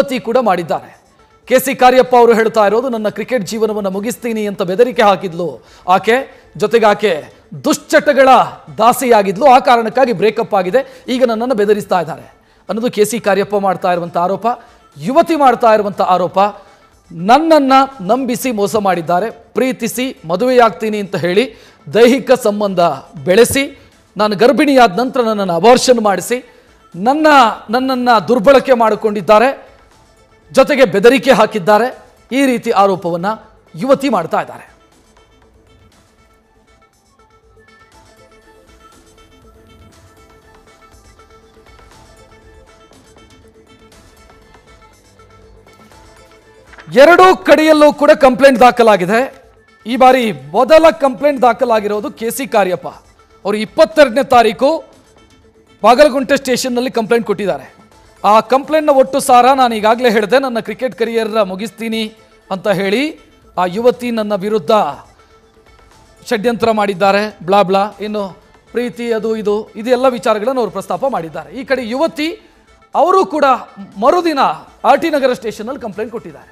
ಯುವತಿ ಕೂಡ ಮಾಡಿದ್ದಾರೆ ಕೆ ಸಿ ಕಾರ್ಯಪ್ಪ ಅವರು ಹೇಳ್ತಾ ಇರೋದು ನನ್ನ ಕ್ರಿಕೆಟ್ ಜೀವನವನ್ನು ಮುಗಿಸ್ತೀನಿ ಅಂತ ಬೆದರಿಕೆ ಹಾಕಿದ್ಲು ಆಕೆ ಜೊತೆಗೆ ಆಕೆ ದುಶ್ಚಟಗಳ ದಾಸಿಯಾಗಿದ್ಲು ಆ ಕಾರಣಕ್ಕಾಗಿ ಬ್ರೇಕಪ್ ಆಗಿದೆ ಈಗ ನನ್ನನ್ನು ಬೆದರಿಸ್ತಾ ಇದ್ದಾರೆ ಅನ್ನೋದು ಕೆ ಸಿ ಕಾರ್ಯಪ್ಪ ಮಾಡ್ತಾ ಇರುವಂಥ ಆರೋಪ ಯುವತಿ ಮಾಡ್ತಾ ಇರುವಂಥ ಆರೋಪ ನನ್ನನ್ನು ನಂಬಿಸಿ ಮೋಸ ಮಾಡಿದ್ದಾರೆ ಪ್ರೀತಿಸಿ ಮದುವೆಯಾಗ್ತೀನಿ ಅಂತ ಹೇಳಿ ದೈಹಿಕ ಸಂಬಂಧ ಬೆಳೆಸಿ ನಾನು ಗರ್ಭಿಣಿಯಾದ ನಂತರ ನನ್ನನ್ನು ಅಬಾರ್ಷನ್ ಮಾಡಿಸಿ ನನ್ನ ನನ್ನನ್ನು ದುರ್ಬಳಕೆ ಮಾಡಿಕೊಂಡಿದ್ದಾರೆ ಜೊತೆಗೆ ಬೆದರಿಕೆ ಹಾಕಿದ್ದಾರೆ ಈ ರೀತಿ ಆರೋಪವನ್ನು ಯುವತಿ ಮಾಡ್ತಾ ಇದ್ದಾರೆ ಎರಡೂ ಕಡೆಯಲ್ಲೂ ಕೂಡ ಕಂಪ್ಲೇಂಟ್ ದಾಖಲಾಗಿದೆ ಈ ಬಾರಿ ಮೊದಲ ಕಂಪ್ಲೇಂಟ್ ದಾಖಲಾಗಿರೋದು ಕೆ ಸಿ ಕಾರ್ಯಪ್ಪ ಅವರು ಇಪ್ಪತ್ತೆರಡನೇ ತಾರೀಕು ಬಾಗಲಗುಂಟೆ ಸ್ಟೇಷನ್ನಲ್ಲಿ ಕಂಪ್ಲೇಂಟ್ ಕೊಟ್ಟಿದ್ದಾರೆ ಆ ಕಂಪ್ಲೇಂಟ್ನ ಒಟ್ಟು ಸಾರ ನಾನು ಈಗಾಗಲೇ ಹೇಳಿದೆ ನನ್ನ ಕ್ರಿಕೆಟ್ ಕರಿಯರ್ ಮುಗಿಸ್ತೀನಿ ಅಂತ ಹೇಳಿ ಆ ಯುವತಿ ನನ್ನ ವಿರುದ್ಧ ಷಡ್ಯಂತ್ರ ಮಾಡಿದ್ದಾರೆ ಬ್ಲಾ ಬ್ಲಾ ಇನ್ನು ಪ್ರೀತಿ ಅದು ಇದು ಇದೆಲ್ಲ ವಿಚಾರಗಳನ್ನು ಅವರು ಪ್ರಸ್ತಾಪ ಮಾಡಿದ್ದಾರೆ ಈ ಕಡೆ ಯುವತಿ ಅವರು ಕೂಡ ಮರುದಿನ ಆರ್ ಟಿ ನಗರ ಸ್ಟೇಷನ್ನಲ್ಲಿ ಕಂಪ್ಲೇಂಟ್ ಕೊಟ್ಟಿದ್ದಾರೆ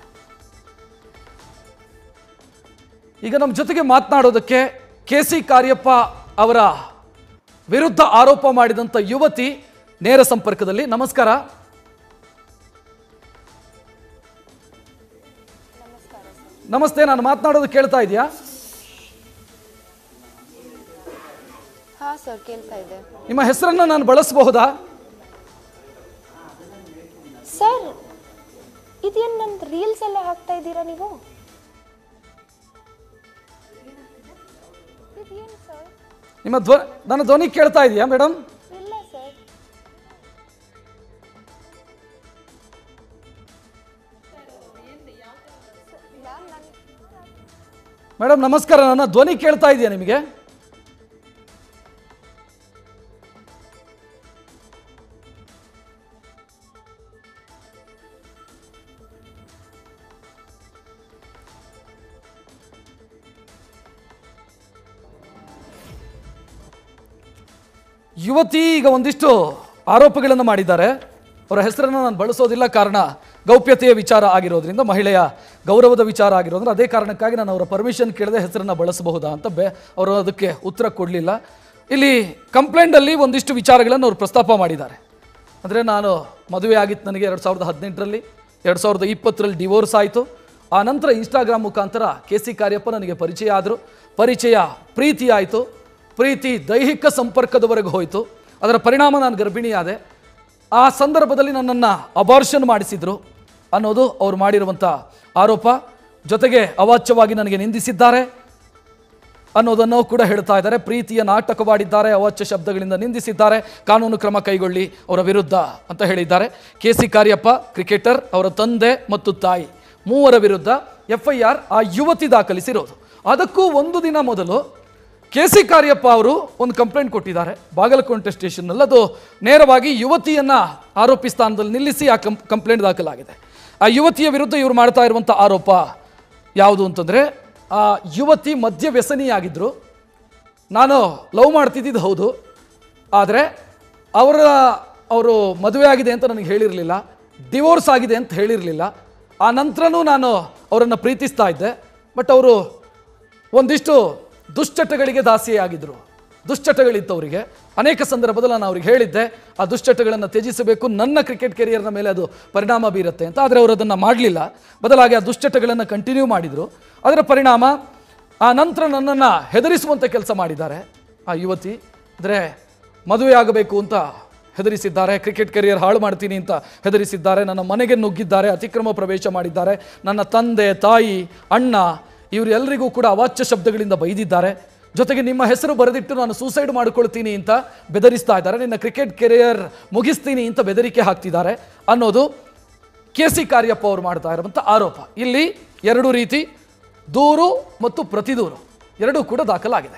ಈಗ ನಮ್ಮ ಜೊತೆಗೆ ಮಾತನಾಡೋದಕ್ಕೆ ಕೆ ಸಿ ಕಾರ್ಯಪ್ಪ ಅವರ ವಿರುದ್ಧ ಆರೋಪ ಮಾಡಿದಂಥ ಯುವತಿ ನೇರ ಸಂಪರ್ಕದಲ್ಲಿ ನಮಸ್ಕಾರ ನಮಸ್ತೆ ನಾನು ಮಾತನಾಡೋದು ಕೇಳ್ತಾ ಇದೆಯಾ ಹಾ ಸರ್ ಕೇಳ್ತಾ ಇದೆ ನಿಮ್ಮ ಹೆಸರನ್ನ ನಾನು ಬಳಸಬಹುದಾ ಸರ್ ಇದೇನು ನನ್ನ ರೀಲ್ಸ್ ಎಲ್ಲ ಹಾಕ್ತಾ ಇದ್ದೀರಾ ನೀವು ಇದೇನು ಸರ್ ನಿಮ್ಮ ಧ್ವ ನನ್ನ ಧ್ವನಿ ಕೇಳ್ತಾ ಇದೆಯಾ ಮೇಡಮ್ ಇಲ್ಲ ಸರ್ ಮ್ಯಾಮ್ ನಾನು ಮೇಡಮ್ ನಮಸ್ಕಾರ ನನ್ನ ಧ್ವನಿ ಕೇಳ್ತಾ ಇದೆಯಾ ನಿಮಗೆ ಯುವತಿ ಈಗ ಒಂದಿಷ್ಟು ಆರೋಪಗಳನ್ನು ಮಾಡಿದ್ದಾರೆ ಅವರ ಹೆಸರನ್ನು ನಾನು ಬಳಸೋದಿಲ್ಲ ಕಾರಣ ಗೌಪ್ಯತೆಯ ವಿಚಾರ ಆಗಿರೋದ್ರಿಂದ ಮಹಿಳೆಯ ಗೌರವದ ವಿಚಾರ ಆಗಿರೋದ್ರಿಂದ ಅದೇ ಕಾರಣಕ್ಕಾಗಿ ನಾನು ಅವರ ಪರ್ಮಿಷನ್ ಕೇಳದೆ ಹೆಸರನ್ನು ಬಳಸಬಹುದಾ ಅಂತ ಬೆ ಅವರು ಅದಕ್ಕೆ ಉತ್ತರ ಕೊಡಲಿಲ್ಲ ಇಲ್ಲಿ ಕಂಪ್ಲೇಂಟಲ್ಲಿ ಒಂದಿಷ್ಟು ವಿಚಾರಗಳನ್ನು ಅವರು ಪ್ರಸ್ತಾಪ ಮಾಡಿದ್ದಾರೆ ಅಂದರೆ ನಾನು ಮದುವೆ ಆಗಿತ್ತು ನನಗೆ ಎರಡು ಸಾವಿರದ ಹದಿನೆಂಟರಲ್ಲಿ ಎರಡು ಸಾವಿರದ ಇಪ್ಪತ್ತರಲ್ಲಿ ಡಿವೋರ್ಸ್ ಆಯಿತು ಆ ನಂತರ ಇನ್ಸ್ಟಾಗ್ರಾಮ್ ಮುಖಾಂತರ ಕೆ ಸಿ ಕಾರ್ಯಪ್ಪ ನನಗೆ ಪರಿಚಯ ಆದರು ಪರಿಚಯ ಪ್ರೀತಿ ಆಯಿತು ಪ್ರೀತಿ ದೈಹಿಕ ಸಂಪರ್ಕದವರೆಗೆ ಹೋಯಿತು ಅದರ ಪರಿಣಾಮ ನಾನು ಗರ್ಭಿಣಿಯಾದೆ ಆ ಸಂದರ್ಭದಲ್ಲಿ ನನ್ನನ್ನು ಅಬಾರ್ಷನ್ ಮಾಡಿಸಿದ್ರು ಅನ್ನೋದು ಅವ್ರು ಮಾಡಿರುವಂಥ ಆರೋಪ ಜೊತೆಗೆ ಅವಾಚ್ಯವಾಗಿ ನನಗೆ ನಿಂದಿಸಿದ್ದಾರೆ ಅನ್ನೋದನ್ನು ಕೂಡ ಹೇಳ್ತಾ ಇದ್ದಾರೆ ಪ್ರೀತಿಯ ನಾಟಕವಾಡಿದ್ದಾರೆ ಅವಾಚ್ಯ ಶಬ್ದಗಳಿಂದ ನಿಂದಿಸಿದ್ದಾರೆ ಕಾನೂನು ಕ್ರಮ ಕೈಗೊಳ್ಳಿ ಅವರ ವಿರುದ್ಧ ಅಂತ ಹೇಳಿದ್ದಾರೆ ಕೆ ಸಿ ಕಾರ್ಯಪ್ಪ ಕ್ರಿಕೆಟರ್ ಅವರ ತಂದೆ ಮತ್ತು ತಾಯಿ ಮೂವರ ವಿರುದ್ಧ ಎಫ್ ಐ ಆರ್ ಆ ಯುವತಿ ದಾಖಲಿಸಿರೋದು ಅದಕ್ಕೂ ಒಂದು ದಿನ ಮೊದಲು ಕೆ ಸಿ ಕಾರ್ಯಪ್ಪ ಅವರು ಒಂದು ಕಂಪ್ಲೇಂಟ್ ಕೊಟ್ಟಿದ್ದಾರೆ ಬಾಗಲಕೋಟೆ ಸ್ಟೇಷನ್ನಲ್ಲಿ ಅದು ನೇರವಾಗಿ ಯುವತಿಯನ್ನ ಆರೋಪಿ ಸ್ಥಾನದಲ್ಲಿ ನಿಲ್ಲಿಸಿ ಆ ಕಂ ಕಂಪ್ಲೇಂಟ್ ದಾಖಲಾಗಿದೆ ಆ ಯುವತಿಯ ವಿರುದ್ಧ ಇವರು ಮಾಡ್ತಾ ಇರುವಂಥ ಆರೋಪ ಯಾವುದು ಅಂತಂದರೆ ಆ ಯುವತಿ ಮದ್ಯ ವ್ಯಸನಿಯಾಗಿದ್ದರು ನಾನು ಲವ್ ಮಾಡ್ತಿದ್ದಿದ್ದು ಹೌದು ಆದರೆ ಅವರ ಅವರು ಮದುವೆ ಆಗಿದೆ ಅಂತ ನನಗೆ ಹೇಳಿರಲಿಲ್ಲ ಡಿವೋರ್ಸ್ ಆಗಿದೆ ಅಂತ ಹೇಳಿರಲಿಲ್ಲ ಆ ನಂತರನೂ ನಾನು ಅವರನ್ನು ಪ್ರೀತಿಸ್ತಾ ಇದ್ದೆ ಬಟ್ ಅವರು ಒಂದಿಷ್ಟು ದುಶ್ಚಟಗಳಿಗೆ ದಾಸಿಯಾಗಿದ್ದರು ದುಶ್ಚಟಗಳಿತ್ತು ಅವರಿಗೆ ಅನೇಕ ಸಂದರ್ಭದಲ್ಲಿ ನಾನು ಅವ್ರಿಗೆ ಹೇಳಿದ್ದೆ ಆ ದುಶ್ಚಟಗಳನ್ನು ತ್ಯಜಿಸಬೇಕು ನನ್ನ ಕ್ರಿಕೆಟ್ ಕೆರಿಯರ್ನ ಮೇಲೆ ಅದು ಪರಿಣಾಮ ಬೀರುತ್ತೆ ಅಂತ ಆದರೆ ಅವರು ಅದನ್ನು ಮಾಡಲಿಲ್ಲ ಬದಲಾಗಿ ಆ ದುಶ್ಚಟಗಳನ್ನು ಕಂಟಿನ್ಯೂ ಮಾಡಿದರು ಅದರ ಪರಿಣಾಮ ಆ ನಂತರ ನನ್ನನ್ನು ಹೆದರಿಸುವಂಥ ಕೆಲಸ ಮಾಡಿದ್ದಾರೆ ಆ ಯುವತಿ ಅಂದರೆ ಮದುವೆ ಆಗಬೇಕು ಅಂತ ಹೆದರಿಸಿದ್ದಾರೆ ಕ್ರಿಕೆಟ್ ಕೆರಿಯರ್ ಹಾಳು ಮಾಡ್ತೀನಿ ಅಂತ ಹೆದರಿಸಿದ್ದಾರೆ ನನ್ನ ಮನೆಗೆ ನುಗ್ಗಿದ್ದಾರೆ ಅತಿಕ್ರಮ ಪ್ರವೇಶ ಮಾಡಿದ್ದಾರೆ ನನ್ನ ತಂದೆ ತಾಯಿ ಅಣ್ಣ ಇವರೆಲ್ಲರಿಗೂ ಕೂಡ ಅವಾಚ್ಯ ಶಬ್ದಗಳಿಂದ ಬೈದಿದ್ದಾರೆ ಜೊತೆಗೆ ನಿಮ್ಮ ಹೆಸರು ಬರೆದಿಟ್ಟು ನಾನು ಸೂಸೈಡ್ ಮಾಡಿಕೊಳ್ತೀನಿ ಅಂತ ಬೆದರಿಸ್ತಾ ಇದ್ದಾರೆ ನಿನ್ನ ಕ್ರಿಕೆಟ್ ಕೆರಿಯರ್ ಮುಗಿಸ್ತೀನಿ ಅಂತ ಬೆದರಿಕೆ ಹಾಕ್ತಿದ್ದಾರೆ ಅನ್ನೋದು ಕೆ ಸಿ ಕಾರ್ಯಪ್ಪ ಅವರು ಮಾಡ್ತಾ ಇರುವಂಥ ಆರೋಪ ಇಲ್ಲಿ ಎರಡು ರೀತಿ ದೂರು ಮತ್ತು ಪ್ರತಿದೂರು ಎರಡೂ ಕೂಡ ದಾಖಲಾಗಿದೆ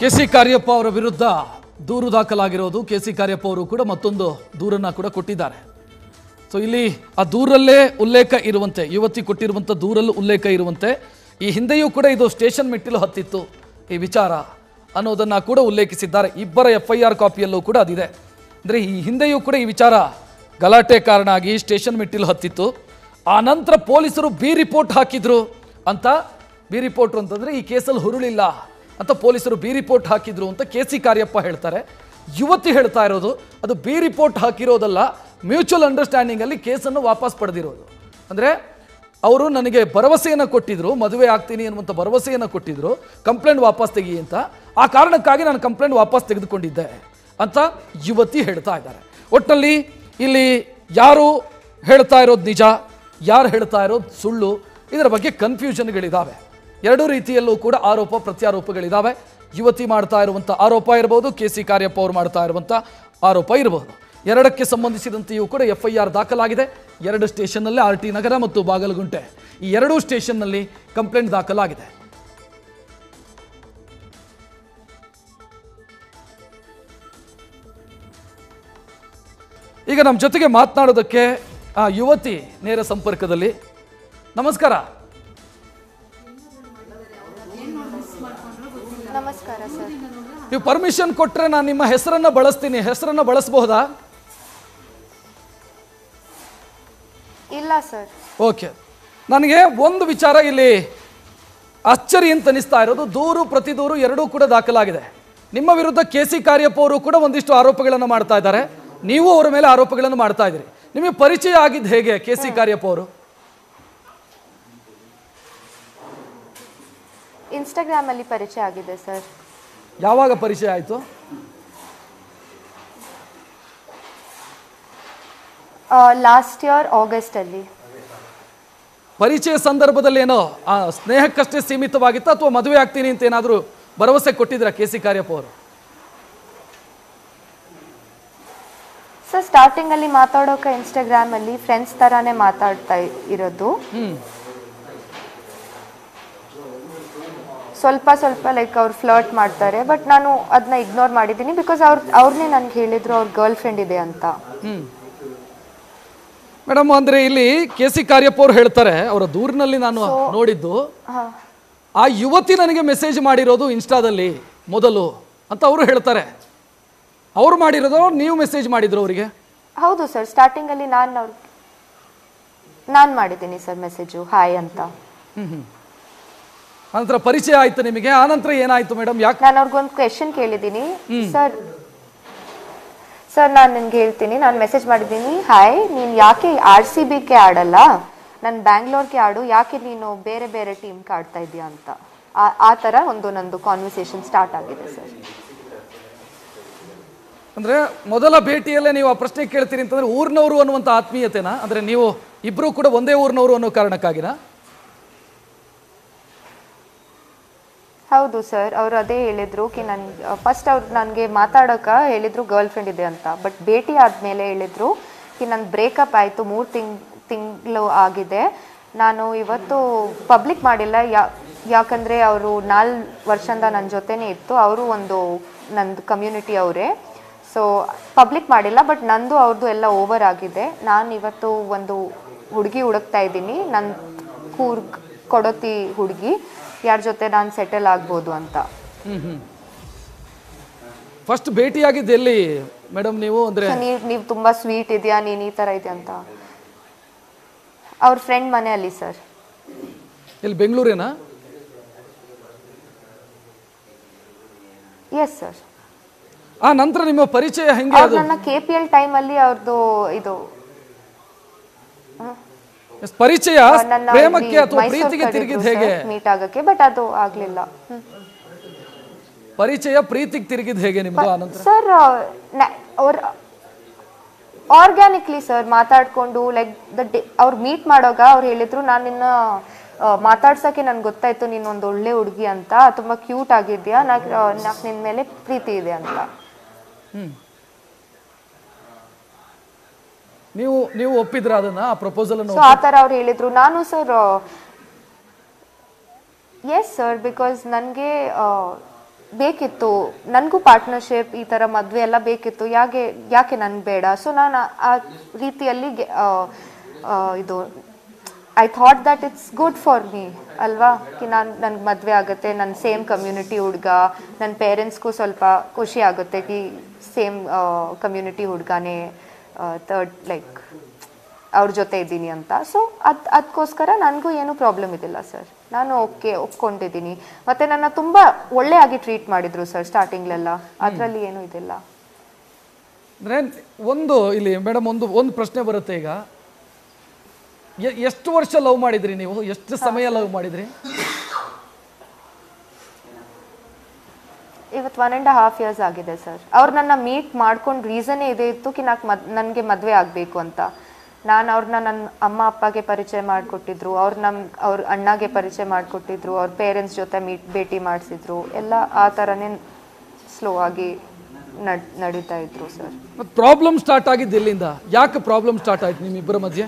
ಕೆ ಸಿ ಕಾರ್ಯಪ್ಪ ಅವರ ವಿರುದ್ಧ ದೂರು ದಾಖಲಾಗಿರೋದು ಕೆ ಸಿ ಕಾರ್ಯಪ್ಪ ಅವರು ಕೂಡ ಮತ್ತೊಂದು ದೂರನ್ನ ಕೂಡ ಕೊಟ್ಟಿದ್ದಾರೆ ಸೊ ಇಲ್ಲಿ ಆ ದೂರಲ್ಲೇ ಉಲ್ಲೇಖ ಇರುವಂತೆ ಯುವತಿ ಕೊಟ್ಟಿರುವಂಥ ದೂರಲ್ಲೂ ಉಲ್ಲೇಖ ಇರುವಂತೆ ಈ ಹಿಂದೆಯೂ ಕೂಡ ಇದು ಸ್ಟೇಷನ್ ಮೆಟ್ಟಿಲು ಹತ್ತಿತ್ತು ಈ ವಿಚಾರ ಅನ್ನೋದನ್ನ ಕೂಡ ಉಲ್ಲೇಖಿಸಿದ್ದಾರೆ ಇಬ್ಬರ ಎಫ್ ಐ ಆರ್ ಕಾಪಿಯಲ್ಲೂ ಕೂಡ ಅದಿದೆ ಅಂದರೆ ಈ ಹಿಂದೆಯೂ ಕೂಡ ಈ ವಿಚಾರ ಗಲಾಟೆ ಕಾರಣ ಆಗಿ ಸ್ಟೇಷನ್ ಮೆಟ್ಟಿಲು ಹತ್ತಿತ್ತು ಆ ನಂತರ ಪೊಲೀಸರು ಬಿ ರಿಪೋರ್ಟ್ ಹಾಕಿದ್ರು ಅಂತ ಬಿ ರಿಪೋರ್ಟ್ ಅಂತಂದ್ರೆ ಈ ಕೇಸಲ್ಲಿ ಹುರುಳಿಲ್ಲ ಅಂತ ಪೊಲೀಸರು ಬಿ ರಿಪೋರ್ಟ್ ಹಾಕಿದ್ರು ಅಂತ ಕೆ ಸಿ ಕಾರ್ಯಪ್ಪ ಹೇಳ್ತಾರೆ ಯುವತಿ ಹೇಳ್ತಾ ಇರೋದು ಅದು ಬಿ ರಿಪೋರ್ಟ್ ಹಾಕಿರೋದಲ್ಲ ಮ್ಯೂಚುವಲ್ ಅಂಡರ್ಸ್ಟ್ಯಾಂಡಿಂಗ್ ಅಲ್ಲಿ ಕೇಸನ್ನು ವಾಪಸ್ ಪಡೆದಿರೋದು ಅಂದ್ರೆ ಅವರು ನನಗೆ ಭರವಸೆಯನ್ನು ಕೊಟ್ಟಿದ್ರು ಮದುವೆ ಆಗ್ತೀನಿ ಅನ್ನುವಂಥ ಭರವಸೆಯನ್ನು ಕೊಟ್ಟಿದ್ರು ಕಂಪ್ಲೇಂಟ್ ವಾಪಸ್ ತೆಗಿ ಅಂತ ಆ ಕಾರಣಕ್ಕಾಗಿ ನಾನು ಕಂಪ್ಲೇಂಟ್ ವಾಪಸ್ ತೆಗೆದುಕೊಂಡಿದ್ದೆ ಅಂತ ಯುವತಿ ಹೇಳ್ತಾ ಇದ್ದಾರೆ ಒಟ್ಟಲ್ಲಿ ಇಲ್ಲಿ ಯಾರು ಹೇಳ್ತಾ ಇರೋದು ನಿಜ ಯಾರು ಹೇಳ್ತಾ ಇರೋದು ಸುಳ್ಳು ಇದರ ಬಗ್ಗೆ ಕನ್ಫ್ಯೂಷನ್ಗಳಿದ್ದಾವೆ ಎರಡೂ ರೀತಿಯಲ್ಲೂ ಕೂಡ ಆರೋಪ ಪ್ರತ್ಯಾರೋಪಗಳಿದ್ದಾವೆ ಯುವತಿ ಮಾಡ್ತಾ ಇರುವಂಥ ಆರೋಪ ಇರಬಹುದು ಕೆ ಸಿ ಕಾರ್ಯಪ್ಪ ಅವರು ಮಾಡ್ತಾ ಇರುವಂಥ ಆರೋಪ ಇರಬಹುದು ಎರಡಕ್ಕೆ ಸಂಬಂಧಿಸಿದಂತೆಯೂ ಕೂಡ ಎಫ್ ಐ ಆರ್ ದಾಖಲಾಗಿದೆ ಎರಡು ಸ್ಟೇಷನ್ನಲ್ಲಿ ಆರ್ ಟಿ ನಗರ ಮತ್ತು ಬಾಗಲಗುಂಟೆ ಈ ಎರಡೂ ಸ್ಟೇಷನ್ನಲ್ಲಿ ಕಂಪ್ಲೇಂಟ್ ದಾಖಲಾಗಿದೆ ಈಗ ನಮ್ಮ ಜೊತೆಗೆ ಮಾತನಾಡೋದಕ್ಕೆ ಆ ಯುವತಿ ನೇರ ಸಂಪರ್ಕದಲ್ಲಿ ನಮಸ್ಕಾರ ನಮಸ್ಕಾರ ಸರ್ ನೀವು ಪರ್ಮಿಷನ್ ಕೊಟ್ಟರೆ ನಾನು ನಿಮ್ಮ ಹೆಸರನ್ನ ಬಳಸ್ತೀನಿ ಹೆಸರನ್ನ ಬಳಸಬಹುದಾ ಇಲ್ಲ ಸರ್ ಓಕೆ ನನಗೆ ಒಂದು ವಿಚಾರ ಇಲ್ಲಿ ಅಚ್ಚರಿ ಅಂತ ಅನಿಸ್ತಾ ಇರೋದು ದೂರು ಪ್ರತಿ ದೂರು ಎರಡೂ ಕೂಡ ದಾಖಲಾಗಿದೆ ನಿಮ್ಮ ವಿರುದ್ಧ ಕೆ ಸಿ ಕಾರ್ಯಪ್ಪ ಅವರು ಕೂಡ ಒಂದಿಷ್ಟು ಆರೋಪಗಳನ್ನು ಮಾಡ್ತಾ ಇದ್ದಾರೆ ನೀವು ಅವರ ಮೇಲೆ ಆರೋಪಗಳನ್ನು ಮಾಡ್ತಾ ಇದ್ದೀರಿ ನಿಮಗೆ ಪರಿಚಯ ಆಗಿದ್ದು ಹೇಗೆ ಕೆ ಸಿ ಕಾರ್ಯಪ್ಪ ಅವರು ಇನ್ಸ್ಟಾಗ್ರಾಮ್ ಅಲ್ಲಿ ಪರಿಚಯ ಆಗಿದೆ ಸರ್ ಯಾವಾಗ ಪರಿಚಯ ಆಯಿತು ಲಾಸ್ಟ್ ಇಯರ್ ಆಗಸ್ಟ್ ಅಲ್ಲಿ ಪರಿಚಯ ಸಂದರ್ಭದಲ್ಲಿ ಏನೋ ಆ ಸ್ನೇಹಕ್ಕಷ್ಟೇ ಸೀಮಿತವಾಗಿತ್ತ ಅಥವಾ ಮದುವೆ ಆಗ್ತೀನಿ ಅಂತ ಏನಾದರೂ ಭರವಸೆ ಕೊಟ್ಟಿದ್ರ ಕೆ ಸಿ ಕಾರ್ಯಪ್ಪ ಅವರು ಸರ್ ಸ್ಟಾರ್ಟಿಂಗ್ ಅಲ್ಲಿ ಮಾತಾಡೋಕೆ ಇನ್ಸ್ಟಾಗ್ರಾಮ್ ಅಲ್ಲಿ ಫ್ರೆಂಡ್ಸ್ ತರಾನೇ ಮಾತಾಡ್ತಾ ಇ- ಇರೋದು ಹ್ಮ್ ಸ್ವಲ್ಪ ಸ್ವಲ್ಪ ಲೈಕ್ ಅವ್ರು ಫ್ಲರ್ಟ್ ಮಾಡ್ತಾರೆ ಬಟ್ ನಾನು ಅದನ್ನ ಇಗ್ನೋರ್ ಮಾಡಿದ್ದೀನಿ ಬಿಕಾಸ್ ಅವ್ರ ಅವ್ರನ್ನೇ ನನ್ಗೆ ಹೇಳಿದ್ರು ಅವ್ರ ಗರ್ಲ್ ಫ್ರೆಂಡ್ ಇದೆ ಅಂತ ಹ್ಮ್ ಮೇಡಮ್ ಅಂದ್ರೆ ಇಲ್ಲಿ ಕೆ ಸಿ ಕಾರ್ಯಪ್ಪ ಅವ್ರು ಹೇಳ್ತಾರೆ ಅವರ ದೂರಿನಲ್ಲಿ ನಾನು ನೋಡಿದ್ದು ಹಾ ಆ ಯುವತಿ ನನಗೆ ಮೆಸೇಜ್ ಮಾಡಿರೋದು ಇನ್ಸ್ಟಾದಲ್ಲಿ ಮೊದಲು ಅಂತ ಅವರು ಹೇಳ್ತಾರೆ ಅವ್ರು ಮಾಡಿರೋದು ನೀವು ಮೆಸೇಜ್ ಮಾಡಿದ್ರು ಅವರಿಗೆ ಹೌದು ಸರ್ ಸ್ಟಾರ್ಟಿಂಗ್ ಅಲ್ಲಿ ನಾನು ಅವ್ರ ನಾನು ಮಾಡಿದ್ದೀನಿ ಸರ್ ಮೆಸೇಜು ಹಾಯ್ ಅಂತ ಹ್ಮ್ ಹ್ಮ್ ಆನಂತರ ಪರಿಚಯ ಆಯ್ತು ನಿಮಗೆ ಆನಂತರ ಏನಾಯ್ತು ಮೇಡಮ್ ಯಾಕೆ ನಾನು ಅವ್ರಿಗೊಂದು ಕ್ವೆಶನ್ ಕೇಳಿದ್ದೀನಿ ಸರ್ ಸರ್ ನಾನು ನಿನ್ಗೆ ಹೇಳ್ತೀನಿ ನಾನು ಮೆಸೇಜ್ ಮಾಡಿದ್ದೀನಿ ಹಾಯ್ ನೀನು ಯಾಕೆ ಆರ್ ಸಿ ಬಿಗೆ ಆಡಲ್ಲ ನಾನು ಬ್ಯಾಂಗ್ಳೂರ್ಗೆ ಆಡು ಯಾಕೆ ನೀನು ಬೇರೆ ಬೇರೆ ಟೀಮ್ಗೆ ಆಡ್ತಾ ಇದೀಯಾ ಅಂತ ಆ- ಆ ಥರ ಒಂದು ನಂದು ಕಾನ್ವರ್ಸೇಷನ್ ಸ್ಟಾರ್ಟ್ ಆಗಿದೆ ಸರ್ ಅಂದ್ರೆ ಮೊದಲ ಭೇಟಿಯಲ್ಲೇ ನೀವು ಆ ಪ್ರಶ್ನೆ ಕೇಳ್ತೀರಿ ಅಂತಂದ್ರೆ ಊರಿನವರು ಅನ್ನುವಂಥ ಆತ್ಮೀಯತೆನಾ ಅಂದ್ರೆ ನೀವು ಇಬ್ರು ಕೂಡ ಒಂದೇ ಊರಿನವರು ಅನ್ನೋ ಕಾರಣಕ್ಕಾಗಿನಾ ಹೌದು ಸರ್ ಅವ್ರು ಅದೇ ಹೇಳಿದ್ರು ಕಿ ನನ್ ಫಸ್ಟ್ ಅವ್ರು ನನಗೆ ಮಾತಾಡೋಕ ಹೇಳಿದ್ರು ಗರ್ಲ್ ಫ್ರೆಂಡ್ ಇದೆ ಅಂತ ಬಟ್ ಭೇಟಿ ಆದಮೇಲೆ ಹೇಳಿದ್ರು ಕಿ ನನ್ನ ಬ್ರೇಕಪ್ ಆಯಿತು ಮೂರು ತಿಂಗ್ ತಿಂಗಳು ಆಗಿದೆ ನಾನು ಇವತ್ತು ಪಬ್ಲಿಕ್ ಮಾಡಿಲ್ಲ ಯಾ ಯಾಕಂದರೆ ಅವರು ನಾಲ್ಕು ವರ್ಷದಿಂದ ನನ್ನ ಜೊತೆನೇ ಇತ್ತು ಅವರು ಒಂದು ನಂದು ಕಮ್ಯುನಿಟಿ ಅವರೇ ಸೊ ಪಬ್ಲಿಕ್ ಮಾಡಿಲ್ಲ ಬಟ್ ನಂದು ಅವ್ರದ್ದು ಎಲ್ಲ ಓವರ್ ಆಗಿದೆ ನಾನು ಇವತ್ತು ಒಂದು ಹುಡುಗಿ ಹುಡುಕ್ತಾ ಇದ್ದೀನಿ ನನ್ನ ಕೂರ್ಗ್ ಕೊಡೋತಿ ಹುಡುಗಿ ಯಾರ ಜೊತೆ ನಾನು ಸೆಟಲ್ ಆಗ್ಬೋದು ಅಂತ ಹ್ಮ್ ಹ್ಮ್ ಫಸ್ಟ್ ಭೇಟಿಯಾಗಿದ್ದು ಎಲ್ಲಿ ಮೇಡಮ್ ನೀವು ಅಂದ್ರೆ ಸೊ ನೀವು ನೀವು ತುಂಬ ಸ್ವೀಟ್ ಇದೆಯಾ ನೀನು ಈ ಥರ ಇದೆಯಾ ಅಂತ ಅವ್ರ ಫ್ರೆಂಡ್ ಮನೆಯಲ್ಲಿ ಸರ್ ಇಲ್ಲಿ ಬೆಂಗಳೂರೇನಾ ಎಸ್ ಸರ್ ಆ ನಂತರ ನಿಮ್ಮ ಪರಿಚಯ ಹೆಂಗೆ ಅವ್ರು ಅದು ನನ್ನ ಕೆ ಪಿ ಎಲ್ ಟೈಮಲ್ಲಿ ಅವ್ರದ್ದು ಇದು ಎಸ್, ಪರಿಚಯ ನನ್ನ ಪ್ರೇಮಕ್ಕೆ ಅಥವಾ ಪ್ರೀತಿಗೆ ತಿರುಗಿದ್ ಹೇಗೆ ಮೀಟ್ ಆಗಕ್ಕೆ ಬಟ್ ಅದು ಆಗ್ಲಿಲ್ಲ ಪರಿಚಯ ಪ್ರೀತಿಗೆ ತಿರುಗಿದ್ ಹೇಗೆ ನಿಮ್ದು ಆ ನಂತರ ಸರ್ ಅವ್ರ ಆರ್ಗ್ಯಾನಿಕ್ಲಿ ಸರ್ ಮಾತಾಡ್ಕೊಂಡು ಲೈಕ್ ದ ಡೇ ಅವ್ರು ಮೀಟ್ ಮಾಡೋಗ ಅವ್ರು ಹೇಳಿದ್ರು ನಾನು ನಿನ್ನ ಆ, ಮಾತಾಡ್ಸಕ್ಕೆ ನನ್ಗೆ ಗೊತ್ತಾಯ್ತು ನೀನು ಒಂದು ಒಳ್ಳೆ ಹುಡುಗಿ ಅಂತ ತುಂಬಾ ಕ್ಯೂಟ್ ಆಗಿದ್ಯಾ ನಾಕ್ ನಾಕ್ ನಿನ್ ಮೇಲೆ ಪ್ರೀತಿ ಇದೆ ಅಂತ ಹ್ಮ್ ನೀವು ನೀವು ಒಪ್ಪಿದ್ರ ಅದನ್ನ ಆ ಪ್ರಪೋಸಲ್ ಅನ್ನು ಸೊ ಆ ಥರ ಅವ್ರು ಹೇಳಿದ್ರು ನಾನು ಸರ್ ಎಸ್ ಸರ್ ಬಿಕಾಸ್ ನನಗೆ ಬೇಕಿತ್ತು ನನಗೂ ಪಾರ್ಟ್ನರ್ಶಿಪ್ ಈ ಥರ ಮದುವೆ ಎಲ್ಲ ಬೇಕಿತ್ತು ಯಾಕೆ ಯಾಕೆ ನನ್ಗೆ ಬೇಡ ಸೊ ನಾನು ಆ- ಆ ರೀತಿಯಲ್ಲಿ ಗೆ- ಆ, ಆ, ಇದು I thought that it's good for me ಅಲ್ವಾ ಕಿ ನಾನು ನನ್ಗೆ ಮದುವೆ ಆಗುತ್ತೆ ನನ್ನ ಸೇಮ್ ಕಮ್ಯುನಿಟಿ ಹುಡುಗ ನನ್ನ ಪೇರೆಂಟ್ಸ್ಗೂ ಸ್ವಲ್ಪ ಖುಷಿ ಆಗುತ್ತೆ ಕಿ ಸೇಮ್ ಕಮ್ಯುನಿಟಿ ಹುಡುಗನೇ ಥರ್ಡ್ ಲೈಕ್ ಅವ್ರ ಜೊತೆ ಇದ್ದೀನಿ ಅಂತ ಸೊ ಅದು ಅದಕ್ಕೋಸ್ಕರ ನನಗೂ ಏನೂ ಪ್ರಾಬ್ಲಮ್ ಇದಿಲ್ಲ ಸರ್ ನಾನು ಓಕೆ ಒಪ್ಕೊಂಡಿದ್ದೀನಿ ಮತ್ತೆ ನನ್ನ ತುಂಬ ಒಳ್ಳೆಯಾಗಿ ಟ್ರೀಟ್ ಮಾಡಿದ್ರು ಸರ್ ಸ್ಟಾರ್ಟಿಂಗ್ಲೆಲ್ಲ ಅದರಲ್ಲಿ ಏನೂ ಇದಿಲ್ಲ ಅಂದ್ರೆ ಒಂದು ಇಲ್ಲಿ ಮೇಡಮ್ ಒಂದು ಒಂದು ಪ್ರಶ್ನೆ ಬರುತ್ತೆ ಈಗ ಎ- ಎಷ್ಟು ವರ್ಷ ಲವ್ ಮಾಡಿದ್ರಿ ನೀವು ಎಷ್ಟು ಸಮಯ ಲವ್ ಮಾಡಿದ್ರಿ ಇವತ್ತು ಒನ್ ಆ್ಯಂಡ್ ಹಾಫ್ ಇಯರ್ಸ್ ಆಗಿದೆ ಸರ್ ಅವ್ರು ನನ್ನ ಮೀಟ್ ಮಾಡ್ಕೊಂಡು ರೀಸನೇ ಇದೇ ಇತ್ತು ಕಿ ನಾಲ್ಕು ಮದ್ ನನಗೆ ಮದುವೆ ಆಗಬೇಕು ಅಂತ ನಾನು ಅವ್ರನ್ನ ನನ್ನ ಅಮ್ಮ ಅಪ್ಪಗೆ ಪರಿಚಯ ಮಾಡಿಕೊಟ್ಟಿದ್ರು ಅವ್ರು ನಮ್ಮ ಅವ್ರ ಅಣ್ಣಗೆ ಪರಿಚಯ ಮಾಡಿಕೊಟ್ಟಿದ್ರು ಅವ್ರ ಪೇರೆಂಟ್ಸ್ ಜೊತೆ ಮೀಟ್ ಭೇಟಿ ಮಾಡಿಸಿದ್ರು ಎಲ್ಲ ಆ ಥರನೇ ಸ್ಲೋ ಆಗಿ ನಡ್ ನಡೀತಾ ಇದ್ರು ಸರ್ ಮತ್ತು ಪ್ರಾಬ್ಲಮ್ ಸ್ಟಾರ್ಟ್ ಆಗಿದ್ದು ಎಲ್ಲಿಂದ ಯಾಕೆ ಪ್ರಾಬ್ಲಮ್ ಸ್ಟಾರ್ಟ್ ಆಯ್ತು ನಿಮ್ಮಿಬ್ಬರ ಮಧ್ಯೆ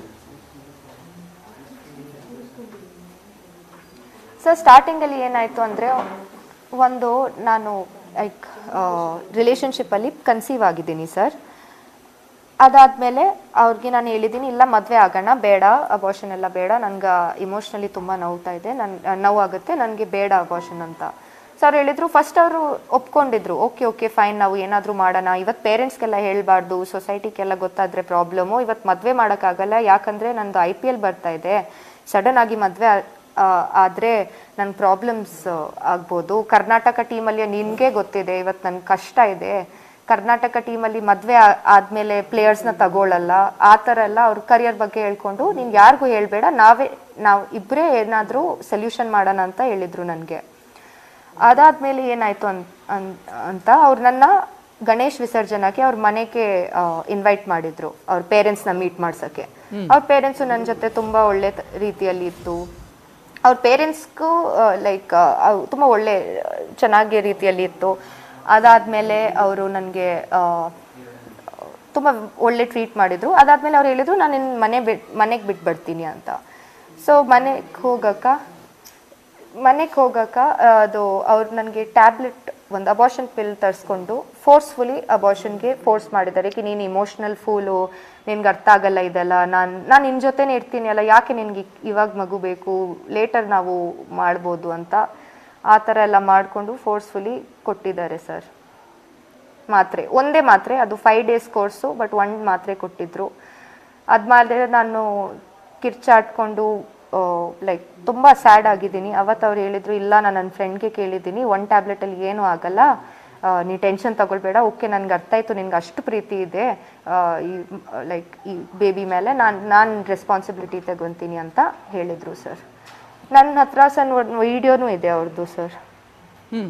ಸರ್ ಸ್ಟಾರ್ಟಿಂಗಲ್ಲಿ ಏನಾಯಿತು ಅಂದರೆ ಒಂದು ನಾನು ಲೈಕ್ ರಿಲೇಷನ್ಶಿಪ್ಪಲ್ಲಿ ಕನ್ಸೀವ್ ಆಗಿದ್ದೀನಿ ಸರ್ ಅದಾದಮೇಲೆ ಅವ್ರಿಗೆ ನಾನು ಹೇಳಿದ್ದೀನಿ ಇಲ್ಲ ಮದುವೆ ಆಗೋಣ ಬೇಡ ಅಬಾರ್ಷನ್ ಎಲ್ಲ ಬೇಡ ನನಗೆ ಇಮೋಷ್ನಲಿ ತುಂಬ ನೋವ್ತಾ ಇದೆ ನನ್ನ ನೋವಾಗುತ್ತೆ ನನಗೆ ಬೇಡ ಅಬಾರ್ಷನ್ ಅಂತ ಸೊ ಅವ್ರು ಹೇಳಿದ್ರು ಫಸ್ಟ್ ಅವರು ಒಪ್ಕೊಂಡಿದ್ರು ಓಕೆ ಓಕೆ ಫೈನ್ ನಾವು ಏನಾದರೂ ಮಾಡೋಣ ಇವತ್ತು ಪೇರೆಂಟ್ಸ್ಗೆಲ್ಲ ಹೇಳಬಾರ್ದು ಸೊಸೈಟಿಗೆಲ್ಲ ಗೊತ್ತಾದರೆ ಪ್ರಾಬ್ಲಮು ಇವತ್ತು ಮದುವೆ ಮಾಡೋಕ್ಕಾಗಲ್ಲ ಯಾಕಂದರೆ ನಂದು ಐ ಪಿ ಎಲ್ ಬರ್ತಾ ಇದೆ ಸಡನ್ ಆಗಿ ಮದುವೆ ಆದರೆ ನನ್ನ ಪ್ರಾಬ್ಲಮ್ಸ್ ಆಗ್ಬೋದು ಕರ್ನಾಟಕ ಟೀಮಲ್ಲಿ ನಿನಗೆ ಗೊತ್ತಿದೆ ಇವತ್ತು ನನ್ನ ಕಷ್ಟ ಇದೆ ಕರ್ನಾಟಕ ಟೀಮಲ್ಲಿ ಮದುವೆ ಆದಮೇಲೆ ಪ್ಲೇಯರ್ಸ್ನ ತಗೊಳ್ಳಲ್ಲ ಆ ಥರ ಎಲ್ಲ ಅವ್ರ ಕರಿಯರ್ ಬಗ್ಗೆ ಹೇಳ್ಕೊಂಡು ನೀನು ಯಾರಿಗೂ ಹೇಳಬೇಡ ನಾವೇ ನಾವು ಇಬ್ಬರೇ ಏನಾದರೂ ಸೊಲ್ಯೂಷನ್ ಮಾಡೋಣ ಅಂತ ಹೇಳಿದರು ನನಗೆ ಅದಾದ್ಮೇಲೆ ಏನಾಯ್ತು ಅನ್ ಅನ್- ಅಂತ ಅವ್ರು ನನ್ನ ಗಣೇಶ್ ವಿಸರ್ಜನಕ್ಕೆ ಅವ್ರ ಮನೆಗೆ ಇನ್ವೈಟ್ ಮಾಡಿದ್ರು ಅವ್ರ ಪೇರೆಂಟ್ಸ್ನ ಮೀಟ್ ಮಾಡ್ಸೋಕ್ಕೆ ಅವ್ರ ಪೇರೆಂಟ್ಸು ನನ್ನ ಜೊತೆ ತುಂಬ ಒಳ್ಳೆ ತ- ರೀತಿಯಲ್ಲಿ ಇತ್ತು ಅವ್ರ ಪೇರೆಂಟ್ಸ್ಗೂ ಲೈಕ್ ತುಂಬ ಒಳ್ಳೆ ಆ, ಚೆನ್ನಾಗಿ ರೀತಿಯಲ್ಲಿ ಇತ್ತು ಅದಾದಮೇಲೆ ಅವರು ನನಗೆ ತುಂಬ ಒಳ್ಳೆ ಟ್ರೀಟ್ ಮಾಡಿದ್ರು ಅದಾದಮೇಲೆ ಅವ್ರು ಹೇಳಿದ್ರು ನಾನು ನಿನ್ನ ಮನೆ ಬಿಟ್ ಮನೆಗೆ ಬಿಟ್ಟು ಬರ್ತೀನಿ ಅಂತ ಸೊ ಮನೆಗೆ ಹೋಗಕ್ಕ ಮನೆಗೆ ಹೋಗಕ್ಕ ಆ, ಅದು ಅವ್ರು ನನಗೆ ಟ್ಯಾಬ್ಲೆಟ್ ಒಂದು ಅಬಾರ್ಷನ್ ಪಿಲ್ ತರಿಸ್ಕೊಂಡು ಫೋರ್ಸ್ಫುಲಿ ಅಬಾರ್ಷನ್ಗೆ ಫೋರ್ಸ್ ಮಾಡಿದ್ದಾರೆ ಕಿ ನೀನು ಇಮೋಷ್ನಲ್ ಫೂಲು ನಿನ್ಗೆ ಅರ್ಥ ಆಗಲ್ಲ ಇದೆಲ್ಲ ನಾನು ನಾನು ನಿನ್ನ ಜೊತೆನೇ ಇರ್ತೀನಿ ಅಲ್ಲ ಯಾಕೆ ನಿನ್ಗೆ ಇವಾಗ ಮಗು ಬೇಕು ಲೇಟರ್ ನಾವು ಮಾಡ್ಬೋದು ಅಂತ ಆ ಥರ ಎಲ್ಲ ಮಾಡಿಕೊಂಡು ಫೋರ್ಸ್ಫುಲಿ ಕೊಟ್ಟಿದ್ದಾರೆ ಸರ್ ಮಾತ್ರೆ ಒಂದೇ ಮಾತ್ರೆ ಅದು ಫೈವ್ ಡೇಸ್ ಕೋರ್ಸು ಬಟ್ ಒಂದು ಮಾತ್ರೆ ಕೊಟ್ಟಿದ್ರು ಅದಾದ್ಮೇಲೆ ನಾನು ಕಿರ್ಚಾಡ್ಕೊಂಡು ಲೈಕ್ ತುಂಬ ಸ್ಯಾಡ್ ಆಗಿದ್ದೀನಿ ಅವತ್ತು ಅವ್ರು ಹೇಳಿದ್ರು ಇಲ್ಲ ನಾನು ನನ್ನ ಫ್ರೆಂಡ್ಗೆ ಕೇಳಿದ್ದೀನಿ ಒನ್ ಟ್ಯಾಬ್ಲೆಟಲ್ಲಿ ಏನೂ ಆಗಲ್ಲ ಆ, ನೀ ಟೆನ್ಷನ್ ತಗೊಳ್ಬೇಡ ಓಕೆ ನನಗೆ ಅರ್ಥ ಆಯಿತು ನಿನ್ಗೆ ಅಷ್ಟು ಪ್ರೀತಿ ಇದೆ ಆ, ಈ ಲೈಕ್ ಈ ಬೇಬಿ ಮೇಲೆ ನಾನು ನಾನು ರೆಸ್ಪಾನ್ಸಿಬಿಲಿಟಿ ತಗೊತೀನಿ ಅಂತ ಹೇಳಿದರು ಸರ್ ನನ್ನ ಹತ್ರ ಸಣ್ಣ ಒಂದು ವೀಡಿಯೋನೂ ಇದೆ ಅವ್ರದ್ದು ಸರ್ ಹ್ಮ್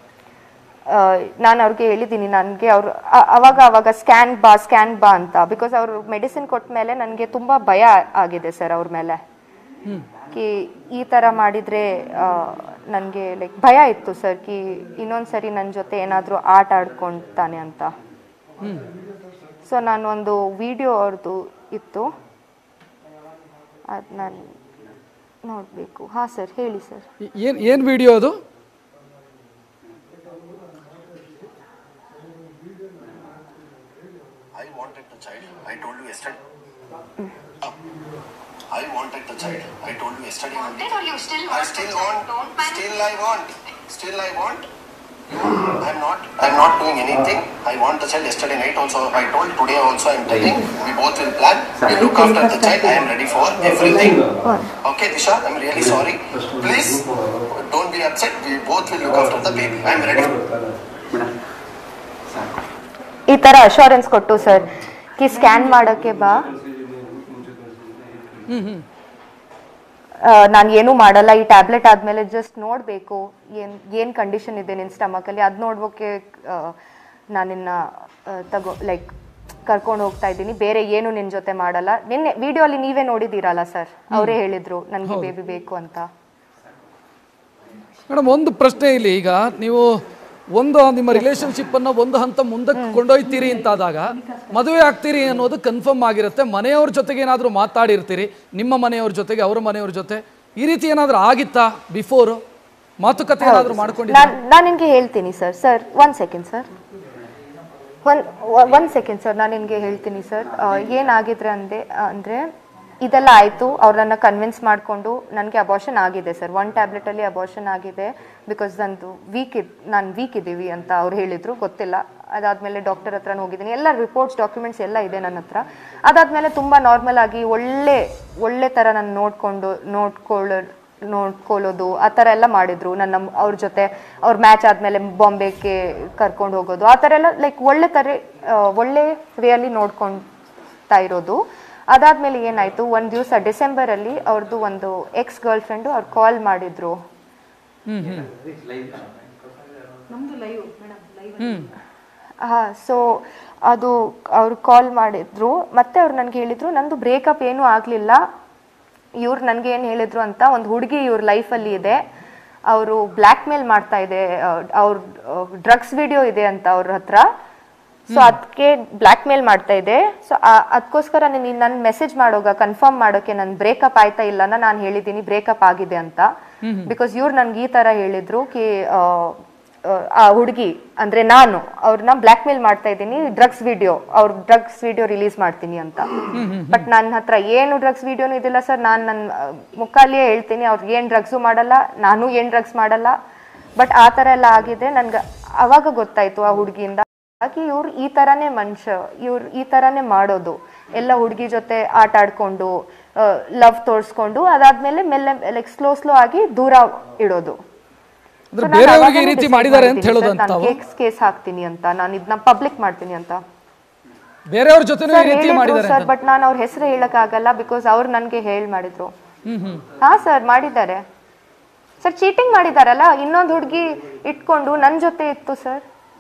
ನಾನು ಅವ್ರಿಗೆ ಹೇಳಿದ್ದೀನಿ ನನಗೆ ಅವರು ಅವಾಗ ಅವಾಗ ಸ್ಕ್ಯಾನ್ ಬಾ ಸ್ಕ್ಯಾನ್ ಬಾ ಅಂತ ಬಿಕಾಸ್ ಅವರು ಮೆಡಿಸಿನ್ ಕೊಟ್ಟ ಮೇಲೆ ನನಗೆ ತುಂಬ ಭಯ ಆಗಿದೆ ಸರ್ ಅವ್ರ ಮೇಲೆ ಕಿ ಈ ಥರ ಮಾಡಿದರೆ ನನಗೆ ಲೈಕ್ ಭಯ ಇತ್ತು ಸರ್ ಕಿ ಇನ್ನೊಂದು ಸರಿ ನನ್ನ ಜೊತೆ ಏನಾದರೂ ಆಟ ಆಡ್ಕೊಳ್ತಾನೆ ಅಂತ ಹ್ಮ್ ಸೊ ನಾನು ಒಂದು ವಿಡಿಯೋ ಅವ್ರದ್ದು ಇತ್ತು ಅದು ನಾನು ನೋಡಬೇಕು ಹಾಂ ಸರ್ ಹೇಳಿ ಸರ್ ಏನು ಏನು ವಿಡಿಯೋ ಅದು I wanted the child. I told you yesterday. Oh. I wanted the child. I told you yesterday. Wanted or you still I want still the child? want. Don't panic. Still I want. Still I want. I'm not. I'm not doing anything. I want the child. Yesterday night also I told. Today also I'm telling. We both will plan. We look after the child. I am ready for everything. Okay, Disha. I'm really sorry. Please don't be upset. We both will look after the baby. I'm ready. ಈ ಥರ assurance ಕೊಟ್ಟು sir ಕಿ scan ಮಾಡೋಕ್ಕೆ ಬಾ ನಾನು ಏನೂ ಮಾಡಲ್ಲ ಈ tablet ಆದಮೇಲೆ ಜಸ್ಟ್ ನೋಡಬೇಕು ಏನು ಏನು ಕಂಡೀಷನ್ ಇದೆ ನಿನ್ನ ಸ್ಟಮಕಲ್ಲಿ ಅದು ನೋಡ್ಬೋಕೆ ನಾನು ನಿನ್ನ ಆ, ತಗೋ ಲೈಕ್ ಕರ್ಕೊಂಡು ಹೋಗ್ತಾ ಇದ್ದೀನಿ ಬೇರೆ ಏನು ನಿನ್ನ ಜೊತೆ ಮಾಡಲ್ಲ ನಿನ್ನೆ ವಿಡಿಯೋಲಿ ನೀವೇ ನೋಡಿದ್ದೀರಲ್ಲ ಸರ್ ಅವರೇ ಹೇಳಿದ್ರು ನನಗೆ ಬೇಬಿ ಬೇಕು ಅಂತ ಮೇಡಮ್ ಒಂದು ಪ್ರಶ್ನೆ ಇಲ್ಲಿ ಈಗ ನೀವು ಒಂದು ನಿಮ್ಮ ರಿಲೇಶನ್ಶಿಪ್ ಅನ್ನ ಒಂದು ಹಂತ ಮುಂದಕ್ಕೆ ಕೊಂಡೊಯ್ತೀರಿ ಅಂತಾದಾಗ ಮದುವೆ ಆಗ್ತೀರಿ ಅನ್ನೋದು ಕನ್ಫರ್ಮ್ ಆಗಿರುತ್ತೆ ಮನೆಯವ್ರ ಜೊತೆಗೆ ಏನಾದರೂ ಮಾತಾಡಿರ್ತೀರಿ ನಿಮ್ಮ ಮನೆಯವ್ರ ಜೊತೆಗೆ ಅವ್ರ ಮನೆಯವ್ರ ಜೊತೆ ಈ ರೀತಿ ಏನಾದರೂ ಆಗಿತ್ತಾ ಬಿಫೋರು ಮಾತುಕತೆ ಏನಾದ್ರು ಮಾಡ್ಕೊಂಡಿದ್ದೀರಾ ನಾನು ನಾನು ನಿಮಗೆ ಹೇಳ್ತೀನಿ sir sir one second sir one one second sir ನಾನು ನಿಮಗೆ ಹೇಳ್ತೀನಿ ಸರ್ ಏನಾಗಿದ್ರೆ ಅಂದೆ ಅಂದರೆ ಇದೆಲ್ಲ ಆಯಿತು ಅವ್ರನ್ನ ಕನ್ವಿನ್ಸ್ ಮಾಡಿಕೊಂಡು ನನಗೆ ಅಬಾರ್ಷನ್ ಆಗಿದೆ ಸರ್ ಒನ್ ಟ್ಯಾಬ್ಲೆಟಲ್ಲಿ ಅಬಾರ್ಷನ್ ಆಗಿದೆ ಬಿಕಾಸ್ ನಂದು ವೀಕ್ ಇದ್ ನಾನು ವೀಕ್ ಇದ್ದೀವಿ ಅಂತ ಅವ್ರು ಹೇಳಿದರು ಗೊತ್ತಿಲ್ಲ ಅದಾದಮೇಲೆ ಡಾಕ್ಟರ್ ಹತ್ರ ಹೋಗಿದ್ದೀನಿ ಎಲ್ಲ ರಿಪೋರ್ಟ್ಸ್ ಡಾಕ್ಯುಮೆಂಟ್ಸ್ ಎಲ್ಲ ಇದೆ ನನ್ನ ಹತ್ರ ಅದಾದಮೇಲೆ ತುಂಬ ನಾರ್ಮಲ್ ಆಗಿ ಒಳ್ಳೆ ಒಳ್ಳೆ ಥರ ನಾನು ನೋಡಿಕೊಂಡು ನೋಡ್ಕೊಳ್ಳೋ ನೋಡ್ಕೊಳ್ಳೋದು ಆ ಥರ ಎಲ್ಲ ಮಾಡಿದ್ರು ನನ್ನ ಅವ್ರ ಜೊತೆ ಅವ್ರ ಮ್ಯಾಚ್ ಆದಮೇಲೆ ಬಾಂಬೆಗೆ ಕರ್ಕೊಂಡು ಹೋಗೋದು ಆ ಥರ ಎಲ್ಲ ಲೈಕ್ ಒಳ್ಳೆ ಥರ ಆ, ಒಳ್ಳೆ ವೇಯಲ್ಲಿ ನೋಡ್ಕೊಳ್ತಾ ಇರೋದು ಅದಾದಮೇಲೆ ಏನಾಯಿತು ಒಂದು ದಿವಸ ಡಿಸೆಂಬರಲ್ಲಿ ಅವ್ರದ್ದು ಒಂದು ಎಕ್ಸ್ ಗರ್ಲ್ ಫ್ರೆಂಡು ಅವ್ರು ಕಾಲ್ ಮಾಡಿದ್ರು ಹ್ಮ್ ಹ್ಮ್ ಹ್ಮ್ ಹಾಂ ಸೊ ಅದು ಅವ್ರು ಕಾಲ್ ಮಾಡಿದ್ರು ಮತ್ತೆ ಅವ್ರು ನನಗೆ ಹೇಳಿದ್ರು ನಂದು ಬ್ರೇಕಪ್ ಏನೂ ಆಗಲಿಲ್ಲ ಇವ್ರು ನನಗೆ ಏನು ಹೇಳಿದ್ರು ಅಂತ ಒಂದು ಹುಡುಗಿ ಇವ್ರ ಲೈಫಲ್ಲಿ ಇದೆ ಅವರು ಬ್ಲ್ಯಾಕ್ ಮೇಲ್ ಮಾಡ್ತಾ ಇದೆ ಅವ್ರ ಡ್ರಗ್ಸ್ ವಿಡಿಯೋ ಇದೆ ಅಂತ ಅವ್ರ ಹತ್ರ ಸೊ ಅದಕ್ಕೆ ಬ್ಲ್ಯಾಕ್ ಮೇಲ್ ಮಾಡ್ತಾ ಇದೆ ಸೊ ಅದಕ್ಕೋಸ್ಕರ ನೀನು ನನ್ನ ಮೆಸೇಜ್ ಮಾಡೋಗ ಕನ್ಫರ್ಮ್ ಮಾಡೋಕೆ ನನ್ನ ಬ್ರೇಕಪ್ ಆಯ್ತಾ ಇಲ್ಲ ನಾನು ಹೇಳಿದ್ದೀನಿ ಬ್ರೇಕಪ್ ಆಗಿದೆ ಅಂತ ಬಿಕಾಸ್ ಇವ್ರು ನನ್ಗೆ ಈ ತರ ಹೇಳಿದ್ರು ಕಿ ಆ, ಆ ಹುಡುಗಿ ಅಂದ್ರೆ ನಾನು ಅವ್ರನ್ನ ಬ್ಲ್ಯಾಕ್ ಮೇಲ್ ಮಾಡ್ತಾ ಇದ್ದೀನಿ ಡ್ರಗ್ಸ್ ವಿಡಿಯೋ ಅವ್ರ ಡ್ರಗ್ಸ್ ವಿಡಿಯೋ ರಿಲೀಸ್ ಮಾಡ್ತೀನಿ ಅಂತ ಬಟ್ ನನ್ನ ಹತ್ರ ಏನು ಡ್ರಗ್ಸ್ ವಿಡಿಯೋನು ಇದಿಲ್ಲ ಸರ್ ನಾನು ನನ್ನ ಮುಖಾಲಿಯೇ ಹೇಳ್ತೀನಿ ಅವ್ರು ಏನು ಡ್ರಗ್ಸು ಮಾಡಲ್ಲ ನಾನು ಏನು ಡ್ರಗ್ಸ್ ಮಾಡಲ್ಲ ಬಟ್ ಆ ಥರ ಎಲ್ಲ ಆಗಿದೆ ನನ್ಗೆ ಅವಾಗ ಗೊತ್ತಾಯ್ತು ಆ ಹುಡುಗಿಯಿಂದ ಹಾಗೆ ಇವ್ರು ಈ ಥರನೇ ಮನುಷ್ಯ ಇವ್ರು ಈ ಥರನೇ ಮಾಡೋದು ಎಲ್ಲ ಹುಡುಗಿ ಜೊತೆ ಆಟ ಆಡ್ಕೊಂಡು ಲವ್ ತೋರಿಸ್ಕೊಂಡು ಅದಾದ್ಮೇಲೆ ಮೆಲ್ಲೆ ಲೈಕ್ ಸ್ಲೋ ಸ್ಲೋ ಆಗಿ ದೂರ ಇಡೋದು ಅಂದ್ರೆ ಬೇರೆಯವ್ರಿಗೆ ಈ ರೀತಿ ಮಾಡಿದ್ದಾರೆ ಅಂತ ಹೇಳೋದಂತ ತಾವು ಕೇಸ್ ಕೇಸ್ ಹಾಕ್ತೀನಿ ಅಂತ ನಾನು ಇದನ್ನ ಪಬ್ಲಿಕ್ ಮಾಡ್ತೀನಿ ಅಂತ ಬೇರೆಯವ್ರ ಜೊತೆನೂ ಈ ರೀತಿ ಮಾಡಿದ್ದಾರೆ ಸರ್ ಬಟ್ ನಾನು ಅವ್ರ ಹೆಸರು ಹೇಳಕ್ ಆಗಲ್ಲ ಬಿಕಾಸ್ ಅವ್ರು ನನಗೆ ಹೇಳಿ ಮಾಡಿದ್ರು ಹ್ಮ್ ಹ್ಮ್ ಹಾ ಸರ್ ಮಾಡಿದ್ದಾರೆ ಸರ್ ಚೀಟಿಂಗ್ ಮಾಡಿದಾರಲ್ಲ ಇನ್ನೊಂದು ಹುಡುಗಿ ಇಟ್ಕೊಂಡು ನನ್ನ ಜೊತೆ ಇತ್ತು ಸರ್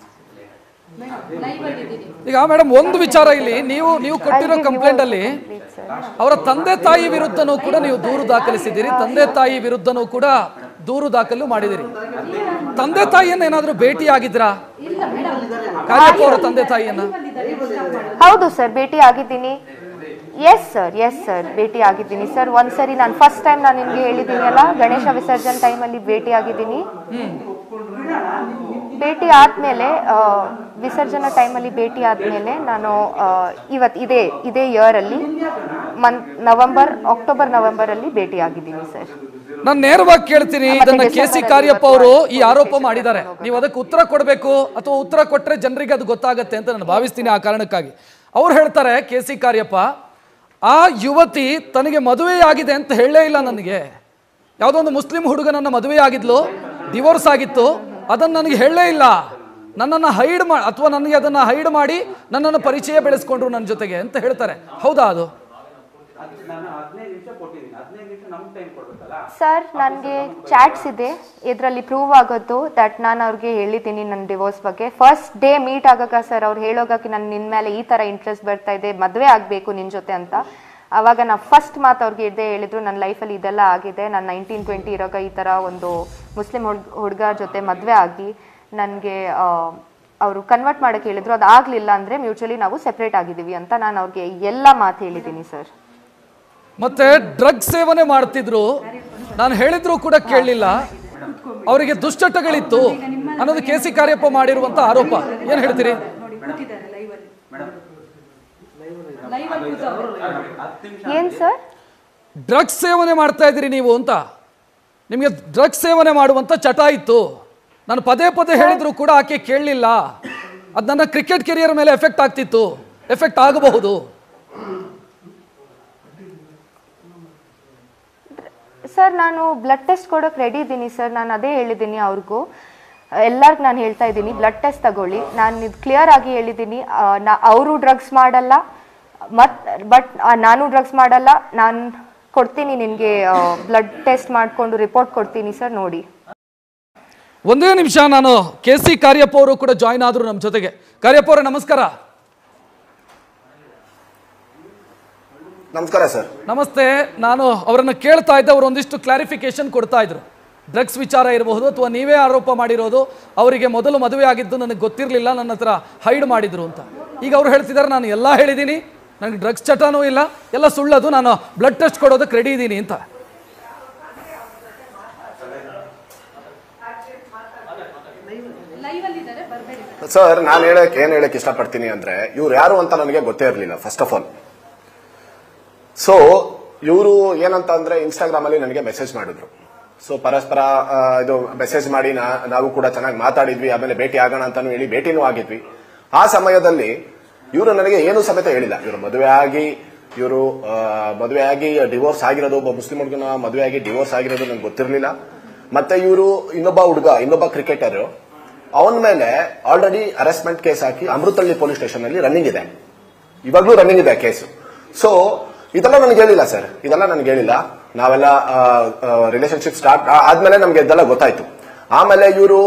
ಈಗ ಮೇಡಮ್ ಒಂದು ವಿಚಾರ ಇಲ್ಲಿ ನೀವು ನೀವು ಕೊಟ್ಟಿರೋ ಕಂಪ್ಲೇಂಟ್ ಅಲ್ಲಿ ಅವರ ತಂದೆ ತಾಯಿ ವಿರುದ್ಧನೂ ಕೂಡ ನೀವು ದೂರು ದಾಖಲಿಸಿದ್ದೀರಿ ತಂದೆ ತಾಯಿ ವಿರುದ್ಧನೂ ಕೂಡ ದೂರು ದಾಖಲು ಮಾಡಿದಿರಿ ತಂದೆ ತಾಯಿಯನ್ನ ಏನಾದ್ರೂ ಭೇಟಿ ಆಗಿದ್ರಾ ಕಾರ್ಯಪ್ಪ ಅವರ ತಂದೆ ತಾಯಿಯನ್ನ ಹೌದು ಸರ್ ಭೇಟಿ ಆಗಿದ್ದೀನಿ ಎಸ್ ಸರ್ ಎಸ್ ಸರ್ ಭೇಟಿ ಆಗಿದ್ದೀನಿ ಸರ್ ಒಂದ್ಸರಿ ನಾನು ಫಸ್ಟ್ ಟೈಮ್ ನಾನು ನಿಮ್ಗೆ ಹೇಳಿದ್ದೀನಿ ಅಲ್ಲ ಗಣೇಶ ವಿಸರ್ಜನೆ ಟೈಮಲ್ಲಿ ಭೇಟಿ ಆಗಿದ್ದೀನಿ ಭೇಟಿ ಆದ್ಮೇಲೆ ಆ, ವಿಸರ್ಜನಾ ಟೈಮಲ್ಲಿ ಭೇಟಿ ಆದ್ಮೇಲೆ ನಾನು ಆ, ಇವತ್ ಇದೇ ಇದೇ ಇಯರ್ ಅಲ್ಲಿ ಮನ್ ನವೆಂಬರ್ ಅಕ್ಟೋಬರ್ ನವೆಂಬರ್ ಅಲ್ಲಿ ಭೇಟಿ ಆಗಿದ್ದೀನಿ ಸರ್ ನಾನು ನೇರವಾಗಿ ಕೇಳ್ತೀನಿ ಇದನ್ನ ಕೆ ಸಿ ಕಾರ್ಯಪ್ಪ ಅವರು ಈ ಆರೋಪ ಮಾಡಿದ್ದಾರೆ ನೀವು ಅದಕ್ಕೆ ಉತ್ತರ ಕೊಡಬೇಕು ಅಥವಾ ಉತ್ತರ ಕೊಟ್ಟರೆ ಜನರಿಗೆ ಅದು ಗೊತ್ತಾಗತ್ತೆ ಅಂತ ನಾನು ಭಾವಿಸ್ತೀನಿ ಆ ಕಾರಣಕ್ಕಾಗಿ ಅವ್ರು ಹೇಳ್ತಾರೆ ಕೆ ಸಿ ಕಾರ್ಯಪ್ಪ ಆ ಯುವತಿ ತನಗೆ ಮದುವೆಯಾಗಿದೆ ಅಂತ ಹೇಳಲೇ ಇಲ್ಲ ನನಗೆ ಯಾವುದೋ ಒಂದು ಮುಸ್ಲಿಂ ಹುಡುಗನನ್ನ ಮದುವೆ ಆಗಿದ್ಲು ಡಿವೋರ್ಸ್ ಆಗಿತ್ತು ಅದನ್ನು ನನಗೆ ಹೇಳಲೇ ಇಲ್ಲ ನನ್ನನ್ನು ಹೈಡ್ ಮಾ ಅಥವಾ ನನಗೆ ಅದನ್ನು ಹೈಡ್ ಮಾಡಿ ನನ್ನನ್ನು ಪರಿಚಯ ಬೆಳೆಸ್ಕೊಂಡ್ರು ನನ್ನ ಜೊತೆಗೆ ಅಂತ ಹೇಳ್ತಾರೆ ಹೌದಾ ಅದು ನಾನು ಹದಿನೈದು ನಿಮಿಷ ಕೊಟ್ಟಿದ್ದೀನಿ ಹದಿನೈದು ನಿಮಿಷ ನಮ್ಗೆ ಟೈಮ್ ಕೊಡ್ಬೇಕಲ್ಲ ಸರ್ ನನಗೆ ಚಾಟ್ಸ್ ಇದೆ ಇದರಲ್ಲಿ ಪ್ರೂವ್ ಆಗೋದು ದಟ್ ನಾನು ಅವ್ರಿಗೆ ಹೇಳಿದ್ದೀನಿ ನನ್ನ ಡಿವೋರ್ಸ್ ಬಗ್ಗೆ ಫಸ್ಟ್ ಡೇ ಮೀಟ್ ಆಗಾಗ ಸರ್ ಅವ್ರು ಹೇಳೋಗಕ್ಕೆ ನಾನು ನಿನ್ನ ಮೇಲೆ ಈ ಥರ ಇಂಟ್ರೆಸ್ಟ್ ಬರ್ತಾ ಇದೆ ಮದುವೆ ಆಗಬೇಕು ನಿನ್ನ ಜೊತೆ ಅಂತ ಆವಾಗ ನಾ ಫಸ್ಟ್ ಮಾತು ಅವ್ರಿಗೆ ಇದ್ದೇ ಹೇಳಿದ್ರು ನನ್ನ ಲೈಫಲ್ಲಿ ಇದೆಲ್ಲ ಆಗಿದೆ ನಾನು ನೈನ್ಟೀನ್ ಟ್ವೆಂಟಿ ಇರೋಗ ಈ ಥರ ಒಂದು ಮುಸ್ಲಿಂ ಹುಡ್ಗ ಹುಡುಗ ಜೊತೆ ಮದುವೆ ಆಗಿ ನನಗೆ ಅವರು ಕನ್ವರ್ಟ್ ಮಾಡೋಕ್ಕೆ ಹೇಳಿದ್ರು ಅದು ಆಗಲಿಲ್ಲ ಅಂದರೆ ಮ್ಯೂಚುವಲಿ ನಾವು ಸೆಪ್ರೇಟ್ ಆಗಿದ್ದೀವಿ ಅಂತ ನಾನು ಅವ್ರಿಗೆ ಎಲ್ಲ ಮಾತು ಹೇಳಿದ್ದೀನಿ ಸರ್ ಮತ್ತೆ ಡ್ರಗ್ ಸೇವನೆ ಮಾಡ್ತಿದ್ರು ನಾನು ಹೇಳಿದ್ರು ಕೂಡ ಕೇಳಲಿಲ್ಲ ಅವರಿಗೆ ದುಶ್ಚಟಗಳಿತ್ತು ಅನ್ನೋದು ಕೆ ಸಿ ಕಾರ್ಯಪ್ಪ ಮಾಡಿರುವಂತ ಆರೋಪ ಏನ್ ಹೇಳ್ತೀರಿ ಏನು ಸರ್ ಡ್ರಗ್ಸ್ ಸೇವನೆ ಮಾಡ್ತಾ ಇದ್ದೀರಿ ನೀವು ಅಂತ ನಿಮಗೆ ಡ್ರಗ್ಸ್ ಸೇವನೆ ಮಾಡುವಂತ ಚಟ ಇತ್ತು ನಾನು ಪದೇ ಪದೇ ಹೇಳಿದ್ರು ಕೂಡ ಆಕೆ ಕೇಳಲಿಲ್ಲ ಅದು ನನ್ನ ಕ್ರಿಕೆಟ್ ಕೆರಿಯರ್ ಮೇಲೆ ಎಫೆಕ್ಟ್ ಆಗ್ತಿತ್ತು ಎಫೆಕ್ಟ್ ಆಗಬಹುದು ಸರ್ ನಾನು ಬ್ಲಡ್ ಟೆಸ್ಟ್ ಕೊಡೋಕೆ ರೆಡಿ ಇದ್ದೀನಿ ಸರ್ ನಾನು ಅದೇ ಹೇಳಿದ್ದೀನಿ ಅವ್ರಿಗೂ ಎಲ್ಲರಿಗೂ ನಾನು ಹೇಳ್ತಾ ಇದ್ದೀನಿ ಬ್ಲಡ್ ಟೆಸ್ಟ್ ತಗೊಳ್ಳಿ ನಾನು ಇದು ಕ್ಲಿಯರ್ ಆಗಿ ಹೇಳಿದ್ದೀನಿ ನಾ ಅವರು ಡ್ರಗ್ಸ್ ಮಾಡಲ್ಲ ಮತ್ ಬಟ್ ನಾನು ಡ್ರಗ್ಸ್ ಮಾಡಲ್ಲ ನಾನು ಕೊಡ್ತೀನಿ ನಿನಗೆ ಬ್ಲಡ್ ಟೆಸ್ಟ್ ಮಾಡಿಕೊಂಡು ರಿಪೋರ್ಟ್ ಕೊಡ್ತೀನಿ ಸರ್ ನೋಡಿ ಒಂದೇ ನಿಮಿಷ ನಾನು ಕೆ ಸಿ ಕಾರ್ಯಪ್ಪ ಅವರು ಕೂಡ ಜಾಯ್ನ್ ಆದ್ರು ನಮ್ಮ ಜೊತೆಗೆ ಕಾರ್ಯಪ್ಪ ಅವರೇ ನಮಸ್ಕಾರ ನಮಸ್ಕಾರ ಸರ್ ನಮಸ್ತೆ ನಾನು ಅವರನ್ನು ಕೇಳ್ತಾ ಇದ್ದೆ ಅವರು ಒಂದಿಷ್ಟು ಕ್ಲಾರಿಫಿಕೇಶನ್ ಕೊಡ್ತಾ ಇದ್ರು ಡ್ರಗ್ಸ್ ವಿಚಾರ ಇರಬಹುದು ಅಥವಾ ನೀವೇ ಆರೋಪ ಮಾಡಿರೋದು ಅವರಿಗೆ ಮೊದಲು ಮದುವೆ ಆಗಿದ್ದು ನನಗೆ ಗೊತ್ತಿರಲಿಲ್ಲ ನನ್ನ ಹತ್ರ ಹೈಡ್ ಮಾಡಿದ್ರು ಅಂತ ಈಗ ಅವ್ರು ಹೇಳ್ತಿದ್ದಾರೆ ನಾನು ಎಲ್ಲ ಹೇಳಿದ್ದೀನಿ ನನಗೆ ಡ್ರಗ್ಸ್ ಚಟನೂ ಇಲ್ಲ ಎಲ್ಲ ಸುಳ್ಳದು ನಾನು ಬ್ಲಡ್ ಟೆಸ್ಟ್ ಕೊಡೋದಕ್ಕೆ ರೆಡಿ ಇದ್ದೀನಿ ಅಂತ ಲೈವ್ ಅಲ್ಲಿ ಇದ್ದಾರೆ ಬರಬೇಡಿ ಸರ್ ನಾನು ಹೇಳಕ್ ಏನ್ ಹೇಳಕ್ ಇಷ್ಟಪಡ್ತೀನಿ ಅಂದ್ರೆ ಇವ್ರು ಯಾರು ಅಂತ ನನಗೆ ಗೊತ್ತೇ ಇರಲಿಲ್ಲ ಫಸ್ಟ್ ಆಫ್ ಆಲ್ ಸೊ ಇವರು ಏನಂತ ಅಂದ್ರೆ ಇನ್ಸ್ಟಾಗ್ರಾಮ್ ಅಲ್ಲಿ ನನಗೆ ಮೆಸೇಜ್ ಮಾಡಿದ್ರು ಸೊ ಪರಸ್ಪರ ಆ, ಇದು ಮೆಸೇಜ್ ಮಾಡಿ ನಾ- ನಾವು ಕೂಡ ಚೆನ್ನಾಗಿ ಮಾತಾಡಿದ್ವಿ ಆಮೇಲೆ ಭೇಟಿ ಆಗೋಣ ಅಂತಾನು ಹೇಳಿ ಭೇಟಿನೂ ಆಗಿದ್ವಿ ಆ ಸಮಯದಲ್ಲಿ ಇವರು ನನಗೆ ಏನು ಸಮೇತ ಹೇಳಿಲ್ಲ ಇವರು ಮದುವೆ ಆಗಿ ಇವರು ಮದುವೆ ಆಗಿ ಡಿವೋರ್ಸ್ ಆಗಿರೋದು ಒಬ್ಬ ಮುಸ್ಲಿಂ ಹುಡುಗನ ಮದುವೆ ಆಗಿ ಡಿವೋರ್ಸ್ ಆಗಿರೋದು ನಂಗೆ ಗೊತ್ತಿರಲಿಲ್ಲ ಮತ್ತೆ ಇವರು ಇನ್ನೊಬ್ಬ ಹುಡುಗ ಇನ್ನೊಬ್ಬ ಕ್ರಿಕೆಟರ್ ಅವನ ಮೇಲೆ ಆಲ್ರೆಡಿ ಅರೆಸ್ಟ್ಮೆಂಟ್ ಕೇಸ್ ಹಾಕಿ ಅಮೃತಹಳ್ಳಿ ಪೊಲೀಸ್ ಸ್ಟೇಷನ್ ಅಲ್ಲಿ ರನ್ನಿಂಗ್ ಇದೆ ಇವಾಗ್ಲೂ ರನ್ನಿಂಗ್ ಇದೆ ಕೇಸು ಸೊ ಇದೆಲ್ಲ ನನಗೆ ಹೇಳಿಲ್ಲ ಸರ್ ಇದೆಲ್ಲ ನನಗೆ ಹೇಳಿಲ್ಲ ನಾವೆಲ್ಲ ರಿಲೇಶನ್ಶಿಪ್ ಸ್ಟಾರ್ಟ್ ಆದ್ಮೇಲೆ ನಮ್ಗೆ ಇದೆಲ್ಲ ಗೊತ್ತಾಯ್ತು ಆಮೇಲೆ ಇವರು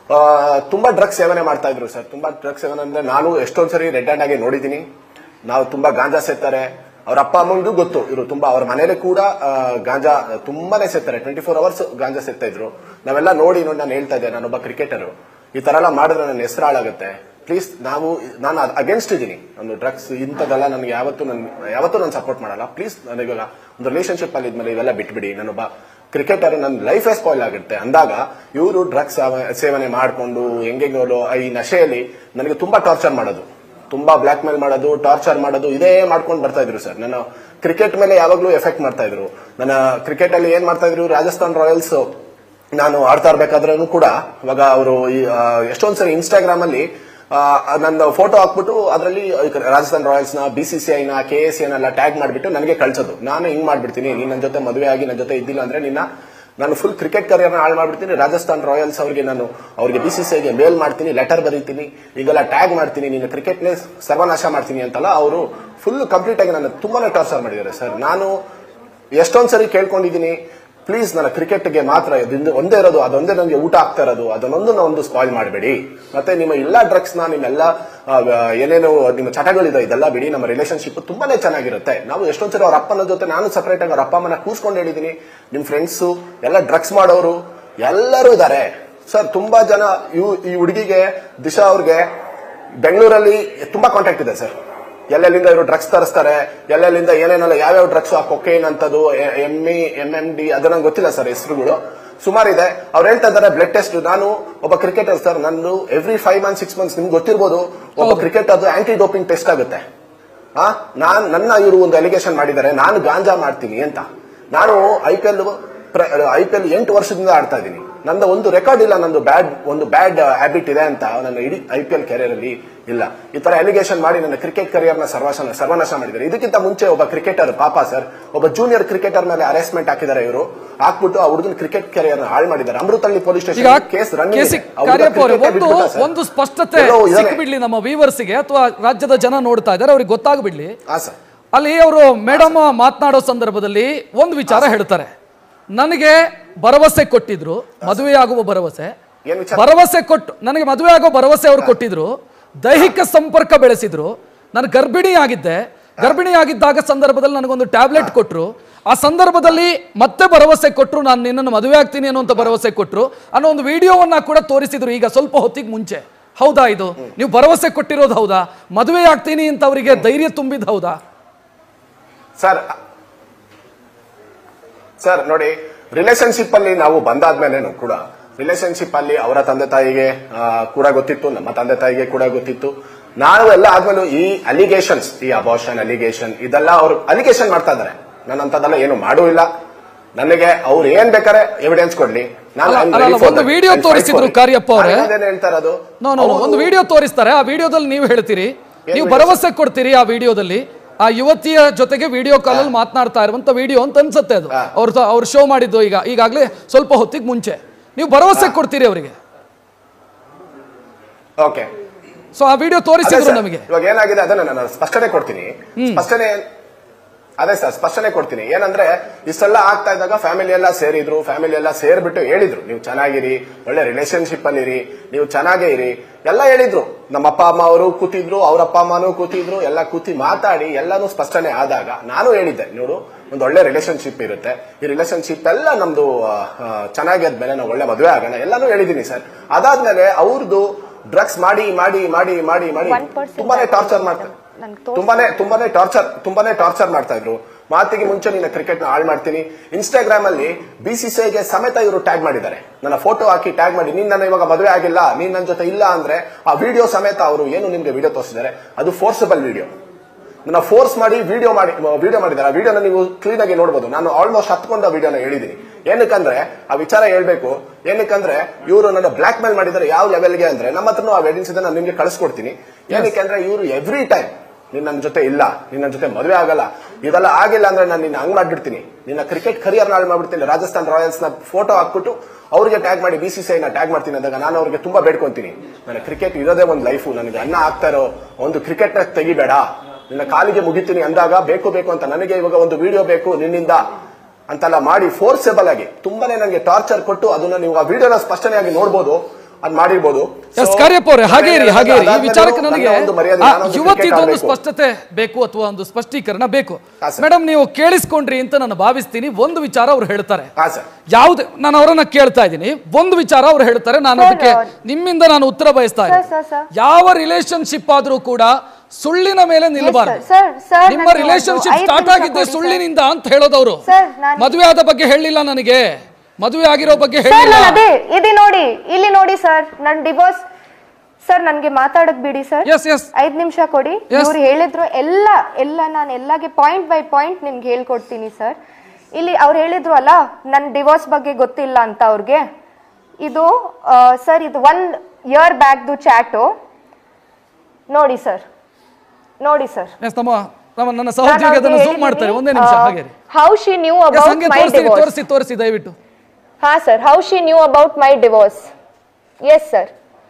ತುಂಬಾ ಡ್ರಗ್ಸ್ ಸೇವನೆ ಮಾಡ್ತಾ ಇದ್ರು ಸರ್ ತುಂಬಾ ಡ್ರಗ್ಸ್ ಸೇವನೆ ಅಂದ್ರೆ ನಾನು ಎಷ್ಟೊಂದ್ ಸರಿ ರೆಡ್ ಹ್ಯಾಂಡ್ ಆಗಿ ನೋಡಿದೀನಿ ನಾವು ತುಂಬಾ ಗಾಂಜಾ ಸೇರ್ತಾರೆ ಅವ್ರ ಅಪ್ಪ ಅಮ್ಮಂಗೂ ಗೊತ್ತು ಇವರು ತುಂಬಾ ಅವ್ರ ಮನೇಲಿ ಕೂಡ ಆ, ಗಾಂಜಾ ತುಂಬಾನೇ ಸೇರ್ತಾರೆ ಟ್ವೆಂಟಿ ಫೋರ್ ಅವರ್ಸ್ ಗಾಂಜಾ ಸೇರ್ತಾ ಇದ್ರು ನಾವೆಲ್ಲ ನೋಡಿ ನೋಡಿ ನಾನು ಹೇಳ್ತಾ ಇದ್ದೆ ನಾನೊಬ್ಬ ಕ್ರಿಕೆಟರ್ ಈ ತರ ಎಲ್ಲ ಮಾಡಿದ್ರೆ ನನ್ನ ಹೆಸರು ಹಾಳಾಗುತ್ತೆ ಪ್ಲೀಸ್ ನಾವು ನಾನು ಅಗೇನ್ಸ್ಟ್ ಇದ್ದೀನಿ ಒಂದು ಡ್ರಗ್ಸ್ ಇಂಥದ್ದೆಲ್ಲ ನನಗೆ ಯಾವತ್ತೂ ನನ್ ಯಾವತ್ತೂ ನಾನು ಸಪೋರ್ಟ್ ಮಾಡಲ್ಲ ಪ್ಲೀಸ್ ನನಗೆ ಒಂದು ರಿಲೇಶನ್ಶಿಪ್ ಅಲ್ಲಿ ಇದ್ಮೇಲೆ ಇವೆಲ್ಲ ಬಿಟ್ಬಿಡಿ ನಾನೊಬ್ಬ ಕ್ರಿಕೆಟರ್ ನನ್ನ ಲೈಫೇ ಸ್ಪಾಯ್ಲ್ ಆಗುತ್ತೆ ಅಂದಾಗ ಇವರು ಡ್ರಗ್ಸ್ ಸೇವನೆ ಮಾಡಿಕೊಂಡು ಹೆಂಗೆಂಗೋ ಈ ನಶೆಯಲ್ಲಿ ನನಗೆ ತುಂಬಾ ಟಾರ್ಚರ್ ಮಾಡೋದು ತುಂಬಾ ಬ್ಲಾಕ್ ಮೇಲ್ ಮಾಡೋದು ಟಾರ್ಚರ್ ಮಾಡೋದು ಇದೇ ಮಾಡ್ಕೊಂಡು ಬರ್ತಾ ಇದ್ರು ಸರ್ ನಾನು ಕ್ರಿಕೆಟ್ ಮೇಲೆ ಯಾವಾಗ್ಲೂ ಎಫೆಕ್ಟ್ ಮಾಡ್ತಾ ಇದ್ರು ನನ್ನ ಕ್ರಿಕೆಟ್ ಅಲ್ಲಿ ಏನ್ ಮಾಡ್ತಾ ಇದ್ರು ರಾಜಸ್ಥಾನ್ ರಾಯಲ್ಸ್ ನಾನು ಆಡ್ತಾ ಇರ್ಬೇಕಾದ್ರೂ ಕೂಡ ಇವಾಗ ಅವರು ಎಷ್ಟೊಂದ್ ಸರಿ ಇನ್ಸ್ಟಾಗ್ರಾಮ್ ಅಲ್ಲಿ ಆ, ನನ್ನ ಫೋಟೋ ಹಾಕ್ಬಿಟ್ಟು ಅದರಲ್ಲಿ ರಾಜಸ್ಥಾನ್ ರಾಯಲ್ಸ್ ನ ಬಿಸಿಸಿಐ ನ ಕೆ ಎಸ್ ಎಲ್ಲ ಟ್ಯಾಗ್ ಮಾಡಿಬಿಟ್ಟು ನನಗೆ ಕಳ್ಸೋದು ನಾನು ಹಿಂಗ್ ಮಾಡ್ಬಿಡ್ತೀನಿ ನೀನ್ ನನ್ನ ಜೊತೆ ಮದುವೆ ಆಗಿ ನನ್ನ ಜೊತೆ ಇದ್ದಿಲ್ಲ ಅಂದ್ರೆ ನಿನ್ನ ನಾನು ಫುಲ್ ಕ್ರಿಕೆಟ್ ಕರಿಯರ್ನ ಹಾಳು ಮಾಡ್ಬಿಡ್ತೀನಿ ರಾಜಸ್ಥಾನ್ ರಾಯಲ್ಸ್ ಅವರಿಗೆ ನಾನು ಅವ್ರಿಗೆ ಬಿಸಿಸಿಐಗೆ ಮೇಲ್ ಮಾಡ್ತೀನಿ ಲೆಟರ್ ಬರೀತೀನಿ ಈಗೆಲ್ಲ ಟ್ಯಾಗ್ ಮಾಡ್ತೀನಿ ನೀನು ಕ್ರಿಕೆಟ್ನೇ ಸರ್ವನಾಶ ಮಾಡ್ತೀನಿ ಅಂತಲ್ಲ ಅವರು ಫುಲ್ ಕಂಪ್ಲೀಟ್ ಆಗಿ ನನ್ನ ತುಂಬಾನೇ ಟಾರ್ಚರ್ ಮಾಡಿದ್ದಾರೆ ಸರ್ ನಾನು ಎಷ್ಟೊಂದ್ ಸರಿ ಕೇಳ್ಕೊಂಡಿದ್ದೀನಿ ಪ್ಲೀಸ್ ನನ್ನ ಕ್ರಿಕೆಟ್ಗೆ ಮಾತ್ರ ಇದೊಂದು ಒಂದೇ ಇರೋದು ಅದೊಂದೇ ನನಗೆ ಊಟ ಆಗ್ತಾ ಇರೋದು ಅದನ್ನೊಂದು ಒಂದು ಸ್ಪಾಯ್ಲ್ ಮಾಡಬೇಡಿ ಮತ್ತೆ ನಿಮ್ಮ ಎಲ್ಲ ಡ್ರಗ್ಸ್ ನ ನಿಮ್ಮೆಲ್ಲ ಆ, ಏನೇನು ನಿಮ್ಮ ಚಟಗಳಿದೆ ಇದೆಲ್ಲ ಬಿಡಿ ನಮ್ಮ ರಿಲೇಶನ್ಶಿಪ್ ತುಂಬಾನೇ ಚೆನ್ನಾಗಿರುತ್ತೆ ನಾವು ಎಷ್ಟೊಂದ್ ಸರಿ ಅವ್ರ ಅಪ್ಪನ ಜೊತೆ ನಾನು ಸಪರೇಟ್ ಆಗಿ ಅವ್ರ ಅಪ್ಪ ಅಮ್ಮನ ಕೂರ್ಸ್ಕೊಂಡು ಹೇಳಿದೀನಿ ನಿಮ್ ಫ್ರೆಂಡ್ಸು ಎಲ್ಲ ಡ್ರಗ್ಸ್ ಮಾಡೋರು ಎಲ್ಲರೂ ಇದ್ದಾರೆ ಸರ್ ತುಂಬಾ ಜನ ಇವ್- ಈ ಹುಡುಗಿಗೆ ದಿಶಾ ಅವ್ರಿಗೆ ಬೆಂಗಳೂರಲ್ಲಿ ತುಂಬಾ ಕಾಂಟ್ಯಾಕ್ಟ್ ಇದೆ ಸರ್ ಎಲ್ಲೆಲ್ಲಿಂದ ಇವರು ಡ್ರಗ್ಸ್ ತರಿಸ್ತಾರೆ ಎಲ್ಲೆಲ್ಲಿಂದ ಏನೇನೆಲ್ಲ ಯಾವ್ಯಾವ ಡ್ರಗ್ಸ್ ಕೊಕೇನ್ ಅಂತದ್ದು M E M M D ಅದು ನಂಗೆ ಗೊತ್ತಿಲ್ಲ ಸರ್ ಹೆಸರುಗಳು ಸುಮಾರು ಇದೆ ಅವ್ರು ಹೇಳ್ತಾ ಇದ್ದಾರೆ ಬ್ಲಡ್ ಟೆಸ್ಟ್ ನಾನು ಒಬ್ಬ ಕ್ರಿಕೆಟರ್ ಸರ್ ನಂದು every five month six months ನಿಮ್ಗೆ ಗೊತ್ತಿರ್ಬೋದು ಒಬ್ಬ ಕ್ರಿಕೆಟ್ ಅದು ಆಂಟಿ ಡೋಪಿಂಗ್ ಟೆಸ್ಟ್ ಆಗುತ್ತೆ ಆ ನಾನ್ ನನ್ನ ಇವರು ಒಂದು ಅಲಿಗೇಷನ್ ಮಾಡಿದ್ದಾರೆ ನಾನು ಗಾಂಜಾ ಮಾಡ್ತೀನಿ ಅಂತ ನಾನು I P L I P L ಎಂಟು ವರ್ಷದಿಂದ ಆಡ್ತಾ ಇದ್ದೀನಿ ನಂದು ಒಂದು ರೆಕಾರ್ಡ್ ಇಲ್ಲ ನಂದು ಬ್ಯಾಡ್ ಒಂದು ಬ್ಯಾಡ್ ಹ್ಯಾಬಿಟ್ ಇದೆ ಅಂತ ನನ್ನ ಇಡೀ ಐ ಪಿ ಎಲ್ ಕೆರಿಯರ್ ಅಲ್ಲಿ ಇಲ್ಲ ಈ ತರ ಅಲಿಗೇಷನ್ ಮಾಡಿ ನನ್ನ ಕ್ರಿಕೆಟ್ ಕರಿಯರ್ ನ ಸರ್ವನಾಶ ಸರ್ವನಾಶ ಮಾಡಿದ್ದಾರೆ ಇದಕ್ಕಿಂತ ಮುಂಚೆ ಒಬ್ಬ ಕ್ರಿಕೆಟರ್ ಪಾಪ ಸರ್ ಒಬ್ಬ ಜೂನಿಯರ್ ಕ್ರಿಕೆಟರ್ ಮೇಲೆ ಅರೆಸ್ಟ್ಮೆಂಟ್ ಹಾಕಿದ್ದಾರೆ ಇವರು ಹಾಕ್ಬಿಟ್ಟು ಆ ಹುಡುಗನ ಕ್ರಿಕೆಟ್ ಕೆರಿಯರ್ ನ ಹಾಳು ಮಾಡಿದ್ದಾರೆ ಅಮೃತಹಳ್ಳಿ ಪೊಲೀಸ್ ಈಗ ಸ್ಟೇಷನ್ ಕೇಸ್ ಕೆಸಿ ಕಾರ್ಯಪ್ಪ ಅವರೇ, ಒಂದು ಒಂದು ಸ್ಪಷ್ಟತೆ ಸಿಕ್ಬಿಡ್ಲಿ ನಮ್ಮ ವ್ಯೂವರ್ಸ್ಗೆ ಅಥವಾ ರಾಜ್ಯದ ಜನ ನೋಡ್ತಾ ಇದ್ದಾರೆ ಅವ್ರಿಗೆ ಗೊತ್ತಾಗ್ಬಿಡ್ಲಿ ಹಾ ಸರ್ ಅಲ್ಲಿ ಅವರು ಮೇಡಮ್ ಮಾತನಾಡೋ ಸಂದರ್ಭದಲ್ಲಿ ಒಂದು ವಿಚಾರ ಹೇಳ್ತಾರೆ ನನಗೆ ಭರವಸೆ ಕೊಟ್ಟಿದ್ರು ಮದುವೆಯಾಗುವ ಭರವಸೆ ಏನ್ ವಿಚಾರ? ಭರವಸೆ ಕೊಟ್ಟು ನನಗೆ ಮದುವೆ ಆಗೋ ಭರವಸೆ ಅವ್ರು ಕೊಟ್ಟಿದ್ರು ದೈಹಿಕ ಸಂಪರ್ಕ ಬೆಳೆಸಿದ್ರು ನಾನು ಗರ್ಭಿಣಿ ಆಗಿದ್ದೆ ಗರ್ಭಿಣಿ ಆಗಿದ್ದಾಗ ಸಂದರ್ಭದಲ್ಲಿ ನನಗೊಂದು ಟ್ಯಾಬ್ಲೆಟ್ ಕೊಟ್ಟರು ಆ ಸಂದರ್ಭದಲ್ಲಿ ಮತ್ತೆ ಭರವಸೆ ಕೊಟ್ಟರು ನಾನು ನಿನ್ನನ್ನು ಮದುವೆ ಆಗ್ತೀನಿ ಅನ್ನುವಂಥ ಭರವಸೆ ಕೊಟ್ಟರು ಅನ್ನೋ ಒಂದು ವಿಡಿಯೋವನ್ನ ಕೂಡ ತೋರಿಸಿದ್ರು ಈಗ ಸ್ವಲ್ಪ ಹೊತ್ತಿಗೆ ಮುಂಚೆ ಹೌದಾ ಇದು ನೀವು ಭರವಸೆ ಕೊಟ್ಟಿರೋದು ಹೌದಾ ಮದುವೆ ಆಗ್ತೀನಿ ಅಂತ ಅವರಿಗೆ ಧೈರ್ಯ ತುಂಬಿದ್ ಹೌದಾ ಸರ್ ಸರ್ ನೋಡಿ ರಿಲೇಶನ್ಶಿಪ್ ಅಲ್ಲಿ ನಾವು ಬಂದಾದ್ಮೇಲೆ ಕೂಡ ರಿಲೇಶನ್ಶಿಪ್ ಅಲ್ಲಿ ಅವರ ತಂದೆ ತಾಯಿಗೆ ಆ, ಕೂಡ ಗೊತ್ತಿತ್ತು ನಮ್ಮ ತಂದೆ ತಾಯಿಗೆ ಕೂಡ ಗೊತ್ತಿತ್ತು ನಾವು ಎಲ್ಲ ಆದ್ಮೇಲೆ ಈ ಅಲಿಗೇಷನ್ಸ್ ಈ ಅಬಾರ್ಷನ್ ಅಲಿಗೇಷನ್ ಇದೆಲ್ಲ ಅವರು ಅಲಿಗೇಷನ್ ಮಾಡ್ತಾ ಇದ್ದಾರೆ ನಾನು ಅಂತದೆಲ್ಲ ಏನು ಮಾಡೂ ಇಲ್ಲ ನನಗೆ ಅವ್ರು ಏನ್ ಬೇಕಾದ್ರೆ ಎವಿಡೆನ್ಸ್ ಕೊಡ್ಲಿ ನಾನು ಅಲ್ಲ, I'm ಅಲ್ಲ, ready for ಒಂದು that. video I'll fight ತೋರಿಸಿದ್ರು for it. ಕಾರ್ಯಪ್ಪ ಅವರೇ. ನಾನು ಅದೇನ್ ಹೇಳ್ತಾ ಇರೋದು ನೋ ನೋ ಅವ್ರು- ಒಂದು ವಿಡಿಯೋ ತೋರಿಸ್ತಾರೆ ಆ ವಿಡಿಯೋದಲ್ಲಿ ನೀವು ಹೇಳ್ತೀರಿ ನೀವು ಭರವಸೆ ಕೊಡ್ತೀರಿ ಆ ವಿಡಿಯೋದಲ್ಲಿ ಆ ಯುವತಿಯ ಜೊತೆಗೆ ವಿಡಿಯೋ ಕಾಲಲ್ಲಿ ಮಾತನಾಡ್ತಾ ಇರುವಂತ ವಿಡಿಯೋ ಅಂತ ಅನ್ಸುತ್ತೆ ಅದು ಅವ್ರ ಅವ್ರು ಶೋ ಮಾಡಿದ್ದು ಈಗ ಈಗಾಗಲೇ ಸ್ವಲ್ಪ ಹೊತ್ತಿಗೆ ಮುಂಚೆ ನೀವು ಭರವಸೆ ಕೊಡ್ತೀರಿ ಅವರಿಗೆ ಓಕೆ ಸೊ ಆ ವಿಡಿಯೋ ಅದೇ ತೋರಿಸಿದ್ರು ಸರ್, ನಮಗೆ ಇವಾಗ ಏನಾಗಿದೆ ಅದನ್ನ ನಾನು ಸ್ಪಷ್ಟನೆ ಕೊಡ್ತೀನಿ ಸ್ಪಷ್ಟನೆ ಅದೇ ಸರ್ ಸ್ಪಷ್ಟನೆ ಕೊಡ್ತೀನಿ ಏನಂದ್ರೆ ಇಷ್ಟೆಲ್ಲ ಆಗ್ತಾ ಇದ್ದಾಗ ಫ್ಯಾಮಿಲಿ ಎಲ್ಲ ಸೇರಿದ್ರು ಫ್ಯಾಮಿಲಿ ಎಲ್ಲ ಸೇರ್ಬಿಟ್ಟು ಹೇಳಿದ್ರು ನೀವು ಚೆನ್ನಾಗಿರಿ ಒಳ್ಳೆ ರಿಲೇಶನ್ಶಿಪ್ ಅಲ್ಲಿ ಇರಿ ನೀವು ಚೆನ್ನಾಗೇ ಇರಿ ಎಲ್ಲ ಹೇಳಿದ್ರು ನಮ್ಮ ಅಪ್ಪ ಅಮ್ಮ ಅವರು ಕೂತಿದ್ರು ಅವ್ರ ಅಪ್ಪ ಅಮ್ಮನೂ ಕೂತಿದ್ರು ಎಲ್ಲ ಕೂತಿ ಮಾತಾಡಿ ಎಲ್ಲಾನು ಸ್ಪಷ್ಟನೆ ಆದಾಗ ನಾನು ಹೇಳಿದ್ದೆ ನೋಡು ಒಂದು ಒಳ್ಳೆ ರಿಲೇಶನ್ಶಿಪ್ ಇರುತ್ತೆ ಈ ರಿಲೇಶನ್ಶಿಪ್ ಎಲ್ಲ ನಮ್ದು ಆ, ಆ, ಚೆನ್ನಾಗಿ ಆದ್ಮೇಲೆ ನಾವು ಒಳ್ಳೆ ಮದುವೆ ಆಗೋಣ ಎಲ್ಲಾನು ಹೇಳಿದೀನಿ ಸರ್ ಅದಾದ್ಮೇಲೆ ಅವ್ರದ್ದು ಡ್ರಗ್ಸ್ ಮಾಡಿ ಮಾಡಿ ಮಾಡಿ ಮಾಡಿ ಮಾಡಿ 1% ತುಂಬಾನೇ ಟಾರ್ಚರ್ ಮಾಡ್ತಾರೆ ನನ್ಗೆ ತೋರ್ಸಿ- ತುಂಬಾನೇ ತುಂಬಾನೇ ಟಾರ್ಚರ್ ತುಂಬಾನೇ ಟಾರ್ಚರ್ ಮಾಡ್ತಾ ಇದ್ರು ಮಾತಿಗೆ ಮುಂಚೆ ನಿನ್ನ ಕ್ರಿಕೆಟ್ ನ ಹಾಳು ಮಾಡ್ತೀನಿ ಇನ್ಸ್ಟಾಗ್ರಾಮ್ ಅಲ್ಲಿ ಬಿಸಿಸಿಐಗೆ ಸಮೇತ ಇವರು ಟ್ಯಾಗ್ ಮಾಡಿದ್ದಾರೆ ನನ್ನ ಫೋಟೋ ಹಾಕಿ ಟ್ಯಾಗ್ ಮಾಡಿ ನೀನ್ ನನ್ನ ಇವಾಗ ಮದುವೆ ಆಗಿಲ್ಲ ನೀನ್ ನನ್ನ ಜೊತೆ ಇಲ್ಲ ಅಂದ್ರೆ ಆ ವಿಡಿಯೋ ಸಮೇತ ಅವರು ಏನು ನಿಮ್ಗೆ ವಿಡಿಯೋ ತೋರಿಸಿದ್ದಾರೆ ಅದು ಫೋರ್ಸಬಲ್ ವಿಡಿಯೋ ನನ್ನ ಫೋರ್ಸ್ ಮಾಡಿ ವಿಡಿಯೋ ಮಾಡಿ ವಿಡಿಯೋ ಮಾಡಿದ್ದಾರೆ ಆ ವಿಡಿಯೋನ ನೀವು ಕ್ಲೀನ್ ಆಗಿ ನೋಡಬಹುದು ನಾನು ಆಲ್ಮೋಸ್ಟ್ ಹತ್ಕೊಂಡು ಆ ವಿಡಿಯೋನ ಹೇಳಿದೀನಿ ಏನಕ್ಕಂದ್ರೆ ಆ ವಿಚಾರ ಹೇಳ್ಬೇಕು ಏನಕ್ಕಂದ್ರೆ ಇವರು ನನ್ನ ಬ್ಲಾಕ್ ಮೇಲ್ ಮಾಡಿದ್ದಾರೆ ಯಾವ ಲೆವೆಲ್ಗೆ ಅಂದ್ರೆ ನಮ್ಮ ಹತ್ರನೂ ಆ ವೆಡಿಂಗ್ಸ್ ಇದೆ ನಾನು ನಿಮ್ಗೆ ಕಳಿಸ್ಕೊಡ್ತೀನಿ ಏನಕ್ಕೆ ಅಂದ್ರೆ ಇವರು ಎವ್ರಿ ಟೈಮ್ ನೀನ್ ನನ್ನ ಜೊತೆ ಇಲ್ಲ ನೀನ್ ನನ್ನ ಜೊತೆ ಮದುವೆ ಆಗಲ್ಲ ಇದೆಲ್ಲ ಆಗಿಲ್ಲ ಅಂದ್ರೆ ನಾನು ನಿನ್ನ ಹಂಗ್ ಮಾಡ್ಬಿಡ್ತೀನಿ ನಿನ್ನ ಕ್ರಿಕೆಟ್ ಕರಿಯರ್ ನಾಳೆ ಮಾಡ್ಬಿಡ್ತೀನಿ ರಾಜಸ್ಥಾನ್ ರಾಯಲ್ಸ್ ನ ಫೋಟೋ ಹಾಕ್ಬಿಟ್ಟು ಅವ್ರಿಗೆ ಟ್ಯಾಗ್ ಮಾಡಿ ಬಿ ಸಿ ಸಿ ನ ಟ್ಯಾಗ್ ಮಾಡ್ತೀನಿ ಅಂದಾಗ ನಾನು ಅವ್ರಿಗೆ ತುಂಬಾ ಬೇಡ್ಕೊಂತೀನಿ ನನ್ನ ಕ್ರಿಕೆಟ್ ಇರೋದೇ ಒಂದು ಲೈಫು ನನಗೆ ಅನ್ನ ಆಗ್ತಾ ಇರೋ ಒಂದು ಕ್ರಿಕೆಟ್ ನ ತೆಗಿಬೇಡ ನಿನ್ನ ಕಾಲಿಗೆ ಮುಗಿತೀನಿ ಅಂದಾಗ ಬೇಕು ಬೇಕು ಅಂತ ನನಗೆ ಇವಾಗ ಒಂದು ವಿಡಿಯೋ ಬೇಕು ನಿನ್ನಿಂದ ಅಂತೆಲ್ಲ ಮಾಡಿ ಫೋರ್ಸೆಬಲ್ ಆಗಿ ತುಂಬಾನೇ ನನಗೆ ಟಾರ್ಚರ್ ಕೊಟ್ಟು ಅದನ್ನ ನೀವು ಆ ವಿಡಿಯೋನ ಸ್ಪಷ್ಟನೆಯಾಗಿ ನೋಡ್ಬೋದು ಅದ್ ಮಾಡಿರ್ಬೋದು ಎಸ್ So, ಕಾರ್ಯಪ್ಪ ಅವರೇ ಹಾಗೆ ಇರಿ ಹಾಗೆ ಇರಿ ಈ ಅದಾದ್ಮೇಲೆ ವಿಚಾರಕ್ಕೆ ನನ್ನ ನನಗೆ ಒಂದು ಮರ್ಯಾದೆ, ಆ, ನಾನೊಂದು ಯುವತಿದು cricket ಒಂದು ಆಡ್ಬೇಕು. ಸ್ಪಷ್ಟತೆ ಬೇಕು ಅಥವಾ ಒಂದು ಸ್ಪಷ್ಟೀಕರಣ ಬೇಕು ಹಾ, ಸರ್. ಮೇಡಮ್ ನೀವು ಕೇಳಿಸ್ಕೊಂಡ್ರಿ ಅಂತ ನಾನು ಭಾವಿಸ್ತೀನಿ ಒಂದು ವಿಚಾರ ಅವ್ರು ಹೇಳ್ತಾರೆ ಹಾ ಸರ್ ಯಾವ್ದು ನಾನು ಅವರನ್ನ ಕೇಳ್ತಾ ಇದ್ದೀನಿ ಒಂದು ವಿಚಾರ ಅವ್ರು ಹೇಳ್ತಾರೆ ನಾನು Sir, ಅದಕ್ಕೆ ನಿಮ್ಮಿಂದ ನಾನು ಉತ್ತರ ಬಯಸ್ತಾ Sir, ಇದ್ದೀನಿ sir, sir. ಯಾವ ರಿಲೇಶನ್ಶಿಪ್ ಆದ್ರೂ ಕೂಡ ಸುಳ್ಳಿನ ಮೇಲೆ ನಿಲ್ಬಾರ್ದು sir, sir, ನಿಮ್ಮ ನನಗೆ ಒಂದು ರಿಲೇಶನ್ಶಿಪ್ ಐದು ಸ್ಟಾರ್ಟ್ ನಿಮಿಷ ಆಗಿದ್ದೆ ಕೊಡಿ, sir. ಸುಳ್ಳಿನಿಂದ ಅಂತ ಹೇಳೋದವ್ರು Sir, ನಾನು- ಮದುವೆ ಆದ ಬಗ್ಗೆ ಹೇಳಿಲ್ಲ ನನಗೆ ಮದುವೆ ಆಗಿರೋ ಬಗ್ಗೆ ಸರ್ ಹೇಳಿಲ್ಲ ನಾನು ಅದೇ ಇದೆ ನೋಡಿ ಇಲ್ಲಿ ನೋಡಿ ಸರ್ ನನ್ ಡಿವೋರ್ಸ್ ಸರ್ ನನ್ಗೆ ಮಾತಾಡಕ್ ಬಿಡಿ ಸರ್ ಎಸ್ ಎಸ್ ಐದ್ ನಿಮಿಷ ಕೊಡಿ Yes. ಇವ್ರು ಹೇಳಿದ್ರು ಎಲ್ಲ ಎಲ್ಲ ನಾನು ಎಲ್ಲಾಗೆ ಪಾಯಿಂಟ್ ಬೈ ಪಾಯಿಂಟ್ ನಿಮ್ಗೆ ಹೇಳ್ಕೊಡ್ತೀನಿ ಸರ್ ಇಲ್ಲಿ ಅವ್ರು ಹೇಳಿದ್ರು ಅಲ್ಲ ನನ್ ಡಿವೋರ್ಸ್ ಬಗ್ಗೆ ಗೊತ್ತಿಲ್ಲ ಅಂತ ಅವ್ರಿಗೆ ಇದು ಸರ್ ಇದು ಒನ್ ಇಯರ್ ಬ್ಯಾಕ್ದು ಚಾಟು ನೋಡಿ ಸರ್ ನೋಡಿ ಸರ್ ಎಸ್ ನಮ್ಮ ನಮ್ಮ ನನ್ನ ಸಹೋದ್ಯೋಗಿ ಅದನ್ನು ಝೂಮ್ ಮಾಡ್ತಾರೆ ಒಂದೇ ನಿಮಿಷ ಹಾಗೆ ಇರಿ. How she knew yes about ಹಂಗೆ ಮೈ ತೋರಿಸಿ ಡಿವೋರ್ಸ್ ತೋರಿಸಿ ತೋರಿಸಿ ದಯವಿಟ್ಟು ಹಾ sir how she knew about my divorce yes sir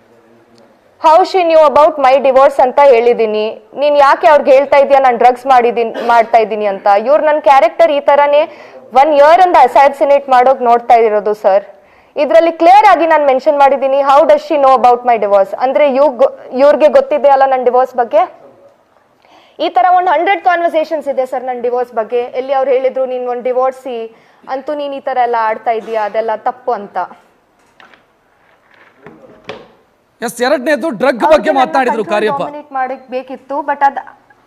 how she knew about my divorce ಅಂತ ಹೇಳಿದೀನಿ ನೀನ್ ಯಾಕೆ ಅವ್ರಿಗೆ ಹೇಳ್ತಾ ಇದೀಯ ನಾನು ಡ್ರಗ್ಸ್ ಮಾಡಿದೀನಿ ಮಾಡ್ತಾ ಇದ್ದೀನಿ ಅಂತ ಇವ್ರು ನನ್ನ ಕ್ಯಾರೆಕ್ಟರ್ ಈ ತರಾನೇ ಒನ್ ಇಯರ್ ಅಂತ ಅಸಾಸಿನೇಟ್ ಮಾಡೋಕ್ ನೋಡ್ತಾ ಇರೋದು ಸರ್ ಇದರಲ್ಲಿ ಕ್ಲಿಯರ್ ಆಗಿ ನಾನು ಮೆನ್ಷನ್ ಮಾಡಿದ್ದೀನಿ how does she know about my divorce ಅಂದ್ರೆ ಇವ್ ಇವ್ರಿಗೆ ಗೊತ್ತಿದೆ ಅಲ್ಲ ನನ್ನ ಡಿವೋರ್ಸ್ ಬಗ್ಗೆ ಈ ತರ ಒಂದು ಹಂಡ್ರೆಡ್ ಕಾನ್ವರ್ಸೇಷನ್ಸ್ ಇದೆ ಸರ್ ನನ್ನ ಡಿವೋರ್ಸ್ ಬಗ್ಗೆ ಎಲ್ಲಿ ಅವ್ರು ಹೇಳಿದ್ರು ನೀನ್ ಒಂದು ಡಿವೋರ್ಸಿ ಅಂತೂ ನೀನ್ ಈ ತರ ಎಲ್ಲ ಆಡ್ತಾ ಇದೀಯ ಅದೆಲ್ಲ ತಪ್ಪು ಅಂತ ಎಸ್ ಎರಡನೇದು ಡ್ರಗ್ ಬಗ್ಗೆ ಮಾತನಾಡಿದ್ರು ಕಾರ್ಯಪ್ಪ ಮಾಡಕ್ ಬೇಕಿತ್ತು ಬಟ್ ಅದ್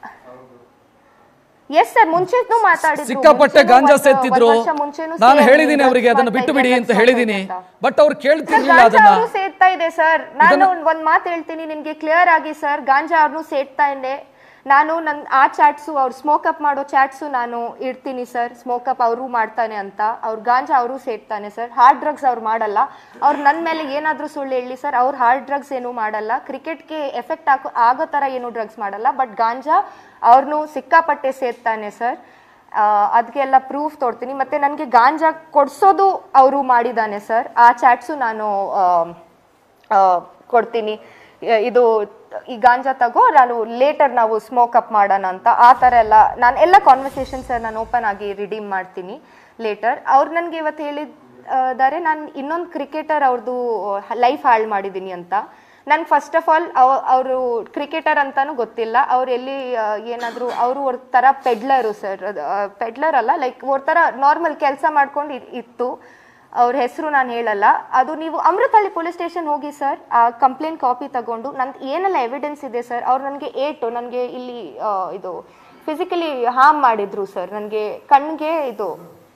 ಎಸ್ ಸರ್ ಮುಂಚೆನೂ ಮಾತಾಡಿದ್ರು ಸಿಕ್ಕಾಪಟ್ಟೆ ಮುಂಚೆನೂ ಗಾಂಜಾ ಒಂದ್- ಸೇತ್ತಿದ್ರು ಒಂದ್ ವರ್ಷ ಮುಂಚೆನೂ ನಾನು ಸೇರಿ ಹೇಳಿದ್ದೀನಿ drugs ಅವರಿಗೆ ಅದನ್ನ ಮಾಡ್ತಾ ಬಿಟ್ಟು ಬಿಡಿ ಇದ್ದೆ, ಅಂತ drugs ಹೇಳಿದ್ದೀನಿ ಮಾಡ್ತಾ ಇದ್ದೆ ಅಂತ. ಬಟ್ ಅವ್ರು ಸರ್, ಕೇಳ್ತಿರ್ಲಿಲ್ಲ ಗಾಂಜಾ ಅದನ್ನ ಅವ್ರು ಸೇರ್ತಾ ಇದೆ ಸರ್ ನಾನು ಒಂದ್- ಒಂದ್ ಮಾತು ಹೇಳ್ತೀನಿ ನಿಮ್ಗೆ ಕ್ಲಿಯರ್ ಆಗಿ ಸರ್ ಗಾಂಜಾ ಅವ್ರನ್ನು ಸೇರ್ತಾ ಇದೆ ನಾನು ನನ್ ಆ ಚಾಟ್ಸು ಅವ್ರು ಸ್ಮೋಕ್ ಅಪ್ ಮಾಡೋ ಚಾಟ್ಸು ನಾನು ಇಡ್ತೀನಿ ಸರ್ ಸ್ಮೋಕ್ ಅಪ್ ಅವರು ಮಾಡ್ತಾನೆ ಅಂತ ಅವ್ರು ಗಾಂಜಾ ಅವರು ಸೇರ್ತಾನೆ ಸರ್ ಹಾರ್ಡ್ ಡ್ರಗ್ಸ್ ಅವ್ರು ಮಾಡಲ್ಲ ಅವ್ರು ನನ್ನ ಮೇಲೆ ಏನಾದ್ರೂ ಸುಳ್ಳು ಹೇಳಿ ಸರ್ ಅವ್ರು ಹಾರ್ಡ್ ಡ್ರಗ್ಸ್ ಏನು ಮಾಡಲ್ಲ ಕ್ರಿಕೆಟ್ಗೆ ಎಫೆಕ್ಟ್ ಆಗೋ ಆಗೋ ಥರ ಏನು ಡ್ರಗ್ಸ್ ಮಾಡಲ್ಲ ಬಟ್ ಗಾಂಜಾ ಅವ್ರನ್ನು ಸಿಕ್ಕಾಪಟ್ಟೆ ಸೇರ್ತಾನೆ ಸರ್ ಅದಕ್ಕೆಲ್ಲ ಪ್ರೂಫ್ ತೋಡ್ತೀನಿ ಮತ್ತೆ ನನಗೆ ಗಾಂಜಾ ಕೊಡ್ಸೋದು ಅವರು ಮಾಡಿದ್ದಾನೆ ಸರ್ ಆ ಚಾಟ್ಸು ನಾನು ಆ, ಆ, ಕೊಡ್ತೀನಿ ಯ- ಇದು ಈ ಗಾಂಜಾ ತಗೋ ನಾನು ಲೇಟರ್ ನಾವು ಸ್ಮೋಕ್ ಅಪ್ ಮಾಡೋಣ ಅಂತ ಆ ಥರ ಎಲ್ಲ ನಾನು ಎಲ್ಲ ಕಾನ್ವರ್ಸೇಷನ್ ಸರ್ ನಾನು ಓಪನ್ ಆಗಿ ರಿಡೀಮ್ ಮಾಡ್ತೀನಿ ಲೇಟರ್ ಅವ್ರು ನನಗೆ ಇವತ್ತು ಹೇಳಿದ್ದಾರೆ ನಾನು ಇನ್ನೊಂದು ಕ್ರಿಕೆಟರ್ ಅವ್ರದ್ದು ಲೈಫ್ ಹಾಳು ಮಾಡಿದ್ದೀನಿ ಅಂತ ನನ್ಗೆ ಫಸ್ಟ್ ಆಫ್ ಆಲ್ ಅವರು ಕ್ರಿಕೆಟರ್ ಅಂತಾನು ಗೊತ್ತಿಲ್ಲ ಅವ್ರು ಎಲ್ಲಿ ಏನಾದರೂ ಅವರು ಅವ್ರ ಥರ ಪೆಡ್ಲರು ಸರ್ ಪೆಡ್ಲರ್ ಅಲ್ಲ ಲೈಕ್ ಅವ್ರ ಥರ ನಾರ್ಮಲ್ ಕೆಲಸ ಮಾಡ್ಕೊಂಡು ಇ- ಇತ್ತು ಅವ್ರ ಹೆಸರು ನಾನು ಹೇಳಲ್ಲ ಅದು ನೀವು ಅಮೃತಹಳ್ಳಿ ಪೊಲೀಸ್ ಸ್ಟೇಷನ್ ಹೋಗಿ ಸರ್ ಆ ಕಂಪ್ಲೇಂಟ್ ಕಾಪಿ ತಗೊಂಡು ನಂದು ಏನೆಲ್ಲ ಎವಿಡೆನ್ಸ್ ಇದೆ ಸರ್ ಅವ್ರು ನನಗೆ ಏಟು ನನಗೆ ಇಲ್ಲಿ ಆ, ಇದು ಫಿಸಿಕಲಿ ಹಾರ್ಮ್ ಮಾಡಿದ್ರು ಸರ್ ನನಗೆ ಕಣ್ಣಿಗೆ ಇದು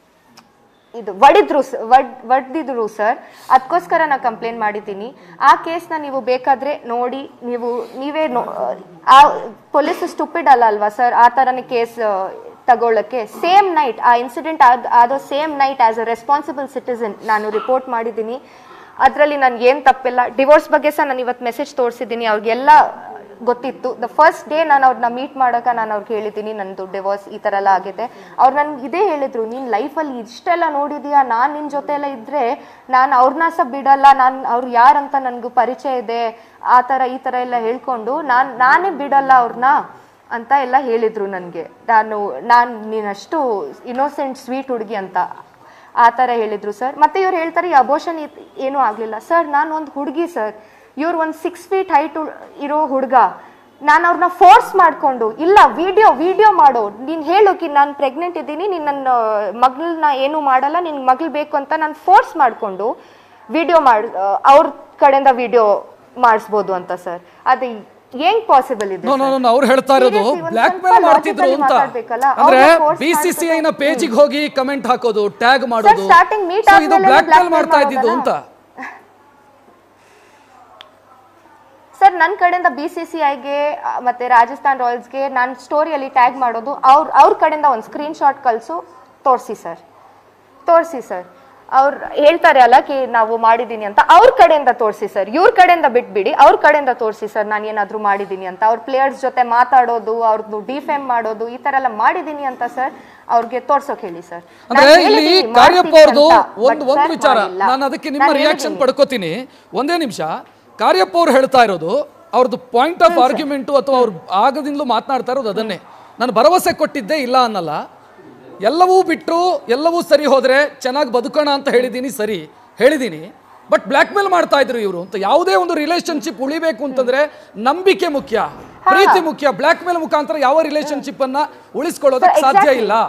ಇದು ಹೊಡಿದ್ರು ಸ- ವಡ್ ಹೊಡೆದಿದ್ರು ಸರ್ ಅದಕ್ಕೋಸ್ಕರ ನಾನು ಕಂಪ್ಲೇಂಟ್ ಮಾಡಿದ್ದೀನಿ ಆ ಕೇಸ್ನ ನೀವು ಬೇಕಾದ್ರೆ ನೋಡಿ ನೀವು ನೀವೇ ನೋ ಆ ಪೊಲೀಸ್ ಸ್ಟುಪಿಡ್ ಅಲ್ಲ ಅಲ್ವಾ ಸರ್ ಆ ಥರನೇ ಕೇಸ್ ತಗೊಳ್ಳೋಕ್ಕೆ ಸೇಮ್ ನೈಟ್ ಆ ಇನ್ಸಿಡೆಂಟ್ ಆದ ಆದೋ same night as a responsible citizen ನಾನು ರಿಪೋರ್ಟ್ ಮಾಡಿದ್ದೀನಿ ಅದರಲ್ಲಿ ನನ್ಗೆ ಏನು ತಪ್ಪಿಲ್ಲ ಡಿವೋರ್ಸ್ ಬಗ್ಗೆ ಸಹ ನಾನು ಇವತ್ತು ಮೆಸೇಜ್ ತೋರಿಸಿದ್ದೀನಿ ಅವ್ರಿಗೆಲ್ಲ ಗೊತ್ತಿತ್ತು ದ ಫಸ್ಟ್ ಡೇ ನಾನು ಅವ್ರನ್ನ ಮೀಟ್ ಮಾಡೋಕೆ ನಾನು ಅವ್ರಿಗೆ ಹೇಳಿದ್ದೀನಿ ನಂದು ಡಿವೋರ್ಸ್ ಈ ಥರ ಎಲ್ಲ ಆಗಿದೆ ಅವ್ರು ನನ್ಗೆ ಇದೇ ಹೇಳಿದ್ರು ನೀನು ಲೈಫಲ್ಲಿ ಇಷ್ಟೆಲ್ಲ ನೋಡಿದೀಯಾ ನಾನು ನಿನ್ನ ಜೊತೆ ಎಲ್ಲ ಇದ್ದರೆ ನಾನು ಅವ್ರನ್ನ ಸಹ ಬಿಡಲ್ಲ ನಾನು ಅವ್ರು ಯಾರಂತ ನನಗೂ ಪರಿಚಯ ಇದೆ ಆ ಥರ ಈ ಥರ ಎಲ್ಲ ಹೇಳ್ಕೊಂಡು ನಾನು ನಾನೇ ಬಿಡಲ್ಲ ಅವ್ರನ್ನ ಅಂತ ಎಲ್ಲ ಹೇಳಿದ್ರು ನನಗೆ ನಾನು ನಾನು ನೀನಷ್ಟು ಇನ್ನೋಸೆಂಟ್ ಸ್ವೀಟ್ ಹುಡುಗಿ ಅಂತ ಆ ಥರ ಹೇಳಿದ್ರು ಸರ್ ಮತ್ತೆ ಇವ್ರು ಹೇಳ್ತಾರೆ ಈ ಅಬೋಷನ್ ಏನೂ ಆಗಲಿಲ್ಲ ಸರ್ ನಾನು ಒಂದು ಹುಡುಗಿ ಸರ್ ಇವ್ರು ಒಂದು ಸಿಕ್ಸ್ ಫೀಟ್ ಹೈಟ್ ಇರೋ ಹುಡುಗ ನಾನು ಅವ್ರನ್ನ ಫೋರ್ಸ್ ಮಾಡಿಕೊಂಡು ಇಲ್ಲ ವಿಡಿಯೋ ವಿಡಿಯೋ ಮಾಡೋ ನೀನು ಹೇಳು ಕಿ ನಾನು ಪ್ರೆಗ್ನೆಂಟ್ ಇದ್ದೀನಿ ನೀನು ನನ್ನ ಮಗಳನ್ನ ಏನೂ ಮಾಡಲ್ಲ ನಿನ್ನ ಮಗಳು ಬೇಕು ಅಂತ ನಾನು ಫೋರ್ಸ್ ಮಾಡಿಕೊಂಡು ವಿಡಿಯೋ ಮಾಡಿ ಅವ್ರ ಕಡೆಯಿಂದ ವಿಡಿಯೋ ಮಾಡಿಸ್ಬೋದು ಅಂತ ಸರ್ ಅದು ಹೆಂಗ್ ಪಾಸಿಬಲ್ ಇದೆ ನೋ ನೋ ನೋ ಅವ್ರು ಹೇಳ್ತಾ ಇರೋದು Seriously, ಒಂದ್ ಬ್ಲಾಕ್ ಸ್ವಲ್ಪ ಮೇಲ್ ಮಾಡ್ತಿದ್ರು logically ಅಂತ ಮಾತಾಡ್ಬೇಕಲ್ಲ. ಅಂದ್ರೆ ಅವ್ರನ್ನ force B C C I ನ ಮಾಡ್ಬೇಕು. ಪೇಜಿಗೆ ಹೋಗಿ ಕಮೆಂಟ್ ಹಾಕೋದು ಟ್ಯಾಗ್ ಮಾಡೋದು starting meet So ಇದು ಆದ್ಮೇಲೆ ಬ್ಲಾಕ್ ಮೇಲ್ blackmail ಮಾಡ್ತಾ ಇದ್ದಿದ್ದು ಅಂತ ಸರ್ ನನ್ನ ಕಡೆಯಿಂದ ಬಿ ಸಿ ಸಿ ಐಗೆ ಮತ್ತೆ ರಾಜಸ್ಥಾನ್ ರಾಯಲ್ಸ್ಗೆ ನಾನು ಸ್ಟೋರಿಯಲ್ಲಿ ಟ್ಯಾಗ್ ಮಾಡೋದು ಅವ್ರ ಅವ್ರ ಕಡೆಯಿಂದ ಒಂದು ಸ್ಕ್ರೀನ್ ಶಾಟ್ ಕಳಿಸು ತೋರಿಸಿ ಸರ್ ತೋರಿಸಿ ಸರ್ ಅವ್ರು ಹೇಳ್ತಾರೆ ಅಲ್ಲ ಕಿ ನಾವು ಮಾಡಿದ್ದೀನಿ ಅಂತ ಅವ್ರ ಕಡೆಯಿಂದ ತೋರಿಸಿ ಸರ್ ಇವ್ರ ಕಡೆಯಿಂದ ಬಿಟ್ಬಿಡಿ ಅವ್ರ ಕಡೆಯಿಂದ ತೋರಿಸಿ ಸರ್ ನಾನು ಏನಾದರೂ ಮಾಡಿದ್ದೀನಿ ಅಂತ ಅವ್ರ ಪ್ಲೇಯರ್ಸ್ ಜೊತೆ ಮಾತಾಡೋದು ಅವ್ರದ್ದು ಡಿಫೇಮ್ ಮಾಡೋದು ಈ ಥರ ಎಲ್ಲ ಮಾಡಿದ್ದೀನಿ ಅಂತ ಸರ್ ಅವ್ರಿಗೆ ತೋರ್ಸೋಕ್ ಹೇಳಿ ಸರ್ ಅಂದ್ರೆ ಇಲ್ಲಿ ಕಾರ್ಯಪ್ಪ ಅವ್ರದ್ದು ಒಂದು ಒಂದು ವಿಚಾರ ನಾನು ಅದಕ್ಕೆ ನಿಮ್ಮ ರಿಯಾಕ್ಷನ್ ಪಡ್ಕೋತೀನಿ ಒಂದೇ ನಿಮಿಷ ಕಾರ್ಯಪ್ಪ ಅವ್ರು ಹೇಳ್ತಾ ಇರೋದು ಅವ್ರದ್ದು ಪಾಯಿಂಟ್ ಆಫ್ ಆರ್ಗ್ಯುಮೆಂಟು ಅಥವಾ ಅವ್ರು ಆಗದಿಂದಲೂ ಮಾತನಾಡ್ತಾ ಇರೋದು ಅದನ್ನೇ ನಾನು ಭರವಸೆ ಕೊಟ್ಟಿದ್ದೆ ಇಲ್ಲ ಅನ್ನಲ್ಲ ಎಲ್ಲವೂ ಬಿಟ್ಟು ಎಲ್ಲವೂ ಸರಿ ಹೋದ್ರೆ ಚೆನ್ನಾಗಿ ಬದುಕೋಣ ಅಂತ ಹೇಳಿದ್ದೀನಿ ಸರಿ ಹೇಳಿದ್ದೀನಿ ಬಟ್ ಬ್ಲ್ಯಾಕ್ ಮೇಲ್ ಮಾಡ್ತಾ ಇದ್ರು ಇವರು ಅಂತ ಯಾವುದೇ ಒಂದು ರಿಲೇಶನ್ಶಿಪ್ ಉಳಿಬೇಕು ಅಂತಂದ್ರೆ ನಂಬಿಕೆ ಮುಖ್ಯ ಪ್ರೀತಿ ಮುಖ್ಯ ಬ್ಲ್ಯಾಕ್ ಮೇಲ್ ಮುಖಾಂತರ ಯಾವ ರಿಲೇಶನ್ಶಿಪ್ ಅನ್ನ ಉಳಿಸ್ಕೊಳ್ಳೋದಕ್ಕೆ Sir, ಸಾಧ್ಯ exactly. ಇಲ್ಲ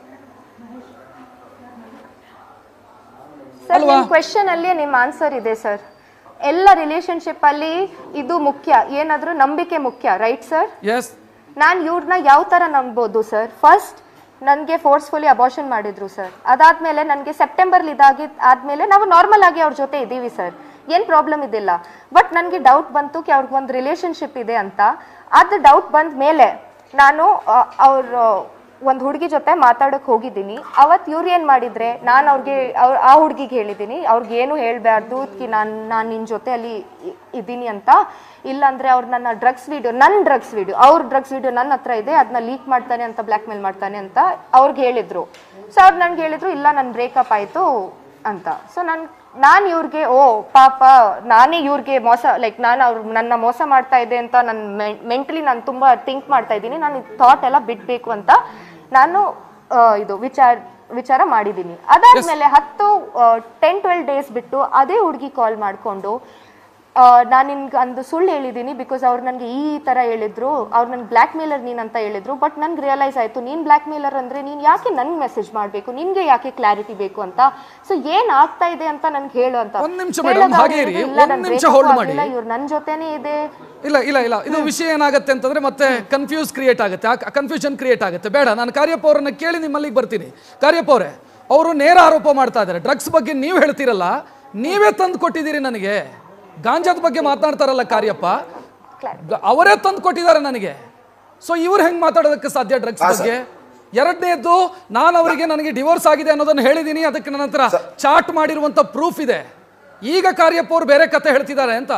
ಸರ್ ಅಲ್ವಾ? ನಿಮ್ಮ ಕ್ವೆಶನ್ ಅಲ್ಲಿ ನಿಮ್ಮ ಆನ್ಸರ್ ಇದೆ ಸರ್ ಎಲ್ಲ ರಿಲೇಶನ್ಶಿಪ್ ಅಲ್ಲಿ ಇದು ಮುಖ್ಯ ಏನಾದ್ರೂ ನಂಬಿಕೆ ಮುಖ್ಯ ರೈಟ್ ಸರ್ ಎಸ್ ನಾನು ಇವ್ರನ್ನ ಯಾವ ಥರ ನಂಬೋದು ಸರ್ ಫಸ್ಟ್ ನನಗೆ ಫೋರ್ಸ್ಫುಲಿ ಅಬಾರ್ಷನ್ ಮಾಡಿದ್ರು ಸರ್ ಅದಾದ್ಮೇಲೆ ನನಗೆ ಸೆಪ್ಟೆಂಬರ್ಲಿ ಇದಾಗಿ ಆದ್ಮೇಲೆ ನಾವು ನಾರ್ಮಲ್ ಆಗಿ ಅವ್ರ ಜೊತೆ ಇದ್ದೀವಿ ಸರ್ ಏನು ಪ್ರಾಬ್ಲಮ್ ಇದಿಲ್ಲ ಬಟ್ ನನಗೆ ಡೌಟ್ ಬಂತು ಕಿ ಅವ್ರಿಗೆ ಒಂದು ರಿಲೇಶನ್ಶಿಪ್ ಇದೆ ಅಂತ ಅದು ಡೌಟ್ ಬಂದ ಮೇಲೆ ನಾನು ಅವ್ರ ಒಂದು ಹುಡುಗಿ ಜೊತೆ ಮಾತಾಡೋಕೆ ಹೋಗಿದ್ದೀನಿ ಅವತ್ತು ಇವ್ರು ಏನು ಮಾಡಿದ್ರೆ ನಾನು ಅವ್ರಿಗೆ ಅವ್ರ ಆ ಹುಡುಗಿಗೆ ಹೇಳಿದ್ದೀನಿ ಅವ್ರಿಗೆ ಏನು ಹೇಳಬಾರ್ದು ಕಿ ನಾನು ನಾನು ನಿನ್ನ ಜೊತೆ ಅಲ್ಲಿ ಇ- ಇದ್ದೀನಿ ಅಂತ ಇಲ್ಲಾಂದ್ರೆ ಅವ್ರು ನನ್ನ ಡ್ರಗ್ಸ್ ವಿಡಿಯೋ ನನ್ನ ಡ್ರಗ್ಸ್ ವಿಡಿಯೋ ಅವ್ರ ಡ್ರಗ್ಸ್ ವಿಡಿಯೋ ನನ್ನ ಹತ್ರ ಇದೆ ಅದನ್ನ ಲೀಕ್ ಮಾಡ್ತಾನೆ ಅಂತ ಬ್ಲ್ಯಾಕ್ ಮೇಲ್ ಮಾಡ್ತಾನೆ ಅಂತ ಅವ್ರಿಗೆ ಹೇಳಿದ್ರು ಸೊ ಅವ್ರು ನನ್ಗೆ ಹೇಳಿದ್ರು ಇಲ್ಲ ನನ್ನ ಬ್ರೇಕಪ್ ಆಯಿತು ಅಂತ ಸೊ ನನ್ ನಾನು ಇವ್ರಿಗೆ ಓ ಪಾಪ ನಾನೇ ಇವ್ರಿಗೆ ಮೋಸ ಲೈಕ್ ನಾನು ಅವ್ರು ನನ್ನ ಮೋಸ ಮಾಡ್ತಾ ಇದೆ ಅಂತ ನನ್ನ ಮೆಂಟಲಿ ನಾನು ತುಂಬ ಥಿಂಕ್ ಮಾಡ್ತಾ ಇದ್ದೀನಿ ನಾನು ಥಾಟ್ ಎಲ್ಲ ಬಿಡಬೇಕು ಅಂತ ನಾನು ಆ, ಇದು ವಿಚಾರ ವಿಚಾರ ಮಾಡಿದ್ದೀನಿ ಅದಾದ್ಮೇಲೆ ಹತ್ತು ಟೆನ್ ಟ್ವೆಲ್ ಡೇಸ್ ಬಿಟ್ಟು ಅದೇ ಹುಡುಗಿ ಕಾಲ್ ಮಾಡಿಕೊಂಡು ನಾನು ನಿನ್ಗೆ ಅಂದು ಸುಳ್ಳು ಹೇಳಿದ್ದೀನಿ ಬಿಕಾಸ್ ಅವ್ರು ನನಗೆ ಈ ಥರ ಹೇಳಿದ್ರು ಅವ್ರು ನನ್ಗೆ ಬ್ಲ್ಯಾಕ್ ಮೇಲರ್ ನೀನ್ ಅಂತ ಹೇಳಿದ್ರು ಬಟ್ ನನ್ಗೆ ರಿಯಲೈಸ್ ಆಯಿತು ನೀನು ಬ್ಲ್ಯಾಕ್ ಮೇಲರ್ ಅಂದರೆ ನೀನು ಯಾಕೆ ನನ್ಗೆ ಮೆಸೇಜ್ ಮಾಡಬೇಕು ನಿನಗೆ ಯಾಕೆ ಕ್ಲಾರಿಟಿ ಬೇಕು ಅಂತ ಸೊ ಏನು ಆಗ್ತಾ ಇದೆ ಅಂತ ನನ್ಗೆ ಹೇಳು ಅಂತ ಒಂದ್ ನಿಮಿಷ madam, ಹಾಗೆ ಇರಿ. ಒಂದ್ ನಿಮಿಷ hold ಮಾಡಿ. ಇವ್ರು ನನ್ನ ಜೊತೆನೇ ಇದೆ ಇಲ್ಲ ಇಲ್ಲ ಇಲ್ಲ ಇದು ವಿಷಯ ಏನಾಗುತ್ತೆ ಅಂತಂದ್ರೆ ಮತ್ತೆ ಕನ್ಫ್ಯೂಸ್ ಕ್ರಿಯೇಟ್ ಆಗುತ್ತೆ ಕನ್ಫ್ಯೂಷನ್ ಕ್ರಿಯೇಟ್ ಆಗುತ್ತೆ ಬೇಡ ನಾನು ಕಾರ್ಯಪ್ಪ ಅವರನ್ನ ಕೇಳಿ ನಿಮ್ಮಲ್ಲಿಗೆ ಬರ್ತೀನಿ ಕಾರ್ಯಪ್ಪ ಅವರೇ ಅವರು ನೇರ ಆರೋಪ ಮಾಡ್ತಾ ಇದ್ದಾರೆ ಡ್ರಗ್ಸ್ ಬಗ್ಗೆ ನೀವು ಹೇಳ್ತೀರಲ್ಲ ನೀವೇ ತಂದು ಕೊಟ್ಟಿದ್ದೀರಿ ನನಗೆ ಗಾಂಜಾದ ಬಗ್ಗೆ ಮಾತನಾಡ್ತಾರಲ್ಲ ಕಾರ್ಯಪ್ಪ ಗ- ಅವರೇ ತಂದು ಕೊಟ್ಟಿದ್ದಾರೆ ನನಗೆ ಸೊ ಇವ್ರು ಹೆಂಗ್ ಮಾತಾಡೋದಕ್ಕೆ ಸಾಧ್ಯ ಡ್ರಗ್ಸ್ ಹಾ, ಬಗ್ಗೆ ಎರಡನೇದ್ದು ನಾನು ಅವರಿಗೆ ನನಗೆ ಡಿವೋರ್ಸ್ ಆಗಿದೆ ಅನ್ನೋದನ್ನ ಹೇಳಿದ್ದೀನಿ ಅದಕ್ಕೆ ನನ್ನ ಹತ್ರ ಚಾಟ್ ಮಾಡಿರುವಂತ ಪ್ರೂಫ್ ಇದೆ ಈಗ ಕಾರ್ಯಪ್ಪ ಅವರು ಬೇರೆ ಕತೆ ಹೇಳ್ತಿದ್ದಾರೆ ಅಂತ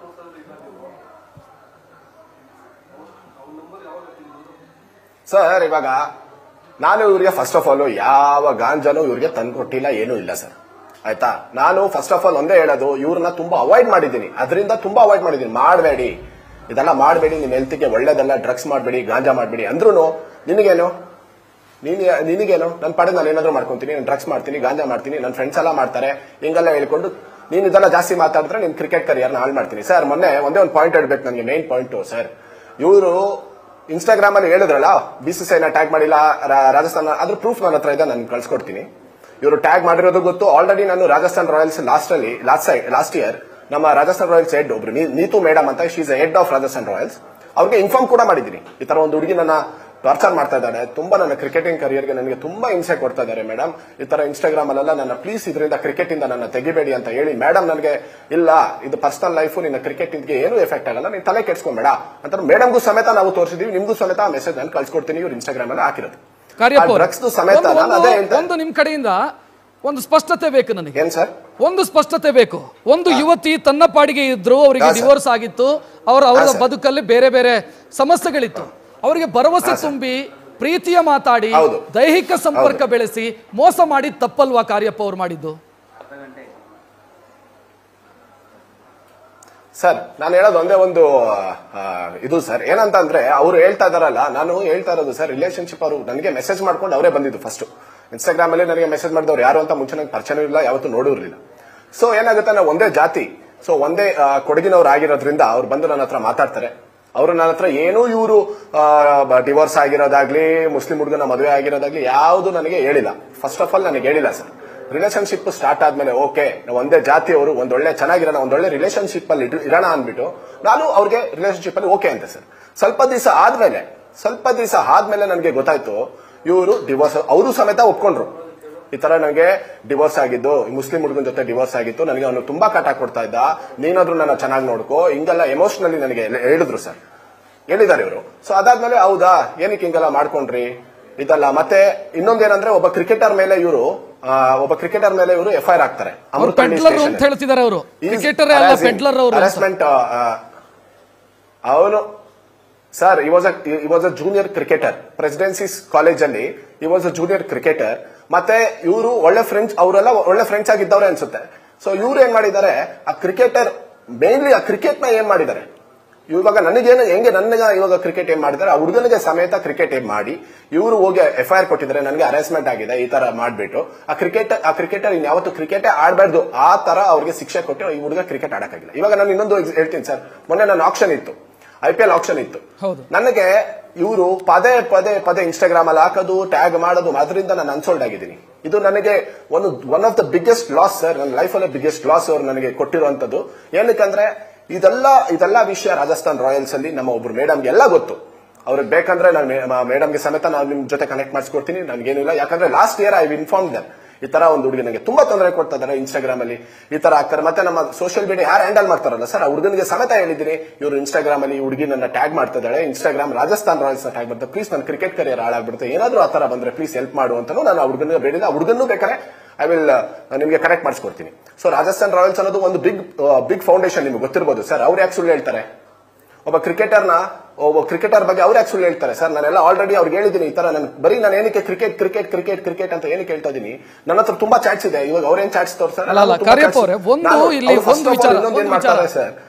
ಸರ್ ಇವಾಗ ನಾನು ಇವ್ರಿಗೆ ಫಸ್ಟ್ ಆಫ್ ಆಲ್ ಯಾವ ಗಾಂಜಾನು ಇವ್ರಿಗೆ ತಂದ್ಕೊಟ್ಟಿಲ್ಲ ಏನೂ ಇಲ್ಲ ಸರ್ ಆಯ್ತಾ ನಾನು ಫಸ್ಟ್ ಆಫ್ ಆಲ್ ಒಂದೇ ಹೇಳೋದು ಇವ್ರನ್ನ ತುಂಬಾ ಅವಾಯ್ಡ್ ಮಾಡಿದ್ದೀನಿ ಅದರಿಂದ ತುಂಬಾ ಅವಾಯ್ಡ್ ಮಾಡಿದ್ದೀನಿ ಮಾಡಬೇಡಿ ಇದೆಲ್ಲ ಮಾಡಬೇಡಿ ನಿಮ್ಮ ಹೆಲ್ತ್ಗೆ ಒಳ್ಳೇದಲ್ಲ ಡ್ರಗ್ಸ್ ಮಾಡಬೇಡಿ ಗಾಂಜಾ ಮಾಡಬೇಡಿ ಅಂದ್ರೂ ನಿನಗೇನು ನೀನು ನಿನಗೇನು ನನ್ನ ಪಾಡಿಗೆ ನಾನು ಏನಾದರೂ ಮಾಡ್ಕೊಂತೀನಿ ನಾನು ಡ್ರಗ್ಸ್ ಮಾಡ್ತೀನಿ ಗಾಂಜಾ ಮಾಡ್ತೀನಿ ನನ್ನ ಫ್ರೆಂಡ್ಸ್ ಎಲ್ಲ ಮಾಡ್ತಾರೆ ಹಿಂಗೆಲ್ಲ ಹೇಳ್ಕೊಂಡು ನೀನು ಇದೆಲ್ಲ ಜಾಸ್ತಿ ಮಾತಾಡಿದ್ರೆ ನಿನ್ ಕ್ರಿಕೆಟ್ ಕರಿಯರ್ನ ಹಾಳು ಮಾಡ್ತೀನಿ ಸರ್ ಮೊನ್ನೆ ಒಂದೇ ಒಂದು ಪಾಯಿಂಟ್ ಹೇಳ್ಬೇಕು ನನಗೆ ಮೇನ್ ಪಾಯಿಂಟ್ ಸರ್ ಇವರು ಇನ್ಸ್ಟಾಗ್ರಾಮ್ ಅಲ್ಲಿ ಹೇಳಿದ್ರಲ್ಲ ಬಿ ಸಿ ಐನ ಟ್ಯಾಗ್ ಮಾಡಿಲ್ಲ ರಾ- ರಾಜಸ್ಥಾನ ಅದ್ರ ಪ್ರೂಫ್ ನನ್ನ ಹತ್ರ ಇದೆ ನಾನು ಕಳ್ಸಿಕೊಡ್ತೀನಿ ಇವರು ಟ್ಯಾಗ್ ಮಾಡಿರೋದು ಗೊತ್ತು ಆಲ್ರೆಡಿ ನಾನು ರಾಜಸ್ಥಾನ್ ರಾಯಲ್ಸ್ ಲಾಸ್ಟ್ ಅಲ್ಲಿ ಲಾಸ್ಟ್ ಲಾಸ್ಟ್ ಇಯರ್ ನಮ್ಮ ರಾಜಸ್ಥಾನ್ ರಾಯಲ್ಸ್ ಹೆಡ್ ಒಬ್ರು ನೀ- ನೀತು ಮೇಡಮ್ ಅಂತ she's head of Rajasthan Royals ಅವ್ರಿಗೆ ಇನ್ಫಾರ್ಮ್ ಕೂಡ ಮಾಡಿದ್ದೀನಿ ಈ ತರ ಒಂದು ಹುಡುಗಿ ನನ್ನ ಟಾರ್ಚರ್ ಮಾಡ್ತಾ ಇದ್ದಾಳೆ ತುಂಬಾ ನನ್ನ ಕ್ರಿಕೆಟಿಂಗ್ ಕರಿಯರ್ಗೆ ನನಗೆ ತುಂಬಾ ಹಿಂಸೆ ಕೊಡ್ತಾ ಇದ್ದಾರೆ ಮೇಡಮ್ ಈ ತರ ಇನ್ಸ್ಟಾಗ್ರಾಮ್ ಅಲ್ಲೆಲ್ಲ ನನ್ನ ಪ್ಲೀಸ್ ಇದರಿಂದ ಕ್ರಿಕೆಟ್ ಇಂದ ನನ್ನ ತೆಗಿಬೇಡಿ ಅಂತ ಹೇಳಿ ಮೇಡಮ್ ನನಗೆ ಇಲ್ಲ ಇದು ಪರ್ಸನಲ್ ಲೈಫ್ ನಿನ್ನ ಕ್ರಿಕೆಟ್ ಇಂದ್ಗೆ ಏನು ಎಫೆಕ್ಟ್ ಆಗಲ್ಲ ನೀನು ತಲೆ ಕೆಡ್ಸ್ಕೊಂಬೇಡ ಅಂತ ಮೇಡಮ್ಗೂ ಸಮೇತ ನಾವು ತೋರಿಸಿದೀವಿ ನಿಮ್ಗೂ ಸಮೇತ ಮೆಸೇಜ್ ನಾನು ಕಳ್ಸಿಕೊಡ್ತೀನಿ ಇವ್ರು ಇನ್ಸ್ಟಾಗ್ರಾಮ್ ಅಲ್ಲಿ ಹಾಕಿರೋದು ಕಾರ್ಯಪ್ಪ ಅವ್ರೆ, ಡ್ರಗ್ಸ್ ಸಮೇತ ಒಂದು- ನಾನು ಅದೇ ಒಂದು- ಹೇಳ್ತಾ ಒಂದು ನಿಮ್ ಕಡೆಯಿಂದ ಒಂದು ಸ್ಪಷ್ಟತೆ ಬೇಕು ನನಗೆ ಏನ್ ಸರ್ ಒಂದು ಸ್ಪಷ್ಟತೆ ಬೇಕು ಒಂದು ಯುವತಿ ತನ್ನ ಪಾಡಿಗೆ ಇದ್ರು ಅವರಿಗೆ ಹಾ, ಸರ್. ಡಿವೋರ್ಸ್ ಆಗಿತ್ತು ಅವರ ಅವರ ಹಾ, ಸರ್. ಬದುಕಲ್ಲಿ ಬೇರೆ ಬೇರೆ ಸಮಸ್ಯೆಗಳಿತ್ತು ಅವರಿಗೆ ಭರವಸೆ ತುಂಬಿ ಪ್ರೀತಿಯ ಮಾತಾಡಿ ಹೌದು. ದೈಹಿಕ ಸಂಪರ್ಕ ಬೆಳೆಸಿ ಮೋಸ ಮಾಡಿ ತಪ್ಪಲ್ವಾ ಕಾರ್ಯಪ್ಪ ಅವ್ರು ಮಾಡಿದ್ದು ಸರ್ ನಾನು ಹೇಳೋದು ಒಂದೇ ಒಂದು ಆ, ಇದು ಸರ್ ಏನಂತ ಅಂದ್ರೆ ಅವ್ರು ಹೇಳ್ತಾ ಇದಾರಲ್ಲ ನಾನು ಹೇಳ್ತಾ ಇರೋದು ಸರ್ ರಿಲೇಶನ್ಶಿಪ್ ಅವರು ನನಗೆ ಮೆಸೇಜ್ ಮಾಡ್ಕೊಂಡು ಅವರೇ ಬಂದಿದ್ದು ಫಸ್ಟ್ ಇನ್ಸ್ಟಾಗ್ರಾಮ್ ಅಲ್ಲಿ ನನಗೆ ಮೆಸೇಜ್ ಮಾಡಿದವ್ರು ಯಾರು ಅಂತ ಮುಂಚೆ ನನಗೆ ಪರಿಚಯ ಇಲ್ಲ ಯಾವತ್ತೂ ನೋಡಿರ್ಲಿಲ್ಲ ಸೊ ಏನಾಗುತ್ತೆ ನಾವು ಒಂದೇ ಜಾತಿ ಸೊ ಒಂದೇ ಆ, ಕೊಡಗಿನವ್ರು ಆಗಿರೋದ್ರಿಂದ ಅವ್ರು ಬಂದು ನನ್ನ ಹತ್ರ ಮಾತಾಡ್ತಾರೆ ಅವರು ನನ್ನ ಹತ್ರ ಏನೂ ಇವರು ಡಿವೋರ್ಸ್ ಆಗಿರೋದಾಗ್ಲಿ ಮುಸ್ಲಿಂ ಹುಡುಗನ ಮದುವೆ ಆಗಿರೋದಾಗ್ಲಿ ಯಾವುದು ನನಗೆ ಹೇಳಿಲ್ಲ ಫಸ್ಟ್ ಆಫ್ ಆಲ್ ನನಗೆ ಹೇಳಿಲ್ಲ ಸರ್ ರಿಲೇಶನ್ಶಿಪ್ ಸ್ಟಾರ್ಟ್ ಆದ್ಮೇಲೆ ಓಕೆ ನಾವು ಒಂದೇ ಜಾತಿಯವರು ಒಂದ್ ಒಳ್ಳೆ ಚೆನ್ನಾಗಿರೋಣ ಒಂದ್ ಒಳ್ಳೆ ರಿಲೇಶನ್ಶಿಪ್ ಅಲ್ಲಿ ಇಡ್- ಇರೋಣ ಅಂದ್ಬಿಟ್ಟು ನಾನು ಅವ್ರಿಗೆ ರಿಲೇಶನ್ಶಿಪ್ ಅಲ್ಲಿ ಓಕೆ ಅಂತೆ ಸರ್ ಸ್ವಲ್ಪ ದಿವಸ ಆದ್ಮೇಲೆ ಸ್ವಲ್ಪ ದಿವಸ ಆದ್ಮೇಲೆ ನನಗೆ ಗೊತ್ತಾಯ್ತು ಇವರು ಡಿವೋರ್ಸ್ ಅವರು ಸಮೇತ ಒಪ್ಕೊಂಡ್ರು ಈ ತರ ನನಗೆ ಡಿವೋರ್ಸ್ ಆಗಿದ್ದು ಈ ಮುಸ್ಲಿಂ ಹುಡುಗನ ಜೊತೆ ಡಿವೋರ್ಸ್ ಆಗಿತ್ತು ನನಗೆ ಅವನು ತುಂಬಾ ಕಾಟ ಕೊಡ್ತಾ ಇದ್ದ ನೀನಾದ್ರೂ ನನ್ನ ಚೆನ್ನಾಗಿ ನೋಡ್ಕೋ ಹಿಂಗೆಲ್ಲ ಎಮೋಷನಲಿ ನನಗೆ ಹೇಳಿದ್ರು ಸರ್ ಹೇಳಿದ್ದಾರೆ ಇವರು ಸೊ ಅದಾದ್ಮೇಲೆ ಹೌದಾ ಏನಕ್ಕೆ ಹಿಂಗೆಲ್ಲ ಮಾಡ್ಕೊಂಡ್ರಿ ಇದಲ್ಲ ಮತ್ತೆ ಇನ್ನೊಂದೇನಂದ್ರೆ ಒಬ್ಬ ಕ್ರಿಕೆಟರ್ ಮೇಲೆ ಇವರು ಒಬ್ಬ ಕ್ರಿಕೆಟರ್ ಮೇಲೆ ಇವರು ಎಫ್ ಐ ಆರ್ ಆಗ್ತಾರೆ ಅವ್ರು ಪೆಡ್ಲರ್ ಅಂತ ಹೇಳ್ತಿದ್ದಾರೆ ಅವರು ಕ್ರಿಕೆಟರ್ ಅಲ್ಲ ಪೆಡ್ಲರ್ ಅವರು ಹರಾಸ್ಮೆಂಟ್ ಅವನು sir he was he was a junior cricketer presidency's college ಅಲ್ಲಿ he was a junior cricketer ಮತ್ತೆ ಇವರು ಒಳ್ಳೆ ಫ್ರೆಂಡ್ಸ್ ಅವರೆಲ್ಲ ಒಳ್ಳೆ ಫ್ರೆಂಡ್ಸ್ ಆಗಿದ್ದವ್ರೆ ಅನ್ಸುತ್ತೆ ಸೊ ಇವ್ರು ಏನ್ ಮಾಡಿದ್ದಾರೆ ಆ ಕ್ರಿಕೆಟರ್ ಮೇನ್ಲಿ ಆ ಕ್ರಿಕೆಟ್ ನ ಏನ್ ಮಾಡಿದ್ದಾರೆ ಇವಾಗ ನನಗೇನು ಹೆಂಗೆ ನನಗೆ ಇವಾಗ ಕ್ರಿಕೆಟ್ ಏನ್ ಮಾಡಿದ್ದಾರೆ ಆ ಹುಡುಗನಿಗೆ ಸಮೇತ ಕ್ರಿಕೆಟ್ ಏನ್ ಮಾಡಿ ಇವರು ಹೋಗಿ ಎಫ್ ಐ ಆರ್ ಕೊಟ್ಟಿದ್ದಾರೆ ನನಗೆ ಅರೆಸ್ಟ್ಮೆಂಟ್ ಆಗಿದೆ ಈ ತರ ಮಾಡ್ಬಿಟ್ಟು ಆ ಕ್ರಿಕೆಟ್ ಆ ಕ್ರಿಕೆಟರ್ ಇನ್ಯಾವತ್ತು ಕ್ರಿಕೆಟ್ ಆಡಬಾರ್ದು ಆ ತರ ಅವ್ರಿಗೆ ಶಿಕ್ಷೆ ಕೊಟ್ಟು ಈ ಹುಡುಗ ಕ್ರಿಕೆಟ್ ಆಡಕ್ಕಾಗಿಲ್ಲ ಇವಾಗ ನಾನು ಇನ್ನೊಂದು ex- ಹೇಳ್ತೀನಿ ಸರ್ ಮೊನ್ನೆ ನನ್ನ ಆಪ್ಷನ್ ಇತ್ತು ಐ ಪಿ ಎಲ್ ಆಪ್ಷನ್ ಇತ್ತು ಹೌದು. ನನಗೆ ಇವರು ಪದೇ ಪದೇ ಪದೇ ಇನ್ಸ್ಟಾಗ್ರಾಮ್ ಅಲ್ಲಿ ಹಾಕೋದು ಟ್ಯಾಗ್ ಮಾಡೋದು ಅದರಿಂದ ನಾನು ಅನ್ಸೋಲ್ಡ್ ಆಗಿದ್ದೀನಿ ಇದು ನನಗೆ ಒಂದು one of the biggest loss sir ನನ್ನ ಲೈಫಲ್ಲೇ ಬಿಗ್ಗೆಸ್ಟ್ ಲಾಸ್ ಅವ್ರು ನನಗೆ ಕೊಟ್ಟಿರುವಂತದ್ದು ಏನಕ್ಕಂದ್ರೆ ಇದೆಲ್ಲ ಇದೆಲ್ಲ ವಿಷಯ ರಾಜಸ್ಥಾನ್ ರಾಯಲ್ಸ್ ಅಲ್ಲಿ ನಮ್ಮ ಒಬ್ರು ಮೇಡಮ್ಗೆ ಎಲ್ಲ ಗೊತ್ತು ಅವ್ರಿಗೆ ಬೇಕಂದ್ರೆ ನಾನು ಮೇಡಮ್ಗೆ ಸಮೇತ ನಾನು ನಿಮ್ ಜೊತೆ ಕನೆಕ್ಟ್ ಮಾಡಿಸ್ಕೊಡ್ತೀನಿ ನನಗೇನಿಲ್ಲ ಯಾಕಂದ್ರೆ last year I inform them ಈ ತರ ಒಂದು ಹುಡುಗಿ ನನಗೆ ತುಂಬಾ ತೊಂದರೆ ಕೊಡ್ತಾ ಇದಾರೆ ಇನ್ಸ್ಟಾಗ್ರಾಮ್ ಅಲ್ಲಿ ಈ ತರ ಆಗ್ತಾರೆ ಮತ್ತೆ ನಮ್ಮ ಸೋಷಿಯಲ್ ಮೀಡಿಯಾ ಯಾರು ಹ್ಯಾಂಡಲ್ ಮಾಡ್ತಾರಲ್ಲ ಸರ್ ಆ ಹುಡುಗನಿಗೆ ಸಮೇತ ಹೇಳಿದ್ದೀನಿ ಇವರು ಇನ್ಸ್ಟಾಗ್ರಾಮ್ ಅಲ್ಲಿ ಈ ಹುಡುಗಿ ನನ್ನ ಟ್ಯಾಗ್ ಮಾಡ್ತಾ ಇದ್ದಾಳೆ ಇನ್ಸ್ಟಾಗ್ರಾಮ್ ರಾಜಸ್ಥಾನ್ ರಾಯಲ್ಸ್ ಟ್ಯಾಗ್ ಮಾಡ್ತಾರೆ ಪ್ಲೀಸ್ ನನ್ನ ಕ್ರಿಕೆಟ್ ಕರಿಯರ್ ಹಾಳಾಗ್ಬಿಡುತ್ತೆ ಏನಾದ್ರೂ ಆ ತರ ಬಂದ್ರೆ ಪ್ಲೀಸ್ ಹೆಲ್ಪ್ ಮಾಡು ಅಂತಾನು ನಾನು ಆ ಹುಡುಗನಿಗೆ ಬೇಡಿದ ಆ ಹುಡುಗನೂ ಬೇಕಾದ್ರೆ ಐ ವಿಲ್ ನಿಮಗೆ ಕನೆಕ್ಟ್ ಮಾಡಿಸ್ಕೊಡ್ತೀನಿ ಸೊ ರಾಜಸ್ಥಾನ್ ರಾಯಲ್ಸ್ ಅನ್ನೋದು ಒಂದು ಬಿಗ್ ಬಿಗ್ ಫೌಂಡೇಶನ್ ನಿಮ್ಗೆ ಗೊತ್ತಿರ್ಬೋದು ಸರ್ ಅವ್ರು ಯಾಕೆ ಸುಳ್ಳು ಹೇಳ್ತಾರೆ ಒಬ್ಬ ಕ್ರಿಕೆಟರ್ನ ಒಬ್ಬ ಕ್ರಿಕೆಟರ್ ಬಗ್ಗೆ ಅವ್ರು ಯಾಕೆ ಸುಳ್ಳು ಹೇಳ್ತಾರೆ ಸರ್ ನಾನೆಲ್ಲ ಆಲ್ರೆಡಿ ಅವ್ರಿಗೆ ಹೇಳಿದ್ದೀನಿ ಈ ತರ ನಾನು ಬರೀ ನಾನು ಏನಕ್ಕೆ ಕ್ರಿಕೆಟ್ ಕ್ರಿಕೆಟ್ ಕ್ರಿಕೆಟ್ ಕ್ರಿಕೆಟ್ ಅಂತ ಏನಕ್ಕೆ ಹೇಳ್ತಾ ಇದೀನಿ ನನ್ನ ಹತ್ರ ತುಂಬಾ ಚಾಟ್ಸ್ ಇದೆ ಇವಾಗ ಅವ್ರೇನ್ ಚಾಟ್ಸ್ ತೋರ್ತಾರೆ ಅಲ್ಲ, ಅಲ್ಲ, ಕಾರ್ಯಪ್ಪ ಅವ್ರೆ, ಒಂದು ಇಲ್ಲಿ ಒಂದು ವಿಚಾರ, ಇನ್ನೊಂದು ಏನ್ ಒಂದು ಮಾಡ್ತಾರೆ ವಿಚಾರ. ಸರ್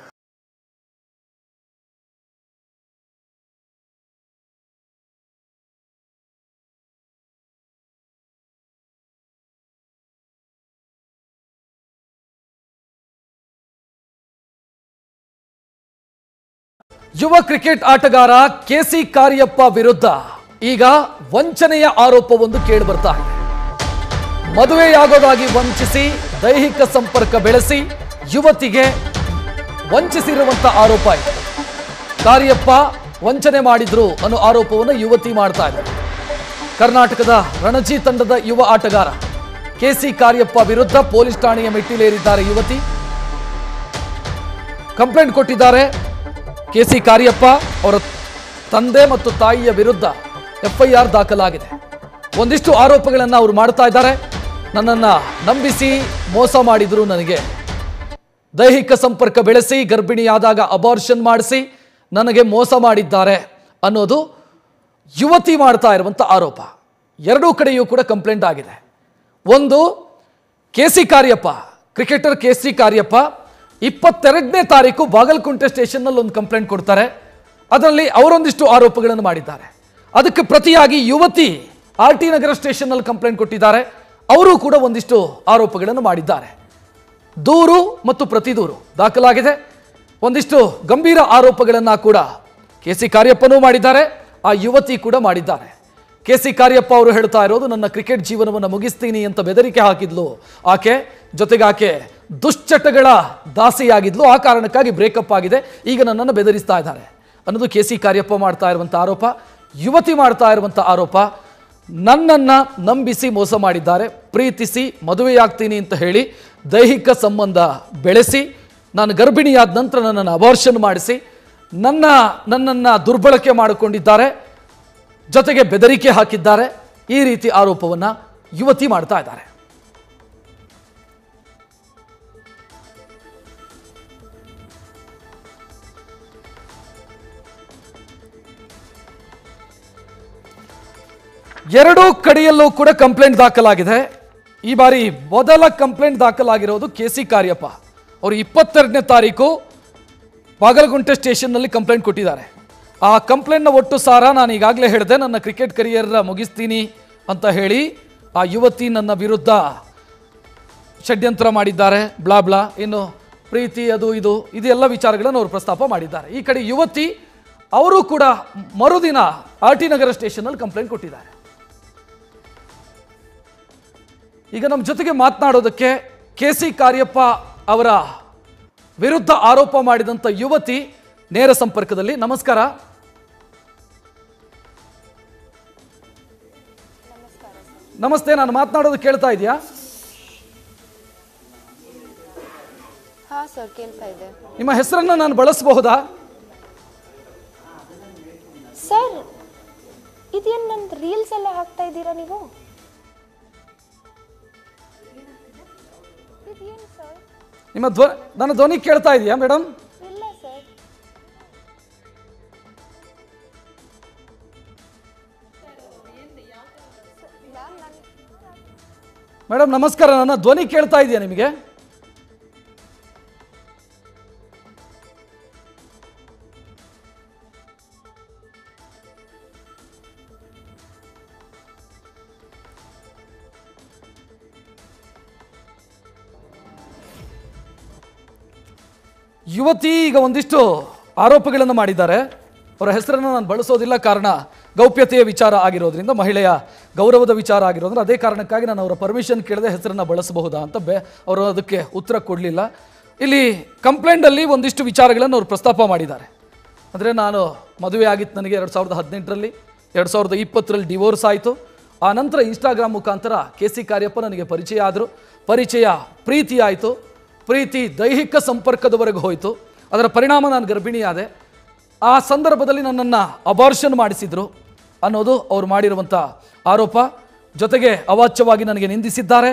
ಯುವ ಕ್ರಿಕೆಟ್ ಆಟಗಾರ ಕೆಸಿ ಕಾರ್ಯಪ್ಪ ವಿರುದ್ಧ ಈಗ ವಂಚನೆಯ ಆರೋಪವೊಂದು ಕೇಳಿ ಬರ್ತಾ ಇದೆ ಮದುವೆಯಾಗೋದಾಗಿ ವಂಚಿಸಿ ದೈಹಿಕ ಸಂಪರ್ಕ ಬೆಳೆಸಿ ಯುವತಿಗೆ ವಂಚಿಸಿರುವಂತ ಆರೋಪ ಇದೆ ಕಾರ್ಯಪ್ಪ ವಂಚನೆ ಮಾಡಿದ್ರು ಅನ್ನೋ ಆರೋಪವನ್ನು ಯುವತಿ ಮಾಡ್ತಾ ಇದ್ದಾರೆ ಕರ್ನಾಟಕದ ರಣಜಿ ತಂಡದ ಯುವ ಆಟಗಾರ ಕೆಸಿ ಕಾರ್ಯಪ್ಪ ವಿರುದ್ಧ ಪೊಲೀಸ್ ಠಾಣೆಯ ಮೆಟ್ಟಿಲೇರಿದ್ದಾರೆ ಯುವತಿ ಕಂಪ್ಲೇಂಟ್ ಕೊಟ್ಟಿದ್ದಾರೆ ಕೆಸಿ ಕಾರ್ಯಪ್ಪ ಅವರ ತಂದೆ ಮತ್ತು ತಾಯಿಯ ವಿರುದ್ಧ ಎಫ್ಐಆರ್ ದಾಖಲಾಗಿದೆ ಒಂದಿಷ್ಟು ಆರೋಪಗಳನ್ನು ಅವರು ಮಾಡ್ತಾ ಇದ್ದಾರೆ ನನ್ನನ್ನು ನಂಬಿಸಿ ಮೋಸ ಮಾಡಿದ್ರು ನನಗೆ ದೈಹಿಕ ಸಂಪರ್ಕ ಬೆಳೆಸಿ ಗರ್ಭಿಣಿಯಾದಾಗ ಅಬಾರ್ಷನ್ ಮಾಡಿಸಿ ನನಗೆ ಮೋಸ ಮಾಡಿದ್ದಾರೆ ಅನ್ನೋದು ಯುವತಿ ಮಾಡ್ತಾ ಇರುವಂಥ ಆರೋಪ ಎರಡೂ ಕಡೆಯೂ ಕೂಡ ಕಂಪ್ಲೇಂಟ್ ಆಗಿದೆ ಒಂದು K C Kariappa cricketer K C Kariappa ಇಪ್ಪತ್ತೆರಡನೇ ತಾರೀಕು ಬಾಗಲಕುಂಟೆ ಸ್ಟೇಷನ್ನಲ್ಲಿ ಒಂದು ಕಂಪ್ಲೇಂಟ್ ಕೊಡ್ತಾರೆ ಅದರಲ್ಲಿ ಅವರೊಂದಿಷ್ಟು ಆರೋಪಗಳನ್ನು ಮಾಡಿದ್ದಾರೆ ಅದಕ್ಕೆ ಪ್ರತಿಯಾಗಿ ಯುವತಿ ಆರ್ ಟಿ ನಗರ ಸ್ಟೇಷನ್ನಲ್ಲಿ ಕಂಪ್ಲೇಂಟ್ ಕೊಟ್ಟಿದ್ದಾರೆ ಅವರು ಕೂಡ ಒಂದಿಷ್ಟು ಆರೋಪಗಳನ್ನು ಮಾಡಿದ್ದಾರೆ ದೂರು ಮತ್ತು ಪ್ರತಿದೂರು ದಾಖಲಾಗಿದೆ ಒಂದಿಷ್ಟು ಗಂಭೀರ ಆರೋಪಗಳನ್ನು ಕೂಡ ಕೆ ಸಿ ಕಾರ್ಯಪ್ಪನೂ ಮಾಡಿದ್ದಾರೆ ಆ ಯುವತಿ ಕೂಡ ಮಾಡಿದ್ದಾರೆ ಕೆ ಸಿ ಕಾರ್ಯಪ್ಪ ಅವರು ಹೇಳ್ತಾ ಇರೋದು ನನ್ನ ಕ್ರಿಕೆಟ್ ಜೀವನವನ್ನು ಮುಗಿಸ್ತೀನಿ ಅಂತ ಬೆದರಿಕೆ ಹಾಕಿದ್ಲು ಆಕೆ ಜೊತೆಗೆ ಆಕೆ ದುಶ್ಚಟಗಳ ದಾಸಿಯಾಗಿದ್ಲು ಆ ಕಾರಣಕ್ಕಾಗಿ ಬ್ರೇಕಪ್ ಆಗಿದೆ ಈಗ ನನ್ನನ್ನು ಬೆದರಿಸ್ತಾ ಇದ್ದಾರೆ ಅನ್ನೋದು ಕೆ ಸಿ ಕಾರ್ಯಪ್ಪ ಮಾಡ್ತಾ ಇರುವಂಥ ಆರೋಪ ಯುವತಿ ಮಾಡ್ತಾ ಇರುವಂಥ ಆರೋಪ ನನ್ನನ್ನು ನಂಬಿಸಿ ಮೋಸ ಮಾಡಿದ್ದಾರೆ ಪ್ರೀತಿಸಿ ಮದುವೆಯಾಗ್ತೀನಿ ಅಂತ ಹೇಳಿ ದೈಹಿಕ ಸಂಬಂಧ ಬೆಳೆಸಿ ನಾನು ಗರ್ಭಿಣಿಯಾದ ನಂತರ ನನ್ನನ್ನು ಅಬಾರ್ಷನ್ ಮಾಡಿಸಿ ನನ್ನ ನನ್ನನ್ನು ದುರ್ಬಳಕೆ ಮಾಡಿಕೊಂಡಿದ್ದಾರೆ ಜೊತೆಗೆ ಬೆದರಿಕೆ ಹಾಕಿದ್ದಾರೆ ಈ ರೀತಿ ಆರೋಪವನ್ನು ಯುವತಿ ಮಾಡ್ತಾ ಇದ್ದಾರೆ ಎರಡೂ ಕಡೆಯಲ್ಲೂ ಕೂಡ ಕಂಪ್ಲೇಂಟ್ ದಾಖಲಾಗಿದೆ ಈ ಬಾರಿ ಮೊದಲ ಕಂಪ್ಲೇಂಟ್ ದಾಖಲಾಗಿರೋದು ಕೆ ಸಿ ಕಾರ್ಯಪ್ಪ ಅವರು ಇಪ್ಪತ್ತೆರಡನೇ ತಾರೀಕು ಬಾಗಲಗುಂಟೆ ಸ್ಟೇಷನ್ನಲ್ಲಿ ಕಂಪ್ಲೇಂಟ್ ಕೊಟ್ಟಿದ್ದಾರೆ ಆ ಕಂಪ್ಲೇಂಟ್ನ ಒಟ್ಟು ಸಾರ ನಾನು ಈಗಾಗಲೇ ಹೇಳಿದೆ ನನ್ನ ಕ್ರಿಕೆಟ್ ಕರಿಯರ್ ಮುಗಿಸ್ತೀನಿ ಅಂತ ಹೇಳಿ ಆ ಯುವತಿ ನನ್ನ ವಿರುದ್ಧ ಷಡ್ಯಂತ್ರ ಮಾಡಿದ್ದಾರೆ ಬ್ಲಾ ಬ್ಲಾ ಇನ್ನು ಪ್ರೀತಿ ಅದು ಇದು ಇದೆಲ್ಲ ವಿಚಾರಗಳನ್ನು ಅವರು ಪ್ರಸ್ತಾಪ ಮಾಡಿದ್ದಾರೆ ಈ ಕಡೆ ಯುವತಿ ಅವರು ಕೂಡ ಮರುದಿನ ಆರ್ ಟಿ ನಗರ ಸ್ಟೇಷನ್ನಲ್ಲಿ ಕಂಪ್ಲೇಂಟ್ ಕೊಟ್ಟಿದ್ದಾರೆ ಈಗ ನಮ್ಮ ಜೊತೆಗೆ ಮಾತನಾಡೋದಕ್ಕೆ ಕೆ ಸಿ ಕಾರ್ಯಪ್ಪ ಅವರ ವಿರುದ್ಧ ಆರೋಪ ಮಾಡಿದಂಥ ಯುವತಿ ನೇರ ಸಂಪರ್ಕದಲ್ಲಿ ನಮಸ್ಕಾರ ನಮಸ್ತೆ ನಾನು ಮಾತನಾಡೋದು ಕೇಳ್ತಾ ಇದೆಯಾ ಹಾ ಸರ್ ಕೇಳ್ತಾ ಇದೆ ನಿಮ್ಮ ಹೆಸರನ್ನ ನಾನು ಬಳಸಬಹುದಾ ಸರ್ ಇದೇನು ನನ್ನ ರೀಲ್ಸ್ ಎಲ್ಲ ಹಾಕ್ತಾ ಇದ್ದೀರಾ ನೀವು ಇದೇನು ಸರ್ ನಿಮ್ಮ ಧ್ವ ನನ್ನ ಧ್ವನಿ ಕೇಳ್ತಾ ಇದೆಯಾ ಮೇಡಮ್ ಇಲ್ಲ ಸರ್ ಮೇಡಮ್ ನಮಸ್ಕಾರ ನನ್ನ ಧ್ವನಿ ಕೇಳ್ತಾ ಇದೆಯಾ ನಿಮಗೆ ಯುವತಿ ಈಗ ಒಂದಿಷ್ಟು ಆರೋಪಗಳನ್ನು ಮಾಡಿದ್ದಾರೆ ಅವರ ಹೆಸರನ್ನು ನಾನು ಬಳಸೋದಿಲ್ಲ ಕಾರಣ ಗೌಪ್ಯತೆಯ ವಿಚಾರ ಆಗಿರೋದ್ರಿಂದ ಮಹಿಳೆಯ ಗೌರವದ ವಿಚಾರ ಆಗಿರೋದ್ರಿಂದ ಅದೇ ಕಾರಣಕ್ಕಾಗಿ ನಾನು ಅವರ ಪರ್ಮಿಷನ್ ಕೇಳದೆ ಹೆಸರನ್ನು ಬಳಸಬಹುದಾ ಅಂತ ಬೆ ಅವರು ಅದಕ್ಕೆ ಉತ್ತರ ಕೊಡಲಿಲ್ಲ ಇಲ್ಲಿ ಕಂಪ್ಲೇಂಟಲ್ಲಿ ಒಂದಿಷ್ಟು ವಿಚಾರಗಳನ್ನು ಅವರು ಪ್ರಸ್ತಾಪ ಮಾಡಿದ್ದಾರೆ ಅಂದರೆ ನಾನು ಮದುವೆ ಆಗಿತ್ತು ನನಗೆ ಎರಡು ಸಾವಿರದ ಹದಿನೆಂಟರಲ್ಲಿ ಎರಡು ಸಾವಿರದ ಇಪ್ಪತ್ತರಲ್ಲಿ ಡಿವೋರ್ಸ್ ಆಯಿತು ಆ ನಂತರ ಇನ್ಸ್ಟಾಗ್ರಾಮ್ ಮುಖಾಂತರ ಕೆ ಸಿ ಕಾರ್ಯಪ್ಪ ನನಗೆ ಪರಿಚಯ ಆದರು ಪರಿಚಯ ಪ್ರೀತಿ ಆಯಿತು ಪ್ರೀತಿ ದೈಹಿಕ ಸಂಪರ್ಕದವರೆಗೆ ಹೋಯಿತು ಅದರ ಪರಿಣಾಮ ನಾನು ಗರ್ಭಿಣಿಯಾದೆ ಆ ಸಂದರ್ಭದಲ್ಲಿ ನನ್ನನ್ನು ಅಬಾರ್ಷನ್ ಮಾಡಿಸಿದ್ರು ಅನ್ನೋದು ಅವ್ರು ಮಾಡಿರುವಂಥ ಆರೋಪ ಜೊತೆಗೆ ಅವಾಚ್ಯವಾಗಿ ನನಗೆ ನಿಂದಿಸಿದ್ದಾರೆ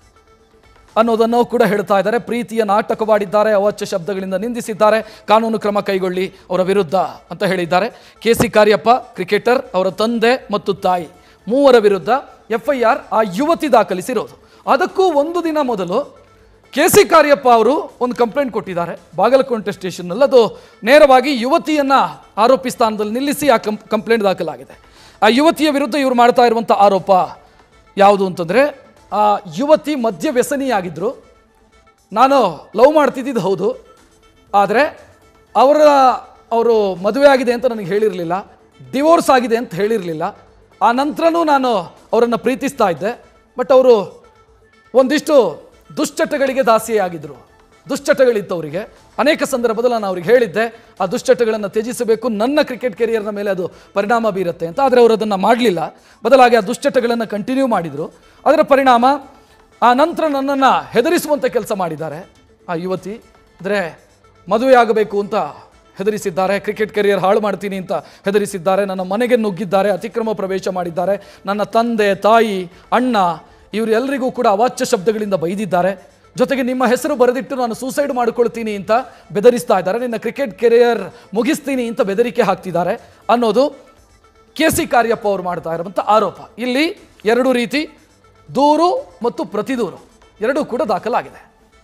ಅನ್ನೋದನ್ನು ಕೂಡ ಹೇಳ್ತಾ ಇದ್ದಾರೆ ಪ್ರೀತಿಯ ನಾಟಕವಾಡಿದ್ದಾರೆ ಅವಾಚ್ಯ ಶಬ್ದಗಳಿಂದ ನಿಂದಿಸಿದ್ದಾರೆ ಕಾನೂನು ಕ್ರಮ ಕೈಗೊಳ್ಳಿ ಅವರ ವಿರುದ್ಧ ಅಂತ ಹೇಳಿದ್ದಾರೆ ಕೆ ಸಿ ಕಾರ್ಯಪ್ಪ ಕ್ರಿಕೆಟರ್ ಅವರ ತಂದೆ ಮತ್ತು ತಾಯಿ ಮೂವರ ವಿರುದ್ಧ ಎಫ್ ಐ ಆರ್ ಆ ಯುವತಿ ದಾಖಲಿಸಿರೋದು ಅದಕ್ಕೂ ಒಂದು ದಿನ ಮೊದಲು ಕೆ ಸಿ ಕಾರ್ಯಪ್ಪ ಅವರು ಒಂದು ಕಂಪ್ಲೇಂಟ್ ಕೊಟ್ಟಿದ್ದಾರೆ ಬಾಗಲಕೋಟೆ ಸ್ಟೇಷನ್ನಲ್ಲಿ ಅದು ನೇರವಾಗಿ ಯುವತಿಯನ್ನ ಆರೋಪಿ ಸ್ಥಾನದಲ್ಲಿ ನಿಲ್ಲಿಸಿ ಆ ಕಂ ಕಂಪ್ಲೇಂಟ್ ದಾಖಲಾಗಿದೆ ಆ ಯುವತಿಯ ವಿರುದ್ಧ ಇವರು ಮಾಡ್ತಾ ಇರುವಂಥ ಆರೋಪ ಯಾವುದು ಅಂತಂದರೆ ಆ ಯುವತಿ ಮದ್ಯ ವ್ಯಸನಿಯಾಗಿದ್ದರು ನಾನು ಲವ್ ಮಾಡ್ತಿದ್ದಿದ್ದು ಹೌದು ಆದರೆ ಅವರ ಅವರು ಮದುವೆ ಆಗಿದೆ ಅಂತ ನನಗೆ ಹೇಳಿರಲಿಲ್ಲ ಡಿವೋರ್ಸ್ ಆಗಿದೆ ಅಂತ ಹೇಳಿರಲಿಲ್ಲ ಆ ನಂತರನೂ ನಾನು ಅವರನ್ನು ಪ್ರೀತಿಸ್ತಾ ಇದ್ದೆ ಬಟ್ ಅವರು ಒಂದಿಷ್ಟು ದುಶ್ಚಟಗಳಿಗೆ ದಾಸಿಯಾಗಿದ್ದರು ದುಶ್ಚಟಗಳಿತ್ತು ಅವರಿಗೆ ಅನೇಕ ಸಂದರ್ಭದಲ್ಲಿ ನಾನು ಅವ್ರಿಗೆ ಹೇಳಿದ್ದೆ ಆ ದುಶ್ಚಟಗಳನ್ನು ತ್ಯಜಿಸಬೇಕು ನನ್ನ ಕ್ರಿಕೆಟ್ ಕೆರಿಯರ್ನ ಮೇಲೆ ಅದು ಪರಿಣಾಮ ಬೀರುತ್ತೆ ಅಂತ ಆದರೆ ಅವರು ಅದನ್ನು ಮಾಡಲಿಲ್ಲ ಬದಲಾಗಿ ಆ ದುಶ್ಚಟಗಳನ್ನು ಕಂಟಿನ್ಯೂ ಮಾಡಿದರು ಅದರ ಪರಿಣಾಮ ಆ ನಂತರ ನನ್ನನ್ನು ಹೆದರಿಸುವಂಥ ಕೆಲಸ ಮಾಡಿದ್ದಾರೆ ಆ ಯುವತಿ ಅಂದರೆ ಮದುವೆ ಆಗಬೇಕು ಅಂತ ಹೆದರಿಸಿದ್ದಾರೆ ಕ್ರಿಕೆಟ್ ಕೆರಿಯರ್ ಹಾಳು ಮಾಡ್ತೀನಿ ಅಂತ ಹೆದರಿಸಿದ್ದಾರೆ ನನ್ನ ಮನೆಗೆ ನುಗ್ಗಿದ್ದಾರೆ ಅತಿಕ್ರಮ ಪ್ರವೇಶ ಮಾಡಿದ್ದಾರೆ ನನ್ನ ತಂದೆ ತಾಯಿ ಅಣ್ಣ ಇವರೆಲ್ಲರಿಗೂ ಕೂಡ ಅವಾಚ್ಯ ಶಬ್ದಗಳಿಂದ ಬೈದಿದ್ದಾರೆ ಜೊತೆಗೆ ನಿಮ್ಮ ಹೆಸರು ಬರೆದಿಟ್ಟು ನಾನು ಸೂಸೈಡ್ ಮಾಡ್ಕೊಳ್ತೀನಿ ಅಂತ ಬೆದರಿಸ್ತಾ ಇದ್ದಾರೆ ನಿನ್ನ ಕ್ರಿಕೆಟ್ ಕೆರಿಯರ್ ಮುಗಿಸ್ತೀನಿ ಅಂತ ಬೆದರಿಕೆ ಹಾಕ್ತಿದ್ದಾರೆ ಅನ್ನೋದು ಕೆ ಸಿ ಕಾರ್ಯಪ್ಪ ಅವರು ಮಾಡ್ತಾ ಇರುವಂಥ ಆರೋಪ ಇಲ್ಲಿ ಎರಡು ರೀತಿ ದೂರು ಮತ್ತು ಪ್ರತಿದೂರು ಎರಡೂ ಕೂಡ ದಾಖಲಾಗಿದೆ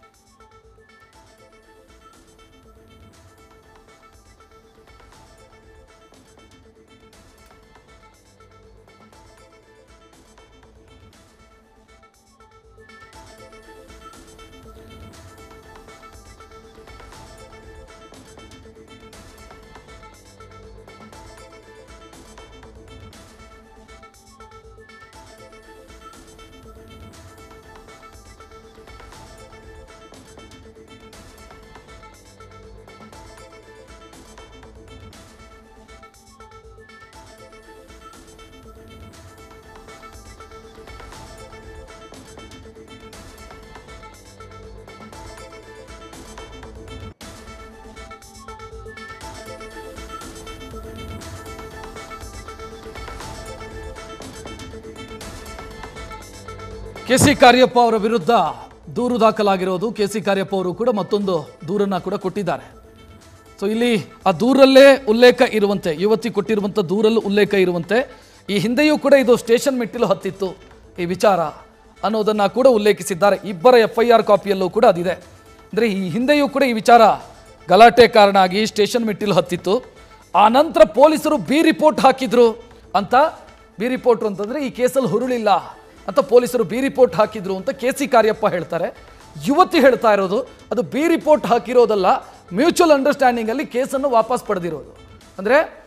ಕೆ ಸಿ ಕಾರ್ಯಪ್ಪ ಅವರ ವಿರುದ್ಧ ದೂರು ದಾಖಲಾಗಿರೋದು ಕೆ ಸಿ ಕಾರ್ಯಪ್ಪ ಅವರು ಕೂಡ ಮತ್ತೊಂದು ದೂರನ್ನ ಕೂಡ ಕೊಟ್ಟಿದ್ದಾರೆ ಸೊ ಇಲ್ಲಿ ಆ ದೂರಲ್ಲೇ ಉಲ್ಲೇಖ ಇರುವಂತೆ ಯುವತಿ ಕೊಟ್ಟಿರುವಂಥ ದೂರಲ್ಲೂ ಉಲ್ಲೇಖ ಇರುವಂತೆ ಈ ಹಿಂದೆಯೂ ಕೂಡ ಇದು ಸ್ಟೇಷನ್ ಮೆಟ್ಟಿಲು ಹತ್ತಿತ್ತು ಈ ವಿಚಾರ ಅನ್ನೋದನ್ನು ಕೂಡ ಉಲ್ಲೇಖಿಸಿದ್ದಾರೆ ಇಬ್ಬರ ಎಫ್ ಐ ಆರ್ ಕಾಪಿಯಲ್ಲೂ ಕೂಡ ಅದಿದೆ ಅಂದರೆ ಈ ಹಿಂದೆಯೂ ಕೂಡ ಈ ವಿಚಾರ ಗಲಾಟೆ ಕಾರಣ ಆಗಿ ಸ್ಟೇಷನ್ ಮೆಟ್ಟಿಲು ಹತ್ತಿತ್ತು ಆ ನಂತರ ಪೊಲೀಸರು ಬಿ ರಿಪೋರ್ಟ್ ಹಾಕಿದ್ರು ಅಂತ ಬಿ ರಿಪೋರ್ಟ್ ಅಂತಂದರೆ ಈ ಕೇಸಲ್ಲಿ ಹುರುಳಿಲ್ಲ ಅಂತ ಪೊಲೀಸರು ಬಿ ರಿಪೋರ್ಟ್ ಹಾಕಿದ್ರು ಅಂತ ಕೆ ಸಿ ಕಾರ್ಯಪ್ಪ ಹೇಳ್ತಾರೆ ಯುವತಿ ಹೇಳ್ತಾ ಇರೋದು ಅದು ಬಿ ರಿಪೋರ್ಟ್ ಹಾಕಿರೋದಲ್ಲ ಮ್ಯೂಚುವಲ್ ಅಂಡರ್ಸ್ಟ್ಯಾಂಡಿಂಗಲ್ಲಿ ಕೇಸನ್ನು ವಾಪಸ್ ಪಡೆದಿರೋದು ಅಂದರೆ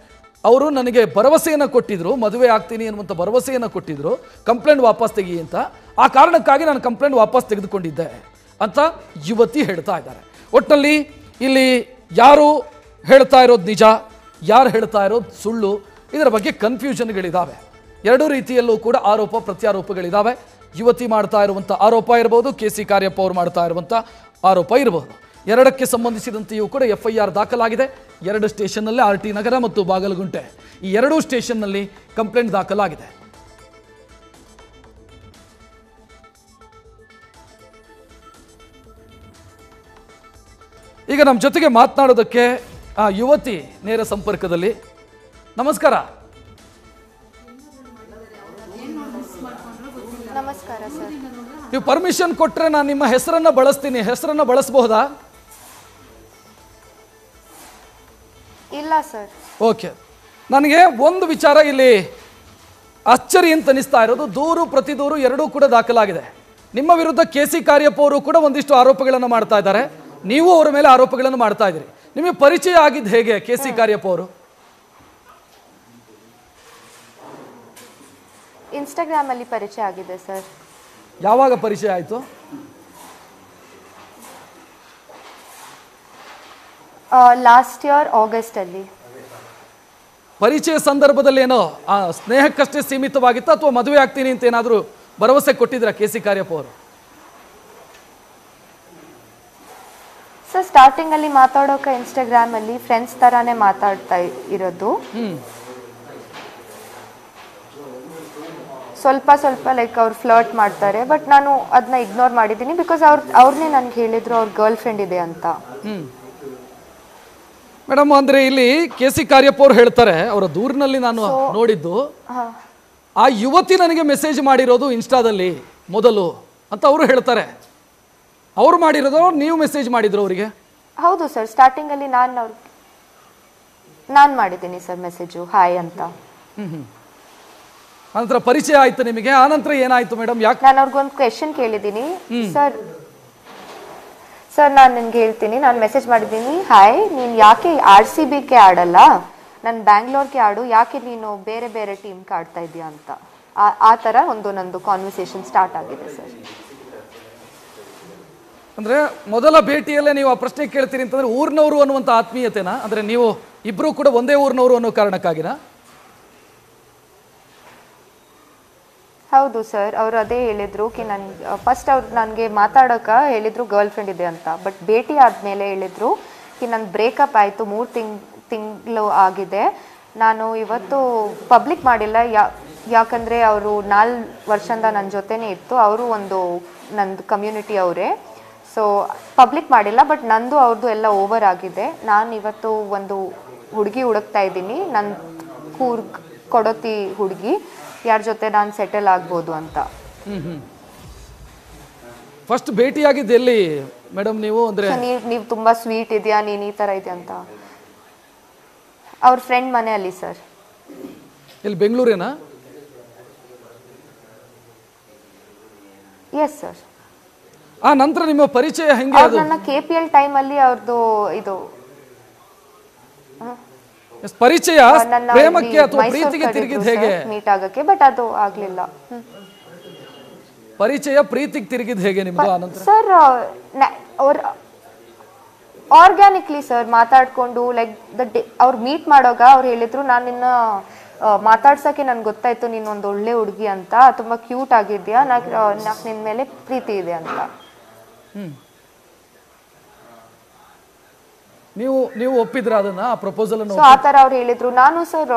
ಅವರು ನನಗೆ ಭರವಸೆಯನ್ನು ಕೊಟ್ಟಿದ್ರು ಮದುವೆ ಆಗ್ತೀನಿ ಅನ್ನುವಂಥ ಭರವಸೆಯನ್ನು ಕೊಟ್ಟಿದ್ರು ಕಂಪ್ಲೇಂಟ್ ವಾಪಸ್ ತೆಗಿ ಅಂತ ಆ ಕಾರಣಕ್ಕಾಗಿ ನಾನು ಕಂಪ್ಲೇಂಟ್ ವಾಪಸ್ ತೆಗೆದುಕೊಂಡಿದ್ದೆ ಅಂತ ಯುವತಿ ಹೇಳ್ತಾ ಇದ್ದಾರೆ ಒಟ್ಟಿನಲ್ಲಿ ಇಲ್ಲಿ ಯಾರು ಹೇಳ್ತಾ ಇರೋದು ನಿಜ ಯಾರು ಹೇಳ್ತಾ ಇರೋದು ಸುಳ್ಳು ಇದರ ಬಗ್ಗೆ ಕನ್ಫ್ಯೂಷನ್ಗಳಿದ್ದಾವೆ ಎರಡೂ ರೀತಿಯಲ್ಲೂ ಕೂಡ ಆರೋಪ ಪ್ರತ್ಯಾರೋಪಗಳಿದ್ದಾವೆ ಯುವತಿ ಮಾಡ್ತಾ ಇರುವಂಥ ಆರೋಪ ಇರ್ಬೋದು ಕೆ ಸಿ ಕಾರ್ಯಪ್ಪ ಅವರು ಮಾಡ್ತಾ ಇರುವಂಥ ಆರೋಪ ಇರಬಹುದು ಎರಡಕ್ಕೆ ಸಂಬಂಧಿಸಿದಂತೆಯೂ ಕೂಡ ಎಫ್ ಐ ಆರ್ ದಾಖಲಾಗಿದೆ ಎರಡು ಸ್ಟೇಷನ್ನಲ್ಲಿ ಆರ್ ಟಿ ನಗರ ಮತ್ತು ಬಾಗಲಗುಂಟೆ ಈ ಎರಡೂ ಸ್ಟೇಷನ್ನಲ್ಲಿ ಕಂಪ್ಲೇಂಟ್ ದಾಖಲಾಗಿದೆ ಈಗ ನಮ್ಮ ಜೊತೆಗೆ ಮಾತನಾಡೋದಕ್ಕೆ ಆ ಯುವತಿ ನೇರ ಸಂಪರ್ಕದಲ್ಲಿ ನಮಸ್ಕಾರ ನಮಸ್ಕಾರ ಸರ್ ನೀವು ಪರ್ಮಿಷನ್ ಕೊಟ್ಟರೆ ನಾನು ನಿಮ್ಮ ಹೆಸರನ್ನ ಬಳಸ್ತೀನಿ ಹೆಸರನ್ನ ಬಳಸಬಹುದಾ ಇಲ್ಲ ಸರ್ ಓಕೆ ನನಗೆ ಒಂದು ವಿಚಾರ ಇಲ್ಲಿ ಅಚ್ಚರಿ ಅಂತ ಅನಿಸ್ತಾ ಇರೋದು ದೂರು ಪ್ರತಿ ದೂರು ಎರಡೂ ಕೂಡ ದಾಖಲಾಗಿದೆ ನಿಮ್ಮ ವಿರುದ್ಧ ಕೆ ಸಿ ಕಾರ್ಯಪ್ಪ ಅವರು ಕೂಡ ಒಂದಿಷ್ಟು ಆರೋಪಗಳನ್ನು ಮಾಡ್ತಾ ಇದ್ದಾರೆ ನೀವು ಅವರ ಮೇಲೆ ಆರೋಪಗಳನ್ನು ಮಾಡ್ತಾ ಇದ್ದೀರಿ ನಿಮಗೆ ಪರಿಚಯ ಆಗಿದ್ದು ಹೇಗೆ ಕೆ ಸಿ ಕಾರ್ಯಪ್ಪ ಅವರು ಇನ್ಸ್ಟಾಗ್ರಾಮಲ್ಲಿ ಪರಿಚಯ ಆಗಿದೆ ಸರ್ ಯಾವಾಗ ಪರಿಚಯ ಆಯಿತು ಲಾಸ್ಟ್ ಇಯರ್ ಆಗಸ್ಟಲ್ಲಿ ಪರಿಚಯ ಸಂದರ್ಭದಲ್ಲಿ ಏನೋ ಆ ಸ್ನೇಹಕ್ಕಷ್ಟೇ ಸೀಮಿತವಾಗಿತ್ತ ಅಥವಾ ಮದುವೆ ಆಗ್ತೀನಿ ಅಂತ ಏನಾದರೂ ಭರವಸೆ ಕೊಟ್ಟಿದ್ರ ಕೆ ಸಿ ಕಾರ್ಯಪ್ಪ ಅವರು ಸರ್ ಸ್ಟಾರ್ಟಿಂಗಲ್ಲಿ ಮಾತಾಡೋಕೆ ಇನ್ಸ್ಟಾಗ್ರಾಮಲ್ಲಿ ಫ್ರೆಂಡ್ಸ್ ಥರಾನೇ ಮಾತಾಡ್ತಾ ಇ- ಇರೋದು ಸ್ವಲ್ಪ ಸ್ವಲ್ಪ ಲೈಕ್ ಅವ್ರು ಫ್ಲರ್ಟ್ ಮಾಡ್ತಾರೆ ಬಟ್ ನಾನು ಅದನ್ನ ಇಗ್ನೋರ್ ಮಾಡಿದ್ದೀನಿ ಬಿಕಾಸ್ ಅವ್ರು ಅವ್ರನ್ನೇ ನನಗೆ ಹೇಳಿದ್ರು ಅವ್ರ ಗರ್ಲ್ ಫ್ರೆಂಡ್ ಇದೆ ಅಂತ ಮೇಡಮ್ ಅಂದ್ರೆ ಇಲ್ಲಿ ಕೆ ಸಿ ಕಾರ್ಯಪ್ಪ ಅವ್ರು ಹೇಳ್ತಾರೆ ಅವರ ದೂರಿನಲ್ಲಿ ನಾನು ನೋಡಿದ್ದು ಹಾಂ ಆ ಯುವತಿ ನನಗೆ ಮೆಸೇಜ್ ಮಾಡಿರೋದು ಇನ್ಸ್ಟಾದಲ್ಲಿ ಮೊದಲು ಅಂತ ಅವರು ಹೇಳ್ತಾರೆ ಅವ್ರು ಮಾಡಿರೋದು ನೀವು ಮೆಸೇಜ್ ಮಾಡಿದ್ರು ಅವರಿಗೆ ಹೌದು ಸರ್ ಸ್ಟಾರ್ಟಿಂಗಲ್ಲಿ ನಾನು ಅವ್ರ ನಾನು ಮಾಡಿದ್ದೀನಿ ಸರ್ ಮೆಸೇಜು ಹಾಯ್ ಅಂತ ಆನಂತರ ಪರಿಚಯ ಆಯ್ತು ನಿಮಗೆ ಆನಂತರ ಏನಾಯ್ತು ಮೇಡಮ್ ಯಾಕೆ ನಾನು ಅವ್ರಿಗೊಂದು ಕ್ವೆಶನ್ ಕೇಳಿದ್ದೀನಿ ಸರ್ ಸರ್ ನಾನು ನಿನ್ಗೆ ಹೇಳ್ತೀನಿ ನಾನು ಮೆಸೇಜ್ ಮಾಡಿದ್ದೀನಿ ಹಾಯ್ ನೀನು ಯಾಕೆ ಆರ್ ಸಿ ಬಿಗೆ ಆಡಲ್ಲ ನಾನು ಬ್ಯಾಂಗ್ಳೂರ್ಗೆ ಆಡು ಯಾಕೆ ನೀನು ಬೇರೆ ಬೇರೆ ಟೀಮ್ಗೆ ಆಡ್ತಾ ಇದೀಯಾ ಅಂತ ಆ- ಆ ಥರ ಒಂದು ನಂದು ಕಾನ್ವರ್ಸೇಷನ್ ಸ್ಟಾರ್ಟ್ ಆಗಿದೆ ಸರ್ ಅಂದ್ರೆ ಮೊದಲ ಭೇಟಿಯಲ್ಲೇ ನೀವು ಆ ಪ್ರಶ್ನೆ ಕೇಳ್ತೀರಿ ಅಂತಂದ್ರೆ ಊರಿನವರು ಅನ್ನುವಂಥ ಆತ್ಮೀಯತೆನಾ ಅಂದ್ರೆ ನೀವು ಇಬ್ರು ಕೂಡ ಒಂದೇ ಊರಿನವರು ಅನ್ನೋ ಕಾರಣಕ್ಕಾಗಿನಾ ಹೌದು ಸರ್ ಅವರು ಅದೇ ಹೇಳಿದ್ರು ಕಿ ನನ್ ಫಸ್ಟ್ ಅವ್ರು ನನಗೆ ಮಾತಾಡೋಕೆ ಹೇಳಿದ್ರು ಗರ್ಲ್ ಫ್ರೆಂಡ್ ಇದೆ ಅಂತ ಬಟ್ ಭೇಟಿ ಆದಮೇಲೆ ಹೇಳಿದ್ರು ಕಿ ನನ್ನ ಬ್ರೇಕಪ್ ಆಯಿತು ಮೂರು ತಿಂಗ್ ತಿಂಗಳು ಆಗಿದೆ ನಾನು ಇವತ್ತು ಪಬ್ಲಿಕ್ ಮಾಡಿಲ್ಲ ಯಾ ಯಾಕಂದರೆ ಅವರು ನಾಲ್ ವರ್ಷದಿಂದ ನನ್ನ ಜೊತೆನೇ ಇತ್ತು ಅವರು ಒಂದು ನಂದು ಕಮ್ಯುನಿಟಿ ಅವರೇ ಸೊ ಪಬ್ಲಿಕ್ ಮಾಡಿಲ್ಲ ಬಟ್ ನಂದು ಅವ್ರದ್ದು ಎಲ್ಲ ಓವರ್ ಆಗಿದೆ ನಾನು ಇವತ್ತು ಒಂದು ಹುಡುಗಿ ಹುಡುಕ್ತಾ ಇದ್ದೀನಿ ನನ್ನ ಕೂರ್ಗ್ ಕೊಡೋತಿ ಹುಡುಗಿ ಯಾರ ಜೊತೆ ನಾನು ಸೆಟಲ್ ಆಗ್ಬೋದು ಅಂತ ಫಸ್ಟ್ ಭೇಟಿಯಾಗಿದ್ದು ಎಲ್ಲಿ ಮೇಡಮ್ ನೀವು ಅಂದ್ರೆ ಸೊ ನೀವು ನೀವು ತುಂಬ ಸ್ವೀಟ್ ಇದೆಯಾ ನೀನು ಈ ಥರ ಇದೆ ಅಂತ ಅವ್ರ ಫ್ರೆಂಡ್ ಮನೆಯಲ್ಲಿ ಸರ್ ಇಲ್ಲಿ ಬೆಂಗಳೂರೇನಾ ಎಸ್ ಸರ್ ಆ ನಂತರ ನಿಮ್ಮ ಪರಿಚಯ ಹೆಂಗೆ ಅವ್ರು ಅದು ನನ್ನ ಕೆ ಪಿ ಎಲ್ ಟೈಮಲ್ಲಿ ಅವ್ರದ್ದು ಇದು ಎಸ್, ಪರಿಚಯ ನನ್ನ ಪ್ರೇಮಕ್ಕೆ ಅಥವಾ ಪ್ರೀತಿಗೆ ತಿರುಗಿದ್ ಹೇಗೆ ಮೀಟ್ ಆಗಕ್ಕೆ ಬಟ್ ಅದು ಆಗ್ಲಿಲ್ಲ ಪರಿಚಯ ಪ್ರೀತಿಗೆ ತಿರುಗಿದ್ ಹೇಗೆ ನಿಮ್ದು ಆನಂತರ ಸರ್ ಅವ್ರ ಆರ್ಗ್ಯಾನಿಕ್ಲಿ ಸರ್ ಮಾತಾಡ್ಕೊಂಡು ಲೈಕ್ ದ ಡೇ ಅವ್ರು ಮೀಟ್ ಮಾಡೋಗ ಅವ್ರು ಹೇಳಿದ್ರು ನಾನು ನಿನ್ನ ಆ, ಮಾತಾಡ್ಸಕ್ಕೆ ನನ್ಗೆ ಗೊತ್ತಾಯ್ತು ನೀನು ಒಂದು ಒಳ್ಳೆ ಹುಡುಗಿ ಅಂತ ತುಂಬಾ ಕ್ಯೂಟ್ ಆಗಿದ್ಯಾ ನಾಕ್ ನಾಕ್ ನಿನ್ ಮೇಲೆ ಪ್ರೀತಿ ಇದೆ ಅಂತ ನೀವು ನೀವು ಒಪ್ಪಿದ್ರ ಅದನ್ನ ಆ ಪ್ರಪೋಸಲ್ ಅನ್ನು ಸೊ ಆ ಥರ ಅವ್ರು ಹೇಳಿದ್ರು ನಾನು ಸರ್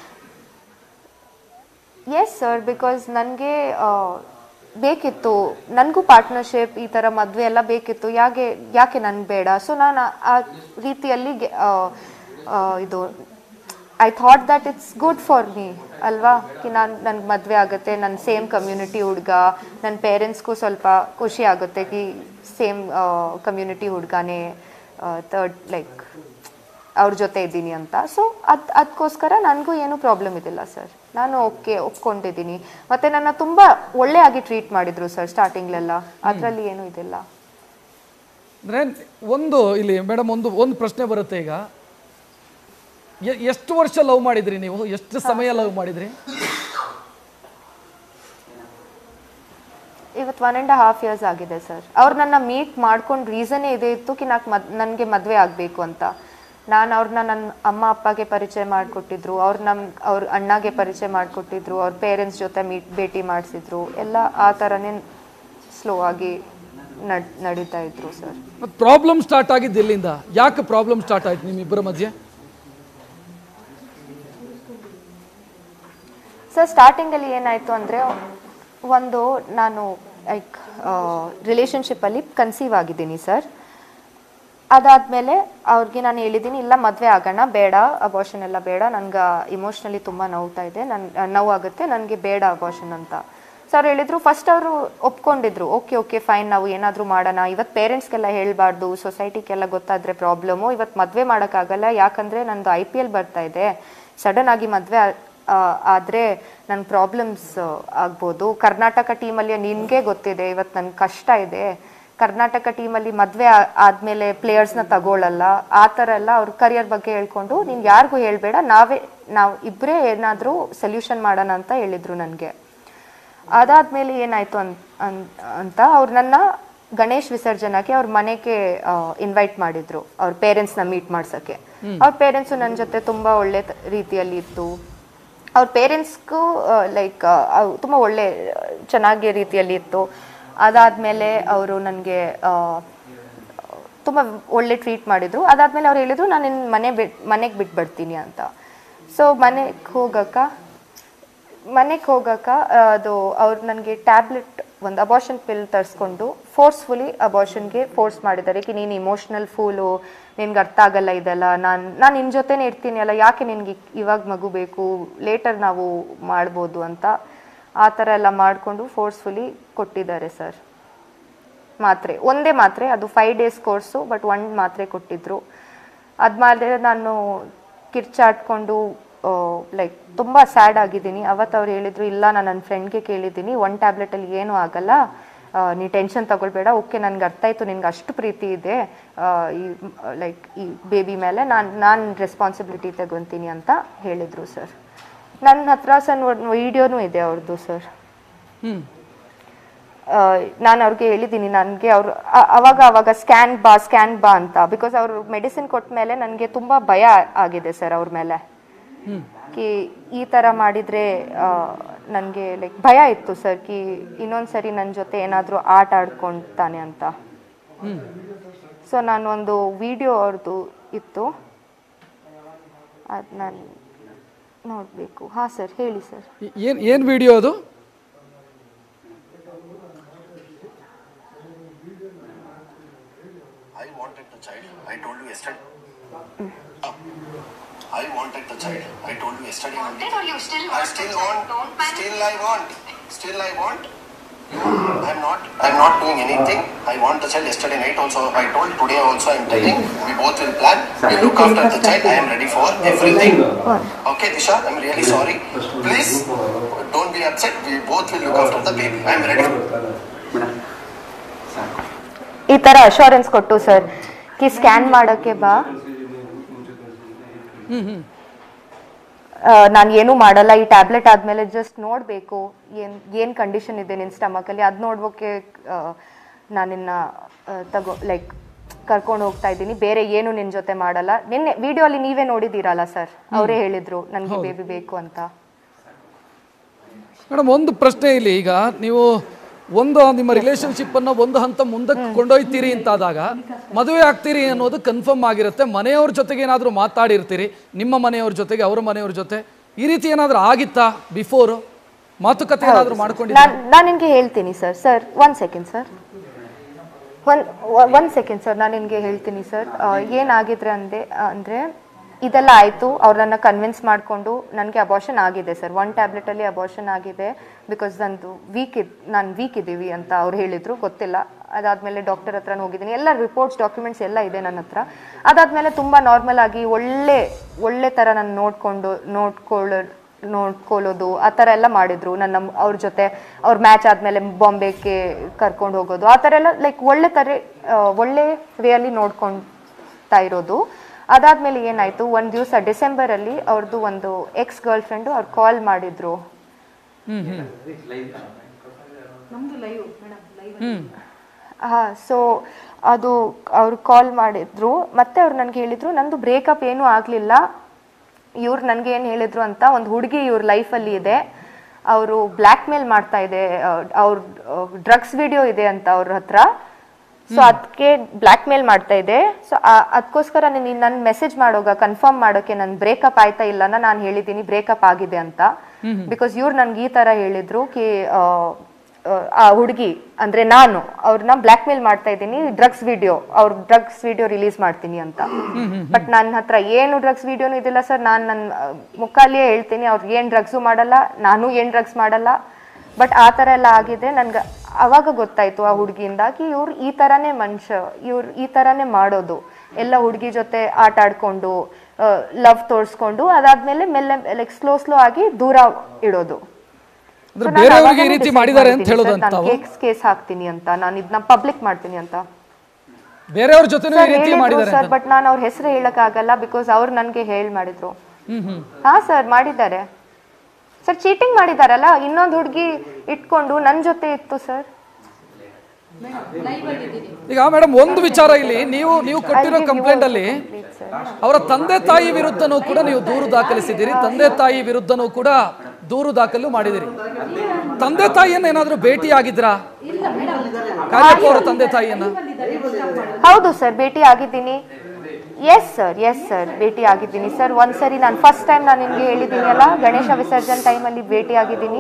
ಎಸ್ ಸರ್ ಬಿಕಾಸ್ ನನಗೆ ಬೇಕಿತ್ತು ನನಗೂ ಪಾರ್ಟ್ನರ್ಶಿಪ್ ಈ ಥರ ಮದುವೆ ಎಲ್ಲ ಬೇಕಿತ್ತು ಯಾಕೆ ಯಾಕೆ ನನ್ಗೆ ಬೇಡ ಸೊ ನಾನು ಆ- ಆ ರೀತಿಯಲ್ಲಿ ಗೆ- ಆ, ಆ, ಇದು I thought that it's good for me ಅಲ್ವಾ ಕಿ ನಾನು ನನ್ಗೆ ಮದುವೆ ಆಗುತ್ತೆ ನನ್ನ ಸೇಮ್ ಕಮ್ಯುನಿಟಿ ಹುಡುಗ ನನ್ನ ಪೇರೆಂಟ್ಸ್ಗೂ ಸ್ವಲ್ಪ ಖುಷಿ ಆಗುತ್ತೆ ಕಿ ಸೇಮ್ ಕಮ್ಯುನಿಟಿ ಹುಡುಗನೇ ಥರ್ಡ್ ಲೈಕ್ ಅವ್ರ ಜೊತೆ ಇದ್ದೀನಿ ಅಂತ ಸೊ ಅದು ಅದಕ್ಕೋಸ್ಕರ ನನಗೂ ಏನೂ ಪ್ರಾಬ್ಲಮ್ ಇದಿಲ್ಲ ಸರ್ ನಾನು ಓಕೆ ಒಪ್ಕೊಂಡಿದ್ದೀನಿ ಮತ್ತೆ ನನ್ನ ತುಂಬ ಒಳ್ಳೆಯಾಗಿ ಟ್ರೀಟ್ ಮಾಡಿದ್ರು ಸರ್ ಸ್ಟಾರ್ಟಿಂಗ್ಲೆಲ್ಲ ಅದರಲ್ಲಿ ಏನೂ ಇದಿಲ್ಲ ಅಂದ್ರೆ ಒಂದು ಇಲ್ಲಿ ಮೇಡಮ್ ಒಂದು ಒಂದು ಪ್ರಶ್ನೆ ಬರುತ್ತೆ ಈಗ ಎ- ಎಷ್ಟು ವರ್ಷ ಲವ್ ಮಾಡಿದ್ರಿ ನೀವು ಎಷ್ಟು ಸಮಯ ಲವ್ ಮಾಡಿದ್ರಿ ಇವತ್ತು ಒನ್ ಆ್ಯಂಡ್ ಹಾಫ್ ಇಯರ್ಸ್ ಆಗಿದೆ ಸರ್ ಅವ್ರು ನನ್ನ ಮೀಟ್ ಮಾಡ್ಕೊಂಡು ರೀಸನ್ನೇ ಇದೇ ಇತ್ತು ಕಿ ನಾಲ್ಕು ಮದ್ ನನಗೆ ಮದುವೆ ಆಗಬೇಕು ಅಂತ ನಾನು ಅವ್ರನ್ನ ನನ್ನ ಅಮ್ಮ ಅಪ್ಪಗೆ ಪರಿಚಯ ಮಾಡಿಕೊಟ್ಟಿದ್ರು ಅವ್ರು ನಮ್ಮ ಅವ್ರ ಅಣ್ಣಗೆ ಪರಿಚಯ ಮಾಡಿಕೊಟ್ಟಿದ್ರು ಅವ್ರ ಪೇರೆಂಟ್ಸ್ ಜೊತೆ ಮೀಟ್ ಭೇಟಿ ಮಾಡಿಸಿದ್ರು ಎಲ್ಲ ಆ ಥರನೇ ಸ್ಲೋ ಆಗಿ ನಡ್ ನಡೀತಾ ಇದ್ರು ಸರ್ ಮತ್ತು ಪ್ರಾಬ್ಲಮ್ ಸ್ಟಾರ್ಟ್ ಆಗಿದ್ದು ಎಲ್ಲಿಂದ ಯಾಕೆ ಪ್ರಾಬ್ಲಮ್ ಸ್ಟಾರ್ಟ್ ಆಯ್ತು ನಿಮ್ಮಿಬ್ಬರ ಮಧ್ಯೆ ಸರ್ ಸ್ಟಾರ್ಟಿಂಗಲ್ಲಿ ಏನಾಯಿತು ಅಂದರೆ ಒಂದು ನಾನು ಲೈಕ್ ರಿಲೇಷನ್ಶಿಪ್ಪಲ್ಲಿ ಕನ್ಸೀವ್ ಆಗಿದ್ದೀನಿ ಸರ್ ಅದಾದಮೇಲೆ ಅವ್ರಿಗೆ ನಾನು ಹೇಳಿದ್ದೀನಿ ಇಲ್ಲ ಮದುವೆ ಆಗೋಣ ಬೇಡ ಅಬಾರ್ಷನ್ ಎಲ್ಲ ಬೇಡ ನನಗೆ ಇಮೋಷ್ನಲಿ ತುಂಬ ನೋವ್ತಾ ಇದೆ ನನ್ನ ನೋವಾಗುತ್ತೆ ನನಗೆ ಬೇಡ ಅಬಾರ್ಷನ್ ಅಂತ ಸೊ ಅವ್ರು ಹೇಳಿದ್ರು ಫಸ್ಟ್ ಅವರು ಒಪ್ಕೊಂಡಿದ್ರು ಓಕೆ ಓಕೆ ಫೈನ್ ನಾವು ಏನಾದರೂ ಮಾಡೋಣ ಇವತ್ತು ಪೇರೆಂಟ್ಸ್ಗೆಲ್ಲ ಹೇಳಬಾರ್ದು ಸೊಸೈಟಿಗೆಲ್ಲ ಗೊತ್ತಾದರೆ ಪ್ರಾಬ್ಲಮು ಇವತ್ತು ಮದುವೆ ಮಾಡೋಕ್ಕಾಗಲ್ಲ ಯಾಕಂದರೆ ನಂದು ಐ ಪಿ ಎಲ್ ಬರ್ತಾ ಇದೆ ಸಡನ್ ಆಗಿ ಮದುವೆ ಆದರೆ ನನ್ನ ಪ್ರಾಬ್ಲಮ್ಸ್ ಆಗ್ಬೋದು ಕರ್ನಾಟಕ ಟೀಮಲ್ಲಿ ನಿನಗೆ ಗೊತ್ತಿದೆ ಇವತ್ತು ನನ್ನ ಕಷ್ಟ ಇದೆ ಕರ್ನಾಟಕ ಟೀಮಲ್ಲಿ ಮದುವೆ ಆದಮೇಲೆ ಪ್ಲೇಯರ್ಸ್ನ ತಗೊಳ್ಳಲ್ಲ ಆ ಥರ ಎಲ್ಲ ಅವ್ರ ಕರಿಯರ್ ಬಗ್ಗೆ ಹೇಳ್ಕೊಂಡು ನೀನು ಯಾರಿಗೂ ಹೇಳಬೇಡ ನಾವೇ ನಾವು ಇಬ್ಬರೇ ಏನಾದರೂ ಸೊಲ್ಯೂಷನ್ ಮಾಡೋಣ ಅಂತ ಹೇಳಿದರು ನನಗೆ ಅದಾದ್ಮೇಲೆ ಏನಾಯ್ತು ಅನ್ ಅನ್- ಅಂತ ಅವ್ರು ನನ್ನ ಗಣೇಶ್ ವಿಸರ್ಜನಕ್ಕೆ ಅವ್ರ ಮನೆಗೆ ಇನ್ವೈಟ್ ಮಾಡಿದ್ರು ಅವ್ರ ಪೇರೆಂಟ್ಸ್ನ ಮೀಟ್ ಮಾಡ್ಸಕ್ಕೆ ಅವ್ರ ಪೇರೆಂಟ್ಸು ನನ್ನ ಜೊತೆ ತುಂಬ ಒಳ್ಳೆ ತ- ರೀತಿಯಲ್ಲಿ ಇತ್ತು ಅವ್ರ ಪೇರೆಂಟ್ಸ್ಗೂ ಲೈಕ್ ತುಂಬ ಒಳ್ಳೆ ಆ, ಚೆನ್ನಾಗಿ ರೀತಿಯಲ್ಲಿ ಇತ್ತು ಅದಾದಮೇಲೆ ಅವರು ನನಗೆ ತುಂಬ ಒಳ್ಳೆ ಟ್ರೀಟ್ ಮಾಡಿದ್ರು ಅದಾದಮೇಲೆ ಅವ್ರು ಹೇಳಿದ್ರು ನಾನು ನಿನ್ನ ಮನೆ ಬಿಟ್ ಮನೆಗೆ ಬಿಟ್ಟು ಬರ್ತೀನಿ ಅಂತ ಸೊ ಮನೆಗೆ ಹೋಗಕ್ಕ ಮನೆಗೆ ಹೋಗಕ್ಕ ಆ, ಅದು ಅವ್ರು ನನಗೆ ಟ್ಯಾಬ್ಲೆಟ್ ಒಂದು ಅಬಾರ್ಷನ್ ಪಿಲ್ ತರಿಸ್ಕೊಂಡು ಫೋರ್ಸ್ಫುಲಿ ಅಬಾರ್ಷನ್ಗೆ ಫೋರ್ಸ್ ಮಾಡಿದ್ದಾರೆ ಕಿ ನೀನು ಇಮೋಷ್ನಲ್ ಫೂಲು ನಿನ್ಗೆ ಅರ್ಥ ಆಗಲ್ಲ ಇದೆಲ್ಲ ನಾನು ನಾನು ನಿನ್ನ ಜೊತೆನೇ ಇರ್ತೀನಿ ಅಲ್ಲ ಯಾಕೆ ನಿನಗೆ ಇವಾಗ ಮಗು ಬೇಕು ಲೇಟರ್ ನಾವು ಮಾಡ್ಬೋದು ಅಂತ ಆ ಥರ ಎಲ್ಲ ಮಾಡಿಕೊಂಡು ಫೋರ್ಸ್ಫುಲಿ ಕೊಟ್ಟಿದ್ದಾರೆ ಸರ್ ಮಾತ್ರೆ ಒಂದೇ ಮಾತ್ರೆ ಅದು ಫೈವ್ ಡೇಸ್ ಕೋರ್ಸು ಬಟ್ ಒಂದು ಮಾತ್ರೆ ಕೊಟ್ಟಿದ್ರು ಅದ್ಮಾದ್ರೆ ನಾನು ಕಿರ್ಚಾಡ್ಕೊಂಡು ಲೈಕ್ ತುಂಬ ಸ್ಯಾಡ್ ಆಗಿದ್ದೀನಿ ಅವತ್ತು ಅವ್ರು ಹೇಳಿದ್ರು ಇಲ್ಲ ನಾನು ನನ್ನ ಫ್ರೆಂಡ್ಗೆ ಕೇಳಿದ್ದೀನಿ ಒನ್ ಟ್ಯಾಬ್ಲೆಟಲ್ಲಿ ಏನೂ ಆಗಲ್ಲ ಆ, ನೀ ಟೆನ್ಷನ್ ತಗೊಳ್ಬೇಡ ಓಕೆ ನನಗೆ ಅರ್ಥ ಆಯಿತು ನಿನ್ಗೆ ಅಷ್ಟು ಪ್ರೀತಿ ಇದೆ ಆ, ಈ ಲೈಕ್ ಈ ಬೇಬಿ ಮೇಲೆ ನಾನು ನಾನು ರೆಸ್ಪಾನ್ಸಿಬಿಲಿಟಿ ತಗೊತೀನಿ ಅಂತ ಹೇಳಿದರು ಸರ್ ನನ್ನ ಹತ್ರ ಸಣ್ಣ ವಿಡಿಯೋನೂ ಇದೆ ಅವ್ರದ್ದು ಸರ್ ಹ್ಮ್ ನಾನು ಅವ್ರಿಗೆ ಹೇಳಿದ್ದೀನಿ ನನಗೆ ಅವರು ಅವಾಗ ಅವಾಗ ಸ್ಕ್ಯಾನ್ ಬಾ ಸ್ಕ್ಯಾನ್ ಬಾ ಅಂತ ಬಿಕಾಸ್ ಅವರು ಮೆಡಿಸಿನ್ ಕೊಟ್ಟ ಮೇಲೆ ನನಗೆ ತುಂಬ ಭಯ ಆಗಿದೆ ಸರ್ ಅವ್ರ ಮೇಲೆ ಕಿ ಈ ಥರ ಮಾಡಿದರೆ ನನಗೆ ಲೈಕ್ ಭಯ ಇತ್ತು ಸರ್ ಕಿ ಇನ್ನೊಂದು ಸರಿ ನನ್ನ ಜೊತೆ ಏನಾದರೂ ಆಟ ಆಡ್ಕೊಳ್ತಾನೆ ಅಂತ ಸೊ ನಾನು ಒಂದು ವಿಡಿಯೋ ಅವ್ರದ್ದು ಇತ್ತು ಅದು ನಾನು ನೋಡಬೇಕು ಹಾಂ ಸರ್ ಹೇಳಿ ಸರ್ ಏನು ಏನು ವಿಡಿಯೋ ಅದು I wanted the child. I told you yesterday. I wanted the child. I told you yesterday. Wanted or you still I want still the child? want. Don't panic. Still I want. Still I want. I'm not. I'm not doing anything. I want the child. Yesterday night also I told. Today also I'm telling. We both will plan. We look after the child. I am ready for everything. Okay, Disha. I'm really sorry. Please don't be upset. We both will look after the baby. I'm ready. Madam ಸಾಕು ಈ ಥರ assurance ಕೊಟ್ಟು sir ಕಿ scan ಮಾಡೋಕ್ಕೆ ಬಾ ನಾನು ಏನೂ ಮಾಡಲ್ಲ ಈ ಟ್ಯಾಬ್ಲೆಟ್ ಆದಮೇಲೆ ಜಸ್ಟ್ ನೋಡಬೇಕು ಏನು ಏನು ಕಂಡೀಷನ್ ಇದೆ ನಿನ್ನ ಸ್ಟಮಕಲ್ಲಿ ಅದು ನೋಡ್ಬೋಕೆ ನಾನಿನ್ನ ಆ, ತಗೋ ಲೈಕ್ ಕರ್ಕೊಂಡು ಹೋಗ್ತಾ ಇದ್ದೀನಿ ಬೇರೆ ಏನು ನಿನ್ನ ಜೊತೆ ಮಾಡಲ್ಲ ನಿನ್ನೆ ವಿಡಿಯೋ ಅಲ್ಲಿ ನೀವೇ ನೋಡಿದ್ದೀರಲ್ಲ ಸರ್ ಅವರೇ ಹೇಳಿದ್ರು ನನಗೆ ಬೇಬಿ ಬೇಕು ಅಂತ ಮೇಡಮ್ ಒಂದು ಪ್ರಶ್ನೆ ಇಲ್ಲಿ ಈಗ ನೀವು ಒಂದು ನಿಮ್ಮ ರಿಲೇಶನ್ಶಿಪ್ ಅನ್ನ ಒಂದು ಹಂತ ಮುಂದಕ್ಕೆ ಕೊಂಡೊಯ್ತೀರಿ ಅಂತಾದಾಗ ಮದುವೆ ಆಗ್ತೀರಿ ಅನ್ನೋದು ಕನ್ಫರ್ಮ್ ಆಗಿರುತ್ತೆ ಮನೆಯವ್ರ ಜೊತೆಗೆ ಏನಾದರೂ ಮಾತಾಡಿರ್ತೀರಿ ನಿಮ್ಮ ಮನೆಯವ್ರ ಜೊತೆಗೆ ಅವ್ರ ಮನೆಯವ್ರ ಜೊತೆ ಈ ರೀತಿ ಏನಾದರೂ ಆಗಿತ್ತಾ ಬಿಫೋರ್ ಮಾತುಕತೆ ಏನಾದರೂ ಮಾಡ್ಕೊಂಡಿದ್ದೀರಾ ನಾನು ನಾನು ನಿಮಗೆ ಹೇಳ್ತೀನಿ sir sir one second sir one one second sir ನಾನು ನಿಮಗೆ ಹೇಳ್ತೀನಿ ಸರ್ ಏನಾಗಿದ್ರೆ ಅಂದೆ ಅಂದರೆ ಇದೆಲ್ಲ ಆಯಿತು ಅವ್ರನ್ನ ಕನ್ವಿನ್ಸ್ ಮಾಡಿಕೊಂಡು ನನಗೆ ಅಬಾರ್ಷನ್ ಆಗಿದೆ ಸರ್ ಒನ್ ಟ್ಯಾಬ್ಲೆಟಲ್ಲಿ ಅಬಾರ್ಷನ್ ಆಗಿದೆ ಬಿಕಾಸ್ ನಂದು ವೀಕ್ ಇದ್ ನಾನು ವೀಕ್ ಇದ್ದೀವಿ ಅಂತ ಅವ್ರು ಹೇಳಿದರು ಗೊತ್ತಿಲ್ಲ ಅದಾದಮೇಲೆ ಡಾಕ್ಟರ್ ಹತ್ರ ಹೋಗಿದ್ದೀನಿ ಎಲ್ಲ ರಿಪೋರ್ಟ್ಸ್ ಡಾಕ್ಯುಮೆಂಟ್ಸ್ ಎಲ್ಲ ಇದೆ ನನ್ನ ಹತ್ರ ಅದಾದಮೇಲೆ ತುಂಬ ನಾರ್ಮಲ್ ಆಗಿ ಒಳ್ಳೆ ಒಳ್ಳೆ ಥರ ನಾನು ನೋಡಿಕೊಂಡು ನೋಡ್ಕೊಳ್ಳೋ ನೋಡ್ಕೊಳ್ಳೋದು ಆ ಥರ ಎಲ್ಲ ಮಾಡಿದ್ರು ನನ್ನ ಅವ್ರ ಜೊತೆ ಅವ್ರ ಮ್ಯಾಚ್ ಆದಮೇಲೆ ಬಾಂಬೆಗೆ ಕರ್ಕೊಂಡು ಹೋಗೋದು ಆ ಥರ ಎಲ್ಲ ಲೈಕ್ ಒಳ್ಳೆ ಥರ ಆ, ಒಳ್ಳೆ ವೇಯಲ್ಲಿ ನೋಡ್ಕೊಳ್ತಾ ಇರೋದು ಅದಾದ್ಮೇಲೆ ಏನಾಯ್ತು ಒಂದು ದಿವಸ ಡಿಸೆಂಬರಲ್ಲಿ ಅವ್ರದ್ದು ಒಂದು ಎಕ್ಸ್ ಗರ್ಲ್ ಫ್ರೆಂಡು ಅವ್ರು ಕಾಲ್ ಮಾಡಿದ್ರು ಹ್ಮ್ ಹ್ಮ್ ನಮ್ದು ಲೈವ್ ಮೇಡಮ್ ಲೈವ್ ಹ್ಮ್ ಹಾ ಸೊ ಅದು ಅವ್ರು ಕಾಲ್ ಮಾಡಿದ್ರು ಮತ್ತೆ ಅವ್ರು ನನಗೆ ಹೇಳಿದ್ರು ನಂದು ಬ್ರೇಕಪ್ ಏನೂ ಆಗಲಿಲ್ಲ ಇವ್ರು ನನಗೆ ಏನು ಹೇಳಿದ್ರು ಅಂತ ಒಂದು ಹುಡುಗಿ ಇವ್ರ ಲೈಫಲ್ಲಿ ಇದೆ ಅವರು ಬ್ಲ್ಯಾಕ್ ಮೇಲ್ ಮಾಡ್ತಾ ಇದೆ ಅವ್ರ ಡ್ರಗ್ಸ್ ವಿಡಿಯೋ ಇದೆ ಅಂತ ಅವ್ರ ಹತ್ರ ಸೊ ಅದಕ್ಕೆ ಬ್ಲ್ಯಾಕ್ ಮೇಲ್ ಮಾಡ್ತಾ ಇದೆ ಸೊ ಅದಕ್ಕೋಸ್ಕರ ನೀನು ನನ್ನ ಮೆಸೇಜ್ ಮಾಡೋಗ ಕನ್ಫರ್ಮ್ ಮಾಡೋಕೆ ನನ್ನ ಬ್ರೇಕಪ್ ಆಯ್ತಾ ಇಲ್ಲ ನಾನು ಹೇಳಿದ್ದೀನಿ ಬ್ರೇಕಪ್ ಆಗಿದೆ ಅಂತ ಬಿಕಾಸ್ ಇವ್ರು ನನ್ಗೆ ಈ ತರ ಹೇಳಿದ್ರು ಕಿ ಆ, ಆ, ಆ ಹುಡುಗಿ ಅಂದ್ರೆ ನಾನು ಅವ್ರನ್ನ ಬ್ಲ್ಯಾಕ್ ಮೇಲ್ ಮಾಡ್ತಾ ಇದ್ದೀನಿ ಡ್ರಗ್ಸ್ ವಿಡಿಯೋ ಅವ್ರ ಡ್ರಗ್ಸ್ ವಿಡಿಯೋ ರಿಲೀಸ್ ಮಾಡ್ತೀನಿ ಅಂತ ಬಟ್ ನನ್ನ ಹತ್ರ ಏನು ಡ್ರಗ್ಸ್ ವಿಡಿಯೋನು ಇದಿಲ್ಲ ಸರ್ ನಾನು ನನ್ನ ಮುಖಾಲಿಯೇ ಹೇಳ್ತೀನಿ ಅವ್ರಿಗೆ ಏನು ಡ್ರಗ್ಸು ಮಾಡಲ್ಲ ನಾನು ಏನು ಡ್ರಗ್ಸ್ ಮಾಡಲ್ಲ ಬಟ್ ಆ ಥರ ಎಲ್ಲ ಆಗಿದೆ ನನ್ಗೆ ಅವಾಗ ಗೊತ್ತಾಯ್ತು ಆ ಹುಡುಗಿಯಿಂದ ಕಿ ಇವ್ರು ಈ ಥರನೇ ಮನುಷ್ಯ ಇವ್ರು ಈ ಥರನೇ ಮಾಡೋದು ಎಲ್ಲ ಹುಡುಗಿ ಜೊತೆ ಆಟ ಆಡ್ಕೊಂಡು ಲವ್ ತೋರಿಸ್ಕೊಂಡು ಅದಾದ್ಮೇಲೆ ಮೆಲ್ಲೆ ಲೈಕ್ ಸ್ಲೋ ಸ್ಲೋ ಆಗಿ ದೂರ ಇಡೋದು ಅಂದ್ರೆ ಬೇರೆಯವ್ರಿಗೆ ಈ ರೀತಿ ಮಾಡಿದ್ದಾರೆ ಅಂತ ಹೇಳೋದಂತ ತಾವು ಕೇಸ್ ಕೇಸ್ ಹಾಕ್ತೀನಿ ಅಂತ ನಾನು ಇದನ್ನ ಪಬ್ಲಿಕ್ ಮಾಡ್ತೀನಿ ಅಂತ ಬೇರೆಯವ್ರ ಜೊತೆನೂ ಈ ರೀತಿ ಮಾಡಿದ್ದಾರೆ ಸರ್ ಅಂತ ಬಟ್ ನಾನು ಅವ್ರ ಹೆಸರು ಹೇಳಕ್ ಆಗಲ್ಲ ಬಿಕಾಸ್ ಅವ್ರು ನನಗೆ ಹೇಳಿ ಮಾಡಿದ್ರು ಹ್ಮ್ ಹ್ಮ್ ಹಾ ಸರ್ ಮಾಡಿದ್ದಾರೆ ಸರ್ ಚೀಟಿಂಗ್ ಮಾಡಿದಾರಲ್ಲ ಇನ್ನೊಂದು ಹುಡುಗಿ ಇಟ್ಕೊಂಡು ನನ್ನ ಜೊತೆ ಇತ್ತು ಸರ್ ಲೈವ್ ಅಲ್ಲಿ ಇದ್ದೀನಿ ಈಗ ಮೇಡಮ್ ಒಂದು ವಿಚಾರ ಇಲ್ಲಿ ನೀವು ನೀವು ಕೊಟ್ಟಿರೋ ಕಂಪ್ಲೇಂಟ್ ಅಲ್ಲಿ ಅವರ ತಂದೆ ತಾಯಿ ವಿರುದ್ಧನೂ ಕೂಡ ನೀವು ದೂರು ದಾಖಲಿಸಿದ್ದೀರಿ ತಂದೆ ತಾಯಿ ವಿರುದ್ಧನೂ ಕೂಡ ದೂರು ದಾಖಲು ಮಾಡಿದಿರಿ ತಂದೆ ತಾಯಿಯನ್ನ ಏನಾದ್ರೂ ಭೇಟಿ ಆಗಿದ್ರಾ ಕಾರ್ಯಪ್ಪ ಅವರ ತಂದೆ ತಾಯಿಯನ್ನ ಹೌದು ಸರ್ ಭೇಟಿ ಆಗಿದ್ದೀನಿ ಎಸ್ ಸರ್ ಎಸ್ ಸರ್ ಭೇಟಿ ಆಗಿದ್ದೀನಿ ಸರ್ ಒಂದ್ಸರಿ ನಾನು ಫಸ್ಟ್ ಟೈಮ್ ನಾನು ನಿಮ್ಗೆ ಹೇಳಿದ್ದೀನಿ ಅಲ್ಲ ಗಣೇಶ ವಿಸರ್ಜನ್ ಟೈಮಲ್ಲಿ ಭೇಟಿ ಆಗಿದ್ದೀನಿ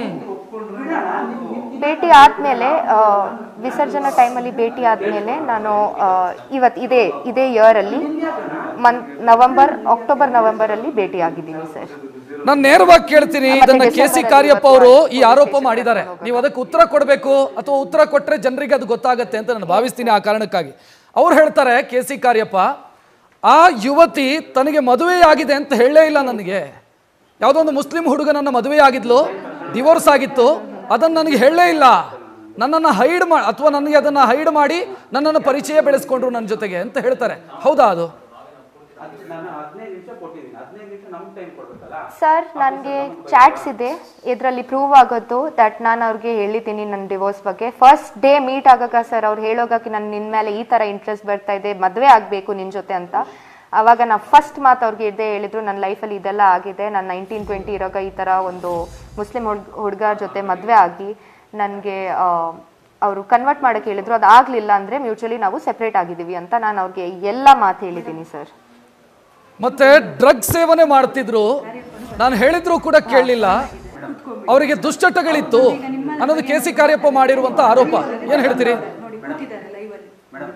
ಭೇಟಿ ಆದ್ಮೇಲೆ ಆ, ವಿಸರ್ಜನಾ ಟೈಮಲ್ಲಿ ಭೇಟಿ ಆದ್ಮೇಲೆ ನಾನು ಆ, ಇವತ್ ಇದೇ ಇದೇ ಇಯರ್ ಅಲ್ಲಿ ಮನ್ ನವೆಂಬರ್ ಅಕ್ಟೋಬರ್ ನವೆಂಬರ್ ಅಲ್ಲಿ ಭೇಟಿ ಆಗಿದ್ದೀನಿ ಸರ್ ನಾನು ನೇರವಾಗಿ ಕೇಳ್ತೀನಿ ಇದನ್ನ ಕೆ ಸಿ ಕಾರ್ಯಪ್ಪ ಅವರು ಈ ಆರೋಪ ಮಾಡಿದ್ದಾರೆ ನೀವು ಅದಕ್ಕೆ ಉತ್ತರ ಕೊಡಬೇಕು ಅಥವಾ ಉತ್ತರ ಕೊಟ್ರೆ ಜನರಿಗೆ ಅದು ಗೊತ್ತಾಗತ್ತೆ ಅಂತ ನಾನು ಭಾವಿಸ್ತೀನಿ ಆ ಕಾರಣಕ್ಕಾಗಿ ಅವ್ರು ಹೇಳ್ತಾರೆ ಕೆ ಸಿ ಕಾರ್ಯಪ್ಪ ಆ ಯುವತಿ ತನಗೆ ಮದುವೆ ಆಗಿದೆ ಅಂತ ಹೇಳಲೇ ಇಲ್ಲ ನನಗೆ ಯಾವುದೋ ಒಂದು ಮುಸ್ಲಿಂ ಹುಡುಗನನ್ನ ಮದುವೆ ಆಗಿದ್ಲು ಡಿವೋರ್ಸ್ ಆಗಿತ್ತು ಅದನ್ನು ನನಗೆ ಹೇಳಲೇ ಇಲ್ಲ ನನ್ನನ್ನು ಹೈಡ್ ಮಾಡಿ ಅಥವಾ ನನಗೆ ಅದನ್ನು ಹೈಡ್ ಮಾಡಿ ನನ್ನನ್ನು ಪರಿಚಯ ಬೆಳೆಸ್ಕೊಂಡ್ರು ನನ್ನ ಜೊತೆಗೆ ಅಂತ ಹೇಳ್ತಾರೆ ಹೌದಾ ಅದು ಅದ್ ನಾನು ಹದಿನೈದು ನಿಮಿಷ ಕೊಟ್ಟಿದ್ದೀನಿ ಹದಿನೈದು ನಿಮಿಷ ನಮ್ಗೆ ಟೈಮ್ ಕೊಡ್ಬೇಕಲ್ಲ ಸರ್ ನನಗೆ ಚಾಟ್ಸ್ ಇದೆ ಇದರಲ್ಲಿ ಪ್ರೂವ್ ಆಗೋದು ದಟ್ ನಾನು ಅವ್ರಿಗೆ ಹೇಳಿದ್ದೀನಿ ನನ್ನ ಡಿವೋರ್ಸ್ ಬಗ್ಗೆ ಫಸ್ಟ್ ಡೇ ಮೀಟ್ ಆಗಾಗ ಸರ್ ಅವ್ರು ಹೇಳೋಗಕ್ಕೆ ನನ್ನ ನಿನ್ನ ಮೇಲೆ ಈ ಥರ ಇಂಟ್ರೆಸ್ಟ್ ಬರ್ತಾ ಇದೆ ಮದುವೆ ಆಗಬೇಕು ನಿನ್ನ ಜೊತೆ ಅಂತ ಆವಾಗ ನಾವು ಫಸ್ಟ್ ಮಾತು ಅವ್ರಿಗೆ ಇದ್ದೇ ಹೇಳಿದ್ರು ನನ್ನ ಲೈಫಲ್ಲಿ ಇದೆಲ್ಲ ಆಗಿದೆ ನಾನು ನೈನ್ಟೀನ್ ಟ್ವೆಂಟಿ ಇರೋಗ ಈ ಥರ ಒಂದು ಮುಸ್ಲಿಂ ಹುಡ್ಗ ಹುಡುಗ ಜೊತೆ ಮದುವೆ ಆಗಿ ನನಗೆ ಅವರು ಕನ್ವರ್ಟ್ ಮಾಡೋಕ್ಕೆ ಹೇಳಿದ್ರು ಅದು ಆಗಲಿಲ್ಲ ಅಂದರೆ ಮ್ಯೂಚುವಲಿ ನಾವು ಸೆಪ್ರೇಟ್ ಆಗಿದ್ದೀವಿ ಅಂತ ನಾನು ಅವ್ರಿಗೆ ಎಲ್ಲ ಮಾತು ಹೇಳಿದ್ದೀನಿ ಸರ್ ಮತ್ತೆ ಡ್ರಗ್ ಸೇವನೆ ಮಾಡ್ತಿದ್ರು ನಾನು ಹೇಳಿದ್ರು ಕೂಡ ಕೇಳಲಿಲ್ಲ ಅವರಿಗೆ ದುಶ್ಚಟಗಳಿತ್ತು ಅನ್ನೋದು ಕೆ ಸಿ ಕಾರ್ಯಪ್ಪ ಮಾಡಿರುವಂತ ಆರೋಪ ಏನ್ ಹೇಳ್ತೀರಿ ನೋಡಿ ಕೂತಿದ್ದಾರೆ ಲೈವ್ ಅಲ್ಲಿ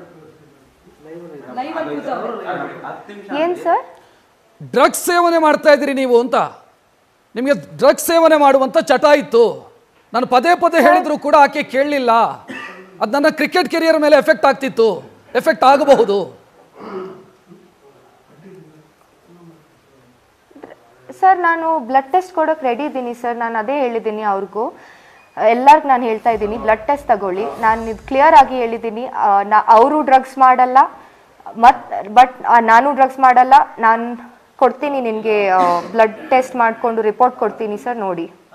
ಲೈವ್ ಅಲ್ಲಿ ಕೂತವ್ರೆ ಏನು ಸರ್ ಡ್ರಗ್ಸ್ ಸೇವನೆ ಮಾಡ್ತಾ ಇದ್ದೀರಿ ನೀವು ಅಂತ ನಿಮಗೆ ಡ್ರಗ್ಸ್ ಸೇವನೆ ಮಾಡುವಂತ ಚಟ ಇತ್ತು ನಾನು ಪದೇ ಪದೇ ಹೇಳಿದ್ರು ಕೂಡ ಆಕೆ ಕೇಳಲಿಲ್ಲ ಅದು ನನ್ನ ಕ್ರಿಕೆಟ್ ಕೆರಿಯರ್ ಮೇಲೆ ಎಫೆಕ್ಟ್ ಆಗ್ತಿತ್ತು ಎಫೆಕ್ಟ್ ಆಗಬಹುದು ಸರ್ ನಾನು ಬ್ಲಡ್ ಟೆಸ್ಟ್ ಕೊಡೋಕೆ ರೆಡಿ ಇದ್ದೀನಿ ಸರ್ ನಾನು ಅದೇ ಹೇಳಿದ್ದೀನಿ ಅವ್ರಿಗೂ ಎಲ್ಲರಿಗೂ ನಾನು ಹೇಳ್ತಾ ಇದ್ದೀನಿ ಬ್ಲಡ್ ಟೆಸ್ಟ್ ತಗೊಳ್ಳಿ ನಾನು ಇದು ಕ್ಲಿಯರ್ ಆಗಿ ಹೇಳಿದ್ದೀನಿ ಆ, ನಾ ಅವರು ಡ್ರಗ್ಸ್ ಮಾಡಲ್ಲ ಮತ್ ಬಟ್ ನಾನು ಡ್ರಗ್ಸ್ ಮಾಡಲ್ಲ ನಾನು ಕೊಡ್ತೀನಿ ನಿನಗೆ ಬ್ಲಡ್ ಟೆಸ್ಟ್ ಮಾಡಿಕೊಂಡು ರಿಪೋರ್ಟ್ ಕೊಡ್ತೀನಿ ಸರ್ ನೋಡಿ